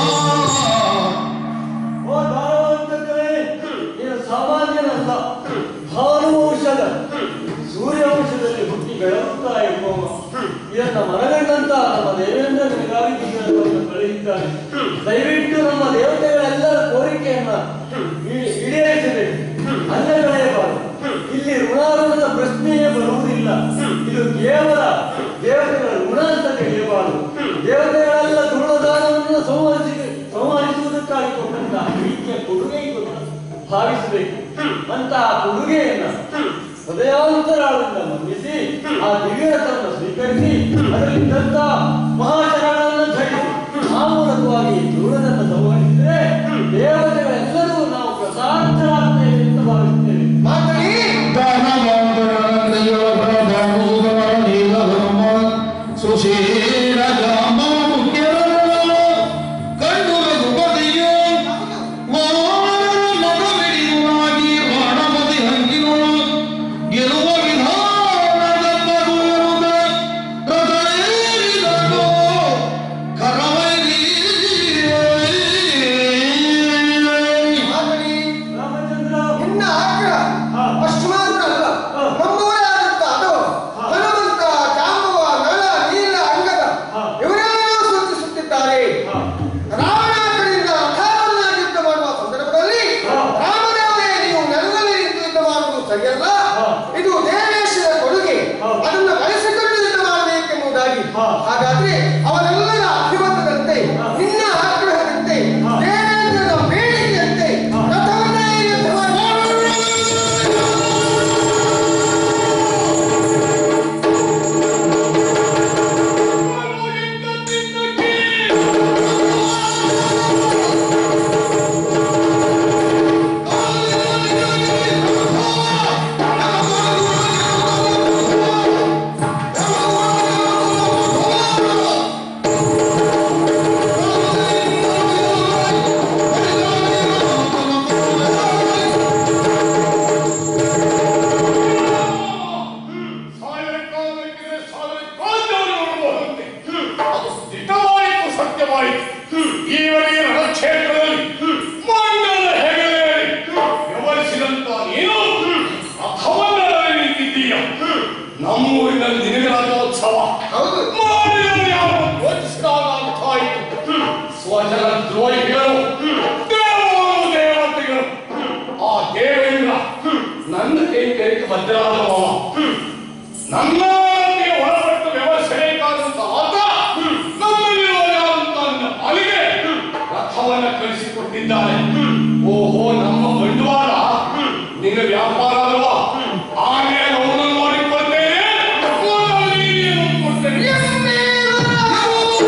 ಓ ಧಾರವಂತಕರೇ, ನೀನು ಸಾಮಾನ್ಯನಲ್ಲ ಭಾನುವಂಶದ ಸೂರ್ಯವಂಶದಲ್ಲಿ ಹುಟ್ಟಿ ಬೆಳಗುತ್ತಾ ಇರುವವ ಇದನ್ನ ಮನಗಂಡಂತ ನಮ್ಮ ದೇವೇಂದ್ರ ನಿನಗಾಗಿ ದಿವ್ಯವನ್ನು ಕಳುಹಿದ್ದಾನೆ ದಯವಿಟ್ಟು ನಮ್ಮ ದೇವತೆಗಳೆಲ್ಲರ ಕೋರಿಕೆಯನ್ನ ಈ- ಈಡೇರಿಸಬೇಕು ಅಲ್ಲೇ ಬೆಳೆಯಬಾರದು ಇಲ್ಲಿ ಋಣಾರುಣದ ಪ್ರಶ್ನೆಯೇ ಬರುವುದಿಲ್ಲ ಇದು ಕೇವಲ ದೇವತೆಗಳ ಋಣ ಅಂತ ತಿಳಿಯಬಾರದು ದೇವತೆಗಳೆಲ್ಲ ಋಣದಾನವನ್ನು ಸಂಹರಿಸಿ ಸಂಹರಿಸುವುದಕ್ಕಾಗಿ ಕೊಟ್ಟಂತಹ ಪ್ರೀತಿಯ ಕೊಡುಗೆ ಇದು ಅಂತ ಭಾವಿಸಬೇಕು ಅಂತಹ ಕೊಡುಗೆಯನ್ನ ಹೃದಯಾಂತರಾಳದಿಂದ ನಂಬಿಸಿ ಆ ದಿವ್ಯರಥವನ್ನು ಸ್ವೀಕರಿಸಿ ಅದರಲ್ಲಿದ್ದಂತ ಮಹಾಶರಣಗಳನ್ನು ಧರಿಸಿ ಆ ಮೂಲಕವಾಗಿ ಧ್ರುವನನ್ನು ಸಂಹರಿಸಿದರೆ ದೇವತೆಗಳೆಲ್ಲರೂ ನಾವು ಪ್ರಸಾದರಾಗ್ತೇವೆ ಅಂತ ಭಾವಿಸ್ತೇವೆ ಮಾತಳಿ ಮಾತಳಿ ರಾಮಚಂದ್ರ ನಿನ್ನ ಆಗ್ರಹ ಹಾ. ಅಷ್ಟು ಮಾತ್ರ ಅಲ್ಲ ಹಾ. ನಮ್ಮವರಾದಂತ ಅದು ಹಾ. ಹನುಮಂತ ಜಾಂಬವ ನಳ ನೀಲ ಅಂಗದ ಹಾ. ಇವರೆಲ್ಲರೂ ಸೂಚಿಸುತ್ತಿದ್ದಾರೆ ಹಾ. ರಾವಣಾಕರಿಂದ ರಥಾವನ್ನಾಗಿ ಯುದ್ಧ ಮಾಡುವ ಸಂದರ್ಭದಲ್ಲಿ ಹಾ. ರಾಮದೇವರೇ ನೀವು ನೆಲದಲ್ಲಿ ನಿಂತು ಯುದ್ಧ ಮಾಡುವುದು ಸರಿಯಲ್ಲ ಹಾ. ಇದು ದೇವೇಶದ ಕೊಡುಗೆ ಹಾ. ಅದನ್ನು ಬಳಸಿಕೊಂಡು ಯುದ್ಧ ಮಾಡಬೇಕೆಂಬುದಾಗಿ ಹಾ. ಹಾಗಾದ್ರೆ ಅವರೆಲ್ಲರ ಅಭಿಮತದಂತೆ ಹಾ. ನಿನ್ನ ಆಗ್ರಹದಂತೆ ಹಾ. ದೇವೇಂದ್ರನ ಬೇಡಿಕೆಯಂತೆ ಹಾ. ರಥವನ್ನೇ ಯುದ್ಧ ಮಾಡಿ ಸಾವಿರ ಕಾಲಕ್ಕಿಂತ ಸಾವಿರ ಕಾಲದವರು ನೋಡಬಹುದಂತೆ ಅದು ದಿಟವಾಯಿತು ಸತ್ಯವಾಯಿತು ಈವರೆಗೆ ರಣಕ್ಷೇತ್ರದಲ್ಲಿ ಮಂಡಲ ಹೆಗಲೆಯಲ್ಲಿ ವ್ಯವಹರಿಸಿದಂತ ನೀನು ಅಥವನ್ನಲ್ಲಿ ನಿಂತಿದ್ದೀಯ ನಮ್ಮೂರಿನಲ್ಲಿ ನಿನಗೆ ರಥೋತ್ಸವ ಹೌದು ಮಾಡಿದವರು ಯಾರು ಯೋಚಿಸಿದಾಗ ಅರ್ಥ ಆಯಿತು ಸ್ವಜನ ದ್ರೋಹಿಗಳು ದೇವರು ದೇವತೆಗಳು ಆ ದೇವೇಂದ್ರ ನನ್ನ ಕೈ ಕೈಗೆ ಭದ್ರಾದವ ನನ್ನ ಒಳಪಟ್ಟು ವ್ಯವಹರಿಸಬೇಕಾದಂತ ಆತ ನಮ್ಮಲ್ಲಿರುವಂತ ಅಲ್ಲಿಗೆ ರಥವನ್ನ ಕಳಿಸಿಕೊಟ್ಟಿದ್ದಾನೆ ಓಹೋ ನಮ್ಮ ಬಂಡವಾಳ ನಿನ್ನ ವ್ಯಾಪಾರ ಅಲ್ವಾ ಆಮೇಲೆ ಅವನನ್ನು ನೋಡಿಕೊಳ್ತೇನೆ ಮೊದಲು ನೀನು ಕೊಡ್ತೇನೆ.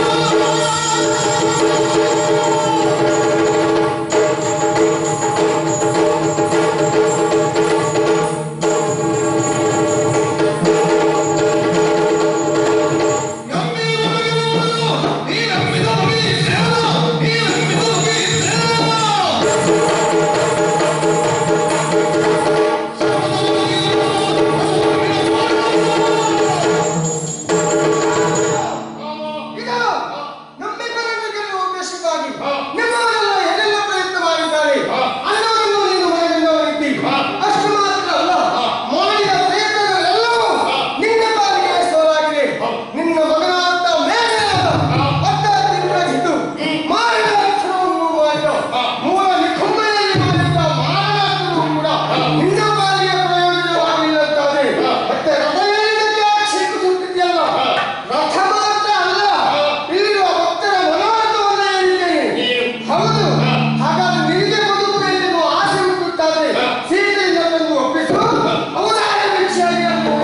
ಇದು ನಮ್ಮಿಬ್ಬರನ್ನು ಗೆಲ್ಲುವ ಉದ್ದೇಶಕ್ಕಾಗಿ ನಿಮ್ಮವರೆಲ್ಲ ಏನೆಲ್ಲ ಪ್ರಯತ್ನ ಮಾಡಿದ್ದಾರೆ ಅನ್ನೋದನ್ನು ನೀನು ಮನಗಂಡವರಿದ್ದಿ ಅಷ್ಟು ಮಾತ್ರ ಅಲ್ಲ ಮಾಡಿದ ಪ್ರಯತ್ನಗಳೆಲ್ಲವೂ ನಿನ್ನ ಪಾಲಿಗೆ ಸೋಲಾಗಿದೆ ನಿನ್ನ ಮಗನಾದ ಮೇಘನಾದ ಅತ್ತ ತಿರುಗಿದ್ದು ಮಾರಿದ ಅಕ್ಷರವನ್ನು ಮಾಡಿದ ಮೂಲ ನಿಖುಂಬೆಯಲ್ಲಿ ಮಾಡಿದ ಮಾರಣಾಸ್ತ್ರವು ಕೂಡ ನಿನ್ನ ಪಾಲಿಗೆ ಪ್ರಯೋಜನವಾಗಿಲ್ಲಂತಾದ್ರೆ ಮತ್ತೆ ರಥವೇಳಿದಕ್ಕೆ ಆಕ್ಷೇಪಿಸುತ್ತಿದೆಯಲ್ಲ ರಥ ಮಾತ್ರ ಅಲ್ಲ ಇಲ್ಲಿರುವ ಭಕ್ತರ ಮನೋರಥವನ್ನ ಹೇಳಿದ್ದೇನೆ ಹೌದು ಹಾಗಾದ್ರೆ ನಿನಗೆ ಬದುಕಬೇಕೆನ್ನುವ ಆಸೆ ಹುಟ್ಟುತ್ತಾದ್ರೆ ಸೀತೆಯಿಂದ ತಂದು ಒಪ್ಪಿಸು ಅವಧಾನ ಭಿಕ್ಷೆಯಾಗಿ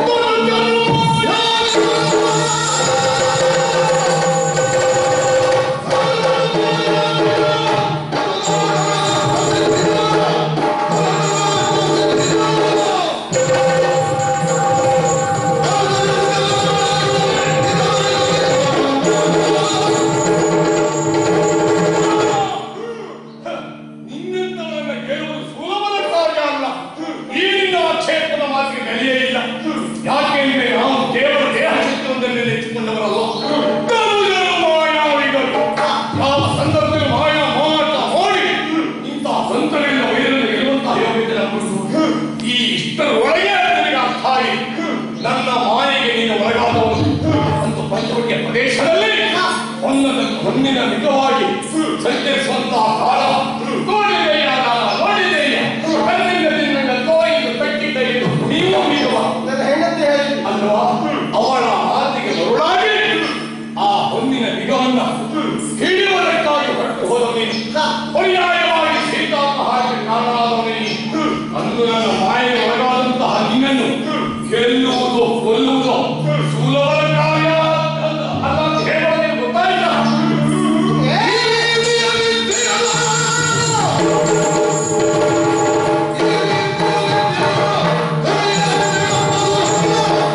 ನಿನ್ನಂತವರನ್ನ ಗೆಲ್ಲುವುದು ಸುಲಭದ ಕಾರ್ಯ ಅಲ್ಲ ಈ ನಿನ್ನ ಆಕ್ಷೇಪದ ಮಾತಿಗೆ ಬೆಲೆಯೇ ಇಲ್ಲ ಯಾಕೆಂದ್ರೆ ನಾವು ಕೇವಲ ದೇಹ ಚಿತ್ರದಲ್ಲಿ ನೆಚ್ಚಿಕೊಂಡವರಲ್ಲ ಗರುಡರು ಮಾಯಾವಿಗಳು ಯಾವ ಸಂದರ್ಭದಲ್ಲಿ ಮಾಯ ಮಾಟ ಮಾಡಿ ಇಂತಹ ಸಂತರಿಂದ ವೈರನ್ನು ಗೆಲ್ಲುವಂತಹ ಯೋಗ್ಯತೆ ನಮ್ಮದು ಈ ಇಷ್ಟರೊಳಗೆ ನನಗೆ ಅರ್ಥ ಆಯಿತು ನನ್ನ ಮಾಯೆಗೆ ನೀನು ಒಳಗಾದವನು ಒಂದು ಪಂಚವಟಿಯ ಪ್ರದೇಶದಲ್ಲಿ ಹೊನ್ನದ ಹೊನ್ನಿನ ಮಿತವಾಗಿ ಸಂಚರಿಸುವಂತಹ ಕಾಲ ನೋಡಿದೆಯ ನೋಡಿದೆಯ ಕಣ್ಣಿಂದ ನಿನ್ನ ತೋಯಿದು ಕಟ್ಟಿದ್ದ ಇದು ನೀವು ನಿಜವ ನನ್ನ ಹೆಂಡತಿ ಹೇಳಿದ್ರು ಅಲ್ವಾ ಅವಳ ಮಾತಿಗೆ ಮರುಳಾಗಿ ಆ ಹೊನ್ನಿನ ನಿಗವನ್ನ ಹಿಡಿಯುವುದಕ್ಕಾಗಿ ಹೊರಟು ಹೋದ ನೀನು ಪರ್ಯಾಯವಾಗಿ ಸೀತಾಪ ಹಾಕಿ ಕಾರಣವಾದ ನೀನು ಅಂದು ನನ್ನ ಮಾಯೆಗೆ ಒಳಗಾದಂತಹ ನಿನ್ನನ್ನು ಗೆಲ್ಲುವುದು ಕೊಲ್ಲುವುದು ಸುಲಭದ ಕಾರ್ಯ ಅಲ್ಲ ಅಂತ ಹೇಳೋದು ನಿನಗೆ ಗೊತ್ತಾಯ್ತಾ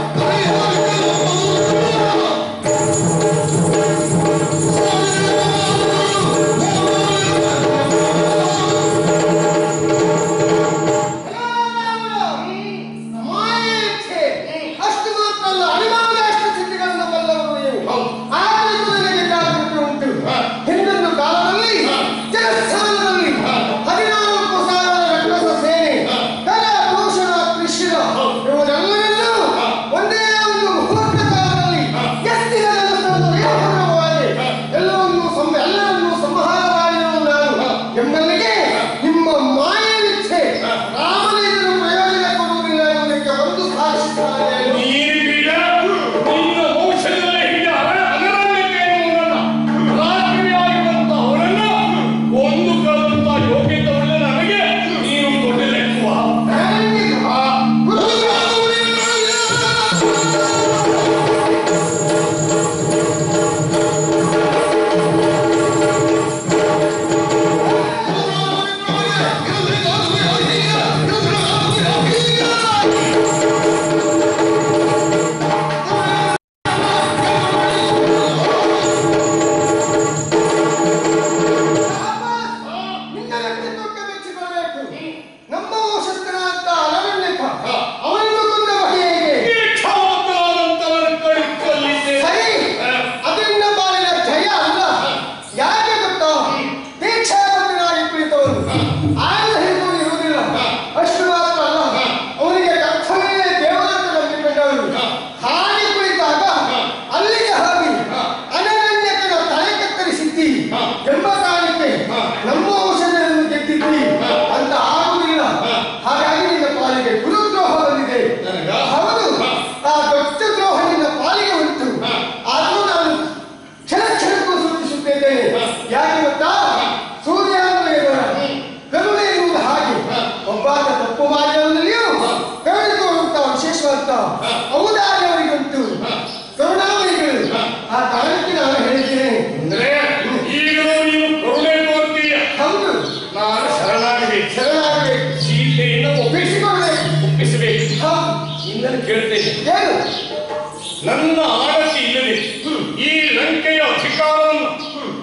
Oh,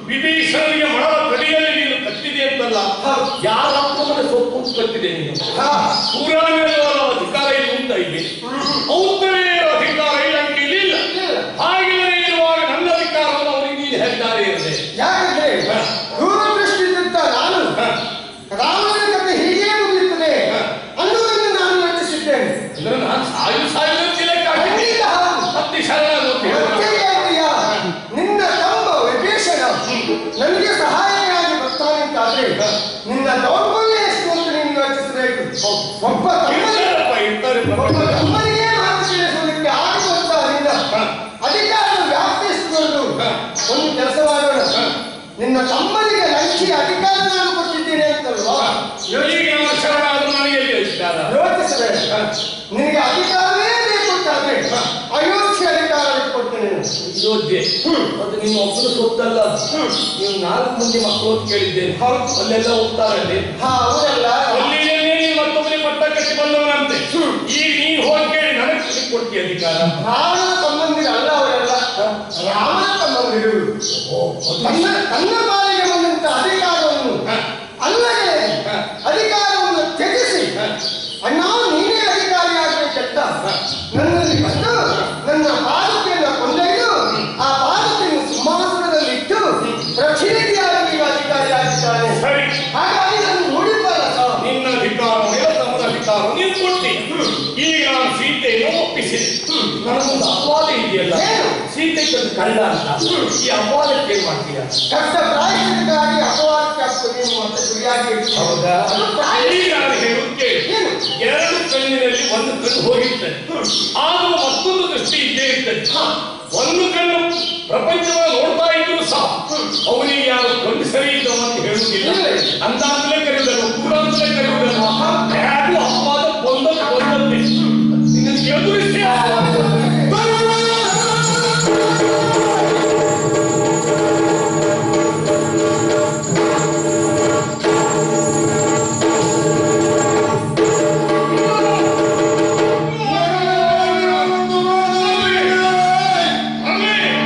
ವಿಭೀಷಣನಿಗೆ ಮಣದ ಗಡಿಯಲ್ಲಿ ನೀನು ಕಟ್ಟಿದೆ ಅಂತಲ್ಲ ಹೌದು. ಯಾರ ಅಪ್ಪನ ಸೊಪ್ಪು ಕಟ್ಟಿದೆ ನೀನು ಹಾ. ಪುರಾಣಗಳ ಅಧಿಕಾರ ಇಲ್ಲಿ ಉಂಟ ಇಲ್ಲಿ ಔತ್ತರೆಯ ಅಧಿಕಾರ ಇಲ್ಲಿ ಅಂಕೆ ಇಲ್ಲಿ ಇಲ್ಲ ಇಲ್ಲ. ಹಾಗಿಲ್ಲದೆ ಇರುವಾಗ ನನ್ನ ಅಧಿಕಾರವನ್ನು ಅವರಿಗೆ ನೀನು ಹೆದ್ದಾರಿ ಇರದೆ ಯಾಕಂದ್ರೆ ಹಾ. ದೂರದೃಷ್ಟಿಯಿಂದ ನಾನು ರಾಮನ ಕಥೆ ಹೀಗೆ ಮುಗಿಯುತ್ತದೆ ಅನ್ನುವುದನ್ನು ನಾನು ಯೋಚಿಸಿದ್ದೇನೆ ಅಂದ್ರೆ ನಾನು ಸಾಯು ಸಾಯು ತಿಲಕ್ಕಾಗಿ ಖಂಡಿತ ಹೌದು. ಹತ್ತಿ ಶರಣ ಅಂತ ಹೇಳುವ. ಅತ್ತೆಯಾಗಿಯ ನಿನ್ನ ತಮ್ಮ ವಿಭೀಷಣ ನನಗೆ ಸಹಾಯವಾಗಿ ಬರ್ತಾನೆಂತಾದ್ರೆ ನಿನ್ನ ದೌರ್ಬಲ್ಯ ಎಷ್ಟು ಅಂತ ನೀನು ಯೋಚಿಸಬೇಕು ಒಬ್ಬ ತಮ್ಮನಿಗೆ ಇರ್ತಾರಪ್ಪ, ಇರ್ತಾರೆ ಒಬ್ಬ ಪ್ರಪಂಚದಲ್ಲಿ. ತಮ್ಮನಿಗೆ ಮಾತು ತಿಳಿಸುವುದಕ್ಕೆ ಆಗುವಂತಹದಿಂದ ಅಧಿಕಾರ ವ್ಯಾಪಿಸಿಕೊಂಡು ಒಂದು ಕೆಲಸ ಮಾಡೋಣ ನಿನ್ನ ತಮ್ಮನಿಗೆ ಲಂಚಿ ಅಧಿಕಾರ ನಾನು ಕೊಟ್ಟಿದ್ದೇನೆ ಅಂತಲ್ವಾ ಈಗ ನಮ್ಮ ಶರಣ ಆದ್ರೂ ನನಗೆ ಎಲ್ಲಿ ಅಧಿಕಾರ ಯೋಚಿಸಬೇಡ ನಿನಗೆ ಅಧಿಕಾರವೇ ಬೇಕು ಅಂತಾದ್ರೆ ಅಯೋಧ್ಯೆ ಅಧಿಕಾರ ಕೊಡ್ತೇನೆ ನಾನು. ಅಯೋಧ್ಯೆ ಅದು ನಿಮ್ಮ ಒಬ್ಬರು ಸೊತ್ತಲ್ಲ ನೀವು ನಾಲ್ಕು ಮಂದಿ ಮಕ್ಕಳು ಅಂತ ಕೇಳಿದ್ದೇನೆ ಅಲ್ಲೆಲ್ಲ ಹೋಗ್ತಾರಲ್ಲಿ ಹಾ ಅವರೆಲ್ಲ ಅಲ್ಲಿಯೇ ನೀನು ಮತ್ತೊಬ್ಬರಿಗೆ ಪಟ್ಟ ಕಟ್ಟಿ ಬಂದವನಂತೆ ಈಗ ನೀನು ಹೋಗಿ ಕೇಳಿ ನನಗೆ ಕಟ್ಟಿ ಕೊಡ್ತೀಯ ಅಧಿಕಾರ ರಾಮನ ಸಂಬಂಧಿಗಳು ಅಲ್ಲ ಅವರೆಲ್ಲ ರಾಮನ ಸಂಬಂಧಿಗಳು ತನ್ನ ತನ್ನ ಪಾಲಿಗೆ ಬಂದಂತ ಅಧಿಕಾರವನ್ನು ಅಲ್ಲದೆ ಅಧಿಕಾರವನ್ನು ತ್ಯಜಿಸಿ ಅಣ್ಣ ನೀನೇ ಅಧಿಕಾರಿಯಾಗಬೇಕಂತ ನನ್ನಲ್ಲಿ ಬಂದು ನನ್ನ ಪಾದಕೆಯನ್ನು ಕೊಂಡೊಯ್ದು ಆ ಪಾದಕೆಯನ್ನು ಸಿಂಹಾಸನದಲ್ಲಿಟ್ಟು ಪ್ರತಿನಿಧಿಯಾಗಿ ನೀವು ಅಧಿಕಾರಿಯಾಗಿದ್ದಾನೆ ಸರಿ ಹಾಗಾಗಿ ನಾನು ನೋಡಿದ್ದಲ್ಲ ಸರ್ ನಿನ್ನ ಅಧಿಕಾರ ಮೇಲೆ ತಮ್ಮನ ಅಧಿಕಾರ ನೀವು ಕೊಟ್ಟಿ ಈಗ ನಾನು ಸೀತೆಯನ್ನು ಒಪ್ಪಿಸಿದೆ ನನಗೊಂದು ಅಪವಾದ ಇದೆಯಲ್ಲ ಏನು? ಸೀತೆ ತಂದು ಕಳ್ಳ ಅಂತ ಈ ಅಪವಾದಕ್ಕೆ ಏನ್ ಮಾಡ್ತೀಯ ಕಷ್ಟ ಪ್ರಾಯಶ್ಚಿತಕ್ಕಾಗಿ ಅಪವಾದಕ್ಕೆ ಅಪ್ಪು ನೀನು ಮತ್ತೆ ಗುರಿಯಾಗಿ ಇಡ್ತೀಯ. ಹೌದಾ ಅದು ಪ್ರಾಯ- ಈಗ ನಾನು ಹೇಳುವುದು ಕೇಳಿ ಏನು? ಎರಡು ಕಣ್ಣಿನಲ್ಲಿ ಒಂದು ಕಣ್ಣು ಹೋಗಿರ್ತದೆ ಆದರೂ ಮತ್ತೊಂದು ದೃಷ್ಟಿ ಇದ್ದೇ ಇರ್ತದೆ ಒಂದು ಕಣ್ಣು ಪ್ರಪಂಚವನ್ನು ನೋಡ್ತಾ ಇದ್ರು ಸಹ ಅವನಿಗೆ ಯಾರು ಕಣ್ಣು ಸರಿ ಇದ್ದವ ಅಂತ ಹೇಳುವುದಿಲ್ಲ ಅಂದಾಗಲೇ ಕರೆಯುವುದಲ್ಲ ಪೂರಾಂತಲೇ ಕರೆಯುವುದಲ್ಲ ಹೇಗೂ ಅಪವಾದ ಒಂದಕ್ಕೆ ಒಂದಂತೆ ನಿನ್ನನ್ನು ಎದುರಿಸಿ ಆಮೇಲೆ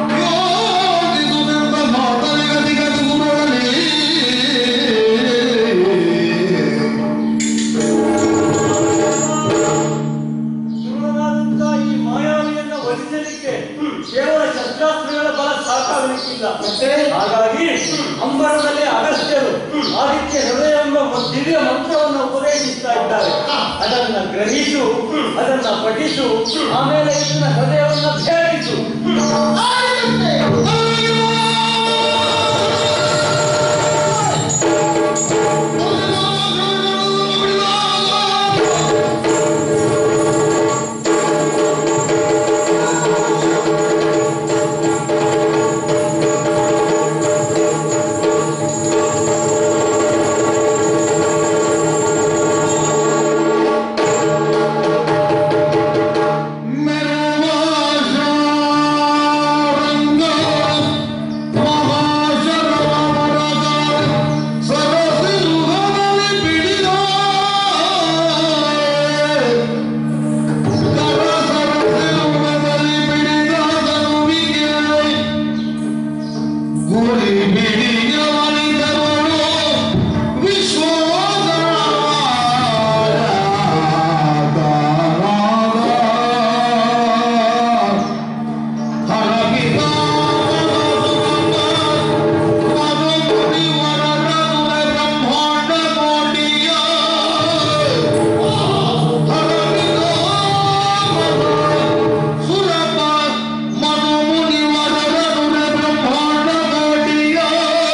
ಸುಲಭವಾದಂತಹ ಈ ಮಾಯಾವಿಯನ್ನ ವಧಿಸಲಿಕ್ಕೆ ಕೇವಲ ಶಸ್ತ್ರಾಸ್ತ್ರಗಳ ಬಲ ಸಾಕಾಗಲಿಕ್ಕಿಲ್ಲ ಮತ್ತೆ? ಹಾಗಾಗಿ ಅಂಬರದಲ್ಲಿ ಅಗಸ್ತ್ಯರು ಆದಿತ್ಯ ಹೃದಯ ಎಂಬ ಒಂದು ದಿವ್ಯ ಮಂತ್ರವನ್ನು ಉಪದೇಶಿಸ್ತಾ ಇದ್ದಾರೆ ಅದನ್ನ ಗ್ರಹಿಸು ಅದನ್ನ ಪಠಿಸು ಆಮೇಲೆ ಇದನ್ನ ಹೃದಯವನ್ನ ಭೇದಿಸು ಗುರಿ ಬಿಡಿಯ ಮನಿತರುಳು ವಿಶ್ವೋದರ ಬ್ರಹ್ಮಾಂಡ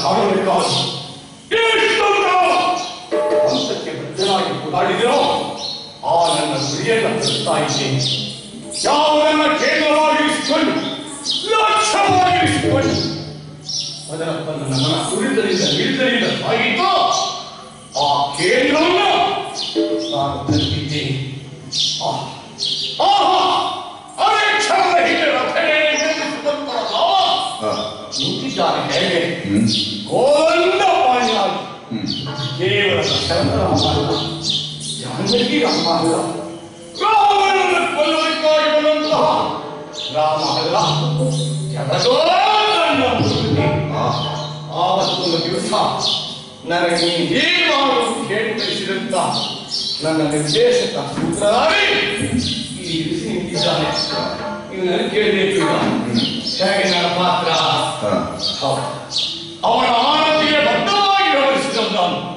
ಕಾಣಬೇಕಾದ ಎಷ್ಟೊಂದು ಹಂತಕ್ಕೆ ಬದ್ಧನಾಗಿ ಓಡಾಡಿದರೋ ಆ ನನ್ನ ಗುರಿಯನ್ನು ತಲುಪ್ತಾ ಇದ್ದೇನೆ ಯಾವುದನ್ನ ಕೇಂದ್ರವಾಗಿರಿಸಿಕೊಂಡು ಲಕ್ಷ್ಯವಾಗಿರಿಸಿಕೊಂಡು ಅದರಪ್ಪ ನನ್ನ ಮನ ಸುರಿತರಿಂದ ಹಿಡಿತದಿಂದ ಸಾಗಿತ್ತು ಆ ಕೇಂದ್ರವನ್ನು ನಾನು ತಲುಪಿದ್ದೇನೆ ಆಹ್, ಆಹಾ, ಅದೇ ಕ್ಷಣದ ಹಿಂದೆ ರಥೆಯಲ್ಲಿ ನಿಲ್ಲಿಸಿದಂತಹ ರಾಮ ನಿಂತಿದ್ದಾನೆ ಹೇಗೆ ಗೋವಿಂದ ಪಾಣಿಯಾಗಿ ಕೇವಲ ಶರಣರಾಮ ಜಾನಕಿ ರಾಮ ಅಲ್ಲ ರಾಮನನ್ನು ಕೊಲ್ಲುವುದಕ್ಕಾಗಿ ಬಂದಂತಹ ರಾಮ ಅಲ್ಲ ಜಗದೋ ನನ್ನ ಮುರುಗಿ. ಆವತ್ತೊಂದು ದಿವಸ ನನಗೆ ನೀನು ಹೀಗೆ ಮಾಡುವುದು ಹೇಳಿ ಕಳಿಸಿದಂತ ನನ್ನ ನಿರ್ದೇಶಕ ಸೂತ್ರಧಾರಿ ಈ ದಿವಸ ನಿಂತಿದ್ದಾನೆ ನೀವು ನನಗೆ ಕೇಳಬೇಕು ಈಗ ಹೇಗೆ ನನ್ನ ಪಾತ್ರ ಹೌದು. ಅವನ ಆನಂದಿಗೆ ಬದ್ಧವಾಗಿ ವ್ಯವಹರಿಸಿದಂತ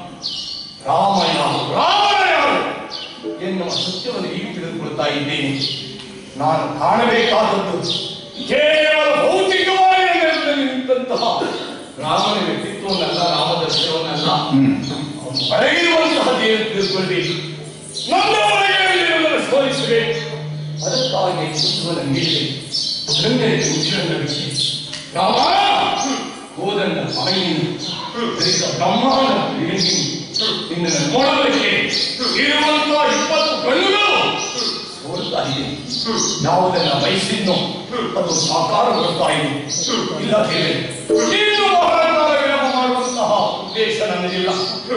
ರಾಮ ಯಾರು ರಾಮನ ಯಾರು ಎನ್ನುವ ಸತ್ಯವನ್ನು ಈಗ ತಿಳಿದುಕೊಳ್ತಾ ಇದ್ದೇನೆ ನಾನು ಕಾಣಬೇಕಾದದ್ದು ಕೇವಲ ಭೌತಿಕವಾಗಿ ನನ್ನ ಎದುರಲ್ಲಿ ನಿಂತಹ ರಾಮನ ವ್ಯಕ್ತಿತ್ವವನ್ನಲ್ಲ ರಾಮ ದರ್ಶನವನ್ನಲ್ಲ ಅವನು ಒಳಗಿರುವಂತಹ ದೇವರು ತಿಳ್ಕೊಳ್ಬೇಕು ನನ್ನ ಒಳಗಿರುವುದನ್ನು ಸೋಲಿಸಬೇಕು ಅದಕ್ಕಾಗಿ ಪುತ್ರವನ್ನು ನೀಡಬೇಕು ಗಂಗರಿಗೆ ಮುಚ್ಚನ್ನು ಬಿಟ್ಟು ರಾಮ ಹೋದನ್ನ ಬಾಯಿಯನ್ನು ಧರಿಸ ಬ್ರಹ್ಮಾಂಡ ಪ್ರಿಯನಿಗೆ ನಿನ್ನನ್ನು ನೋಡಲಿಕ್ಕೆ ಇರುವಂತಹ ಇಪ್ಪತ್ತು ಕಣ್ಣುಗಳು ಸೋಲ್ತಾ ಇದೆ ಯಾವುದನ್ನ ಬಯಸಿದ್ನೋ ಅದು ಸಾಕಾರ ಬರ್ತಾ ಇದೆ ಇಲ್ಲ ದೇವೆ ಇನ್ನು ಬಹಳ ಕಾಲ ವಿಳಂಬ ಮಾಡುವಂತಹ ಉದ್ದೇಶ ನನ್ನದಿಲ್ಲ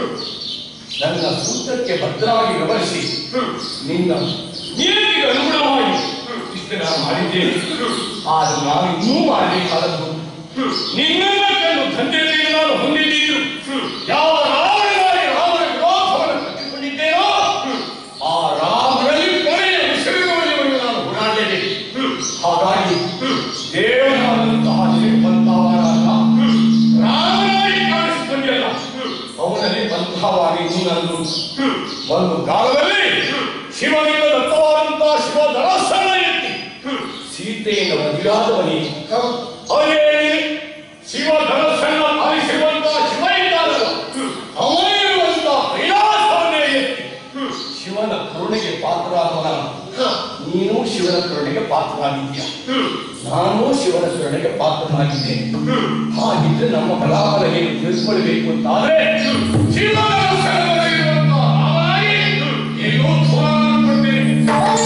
ನನ್ನ ಸೂತ್ರಕ್ಕೆ ಭದ್ರವಾಗಿ ವ್ಯವಹರಿಸಿ ನಿನ್ನ ನೀತಿಗೆ ಅನುಗುಣವಾಗಿ ಇಷ್ಟು ನಾನು ಮಾಡಿದ್ದೇನೆ ಆದ್ರೆ ನಾನು ಇನ್ನೂ ಮಾಡಬೇಕಾದದ್ದು ನಿನ್ನನ್ನ ಕಂಡು ತಂದೆಯಲ್ಲಿ ನಾನು ಹೊಂದಿದ್ದೀರು ಯಾವ ರಾವಣನಾಗಿ ರಾಮನ ವಿರೋಧವನ್ನು ಕಟ್ಟಿಕೊಂಡಿದ್ದೇನೋ ಆ ರಾಮನಲ್ಲಿ ಕೊನೆಯ ಉಸಿರಿರುವವರೆಗೂ ನಾನು ಓಡಾಡಲೇಬೇಕು ಹಾಗಾಗಿ ದೇವನಾದಂತಹ ಬಂದವನಲ್ಲ ರಾಮನಾಗಿ ಕಾಣಿಸಿಕೊಂಡಿಲ್ಲ ಅವನಲ್ಲಿ ಬಂಧವಾಗಿ ನೀನಂದು ಒಂದು ಕಾಲದಲ್ಲಿ ಶಿವನಿಂದ ದತ್ತವಾದಂತಹ ಶಿವ ಧನಸ್ಸನ್ನ ಎತ್ತಿ ಸೀತೆಯಿಂದ ಮದುವೆಯಾದವನೇ ಅದೇ ಶಿವ ಧನಸ್ಸನ್ನ ಪಾಲಿಸಿರುವಂತಹ ಶಿವ ಇದ್ದಾನಲ್ಲ ಅವನಿರುವಂತಹ ಕೈಲಾಸವನ್ನೇ ಎತ್ತಿ ಶಿವನ ಕರುಣೆಗೆ ಪಾತ್ರರಾದವನ ನೀನು ಶಿವನ ಕರುಣೆಗೆ ಪಾತ್ರನಾಗಿದ್ದೀಯ ನಾನು ಶಿವನ ಕರುಣೆಗೆ ಪಾತ್ರನಾಗಿದ್ದೇನೆ ಹಾಗಿದ್ರೆ ನಮ್ಮ ಬಲಾಬಲ ಏನು ತಿಳಿದುಕೊಳ್ಬೇಕು ಅಂತಾದ್ರೆ ಶಿವನ ಕರುಣೆಗಿರುವಂತಹ ರಾಮನಾಗಿ ಎಲ್ಲೋ ಥೋರನ್ನು ಕೊಡ್ತೇನೆ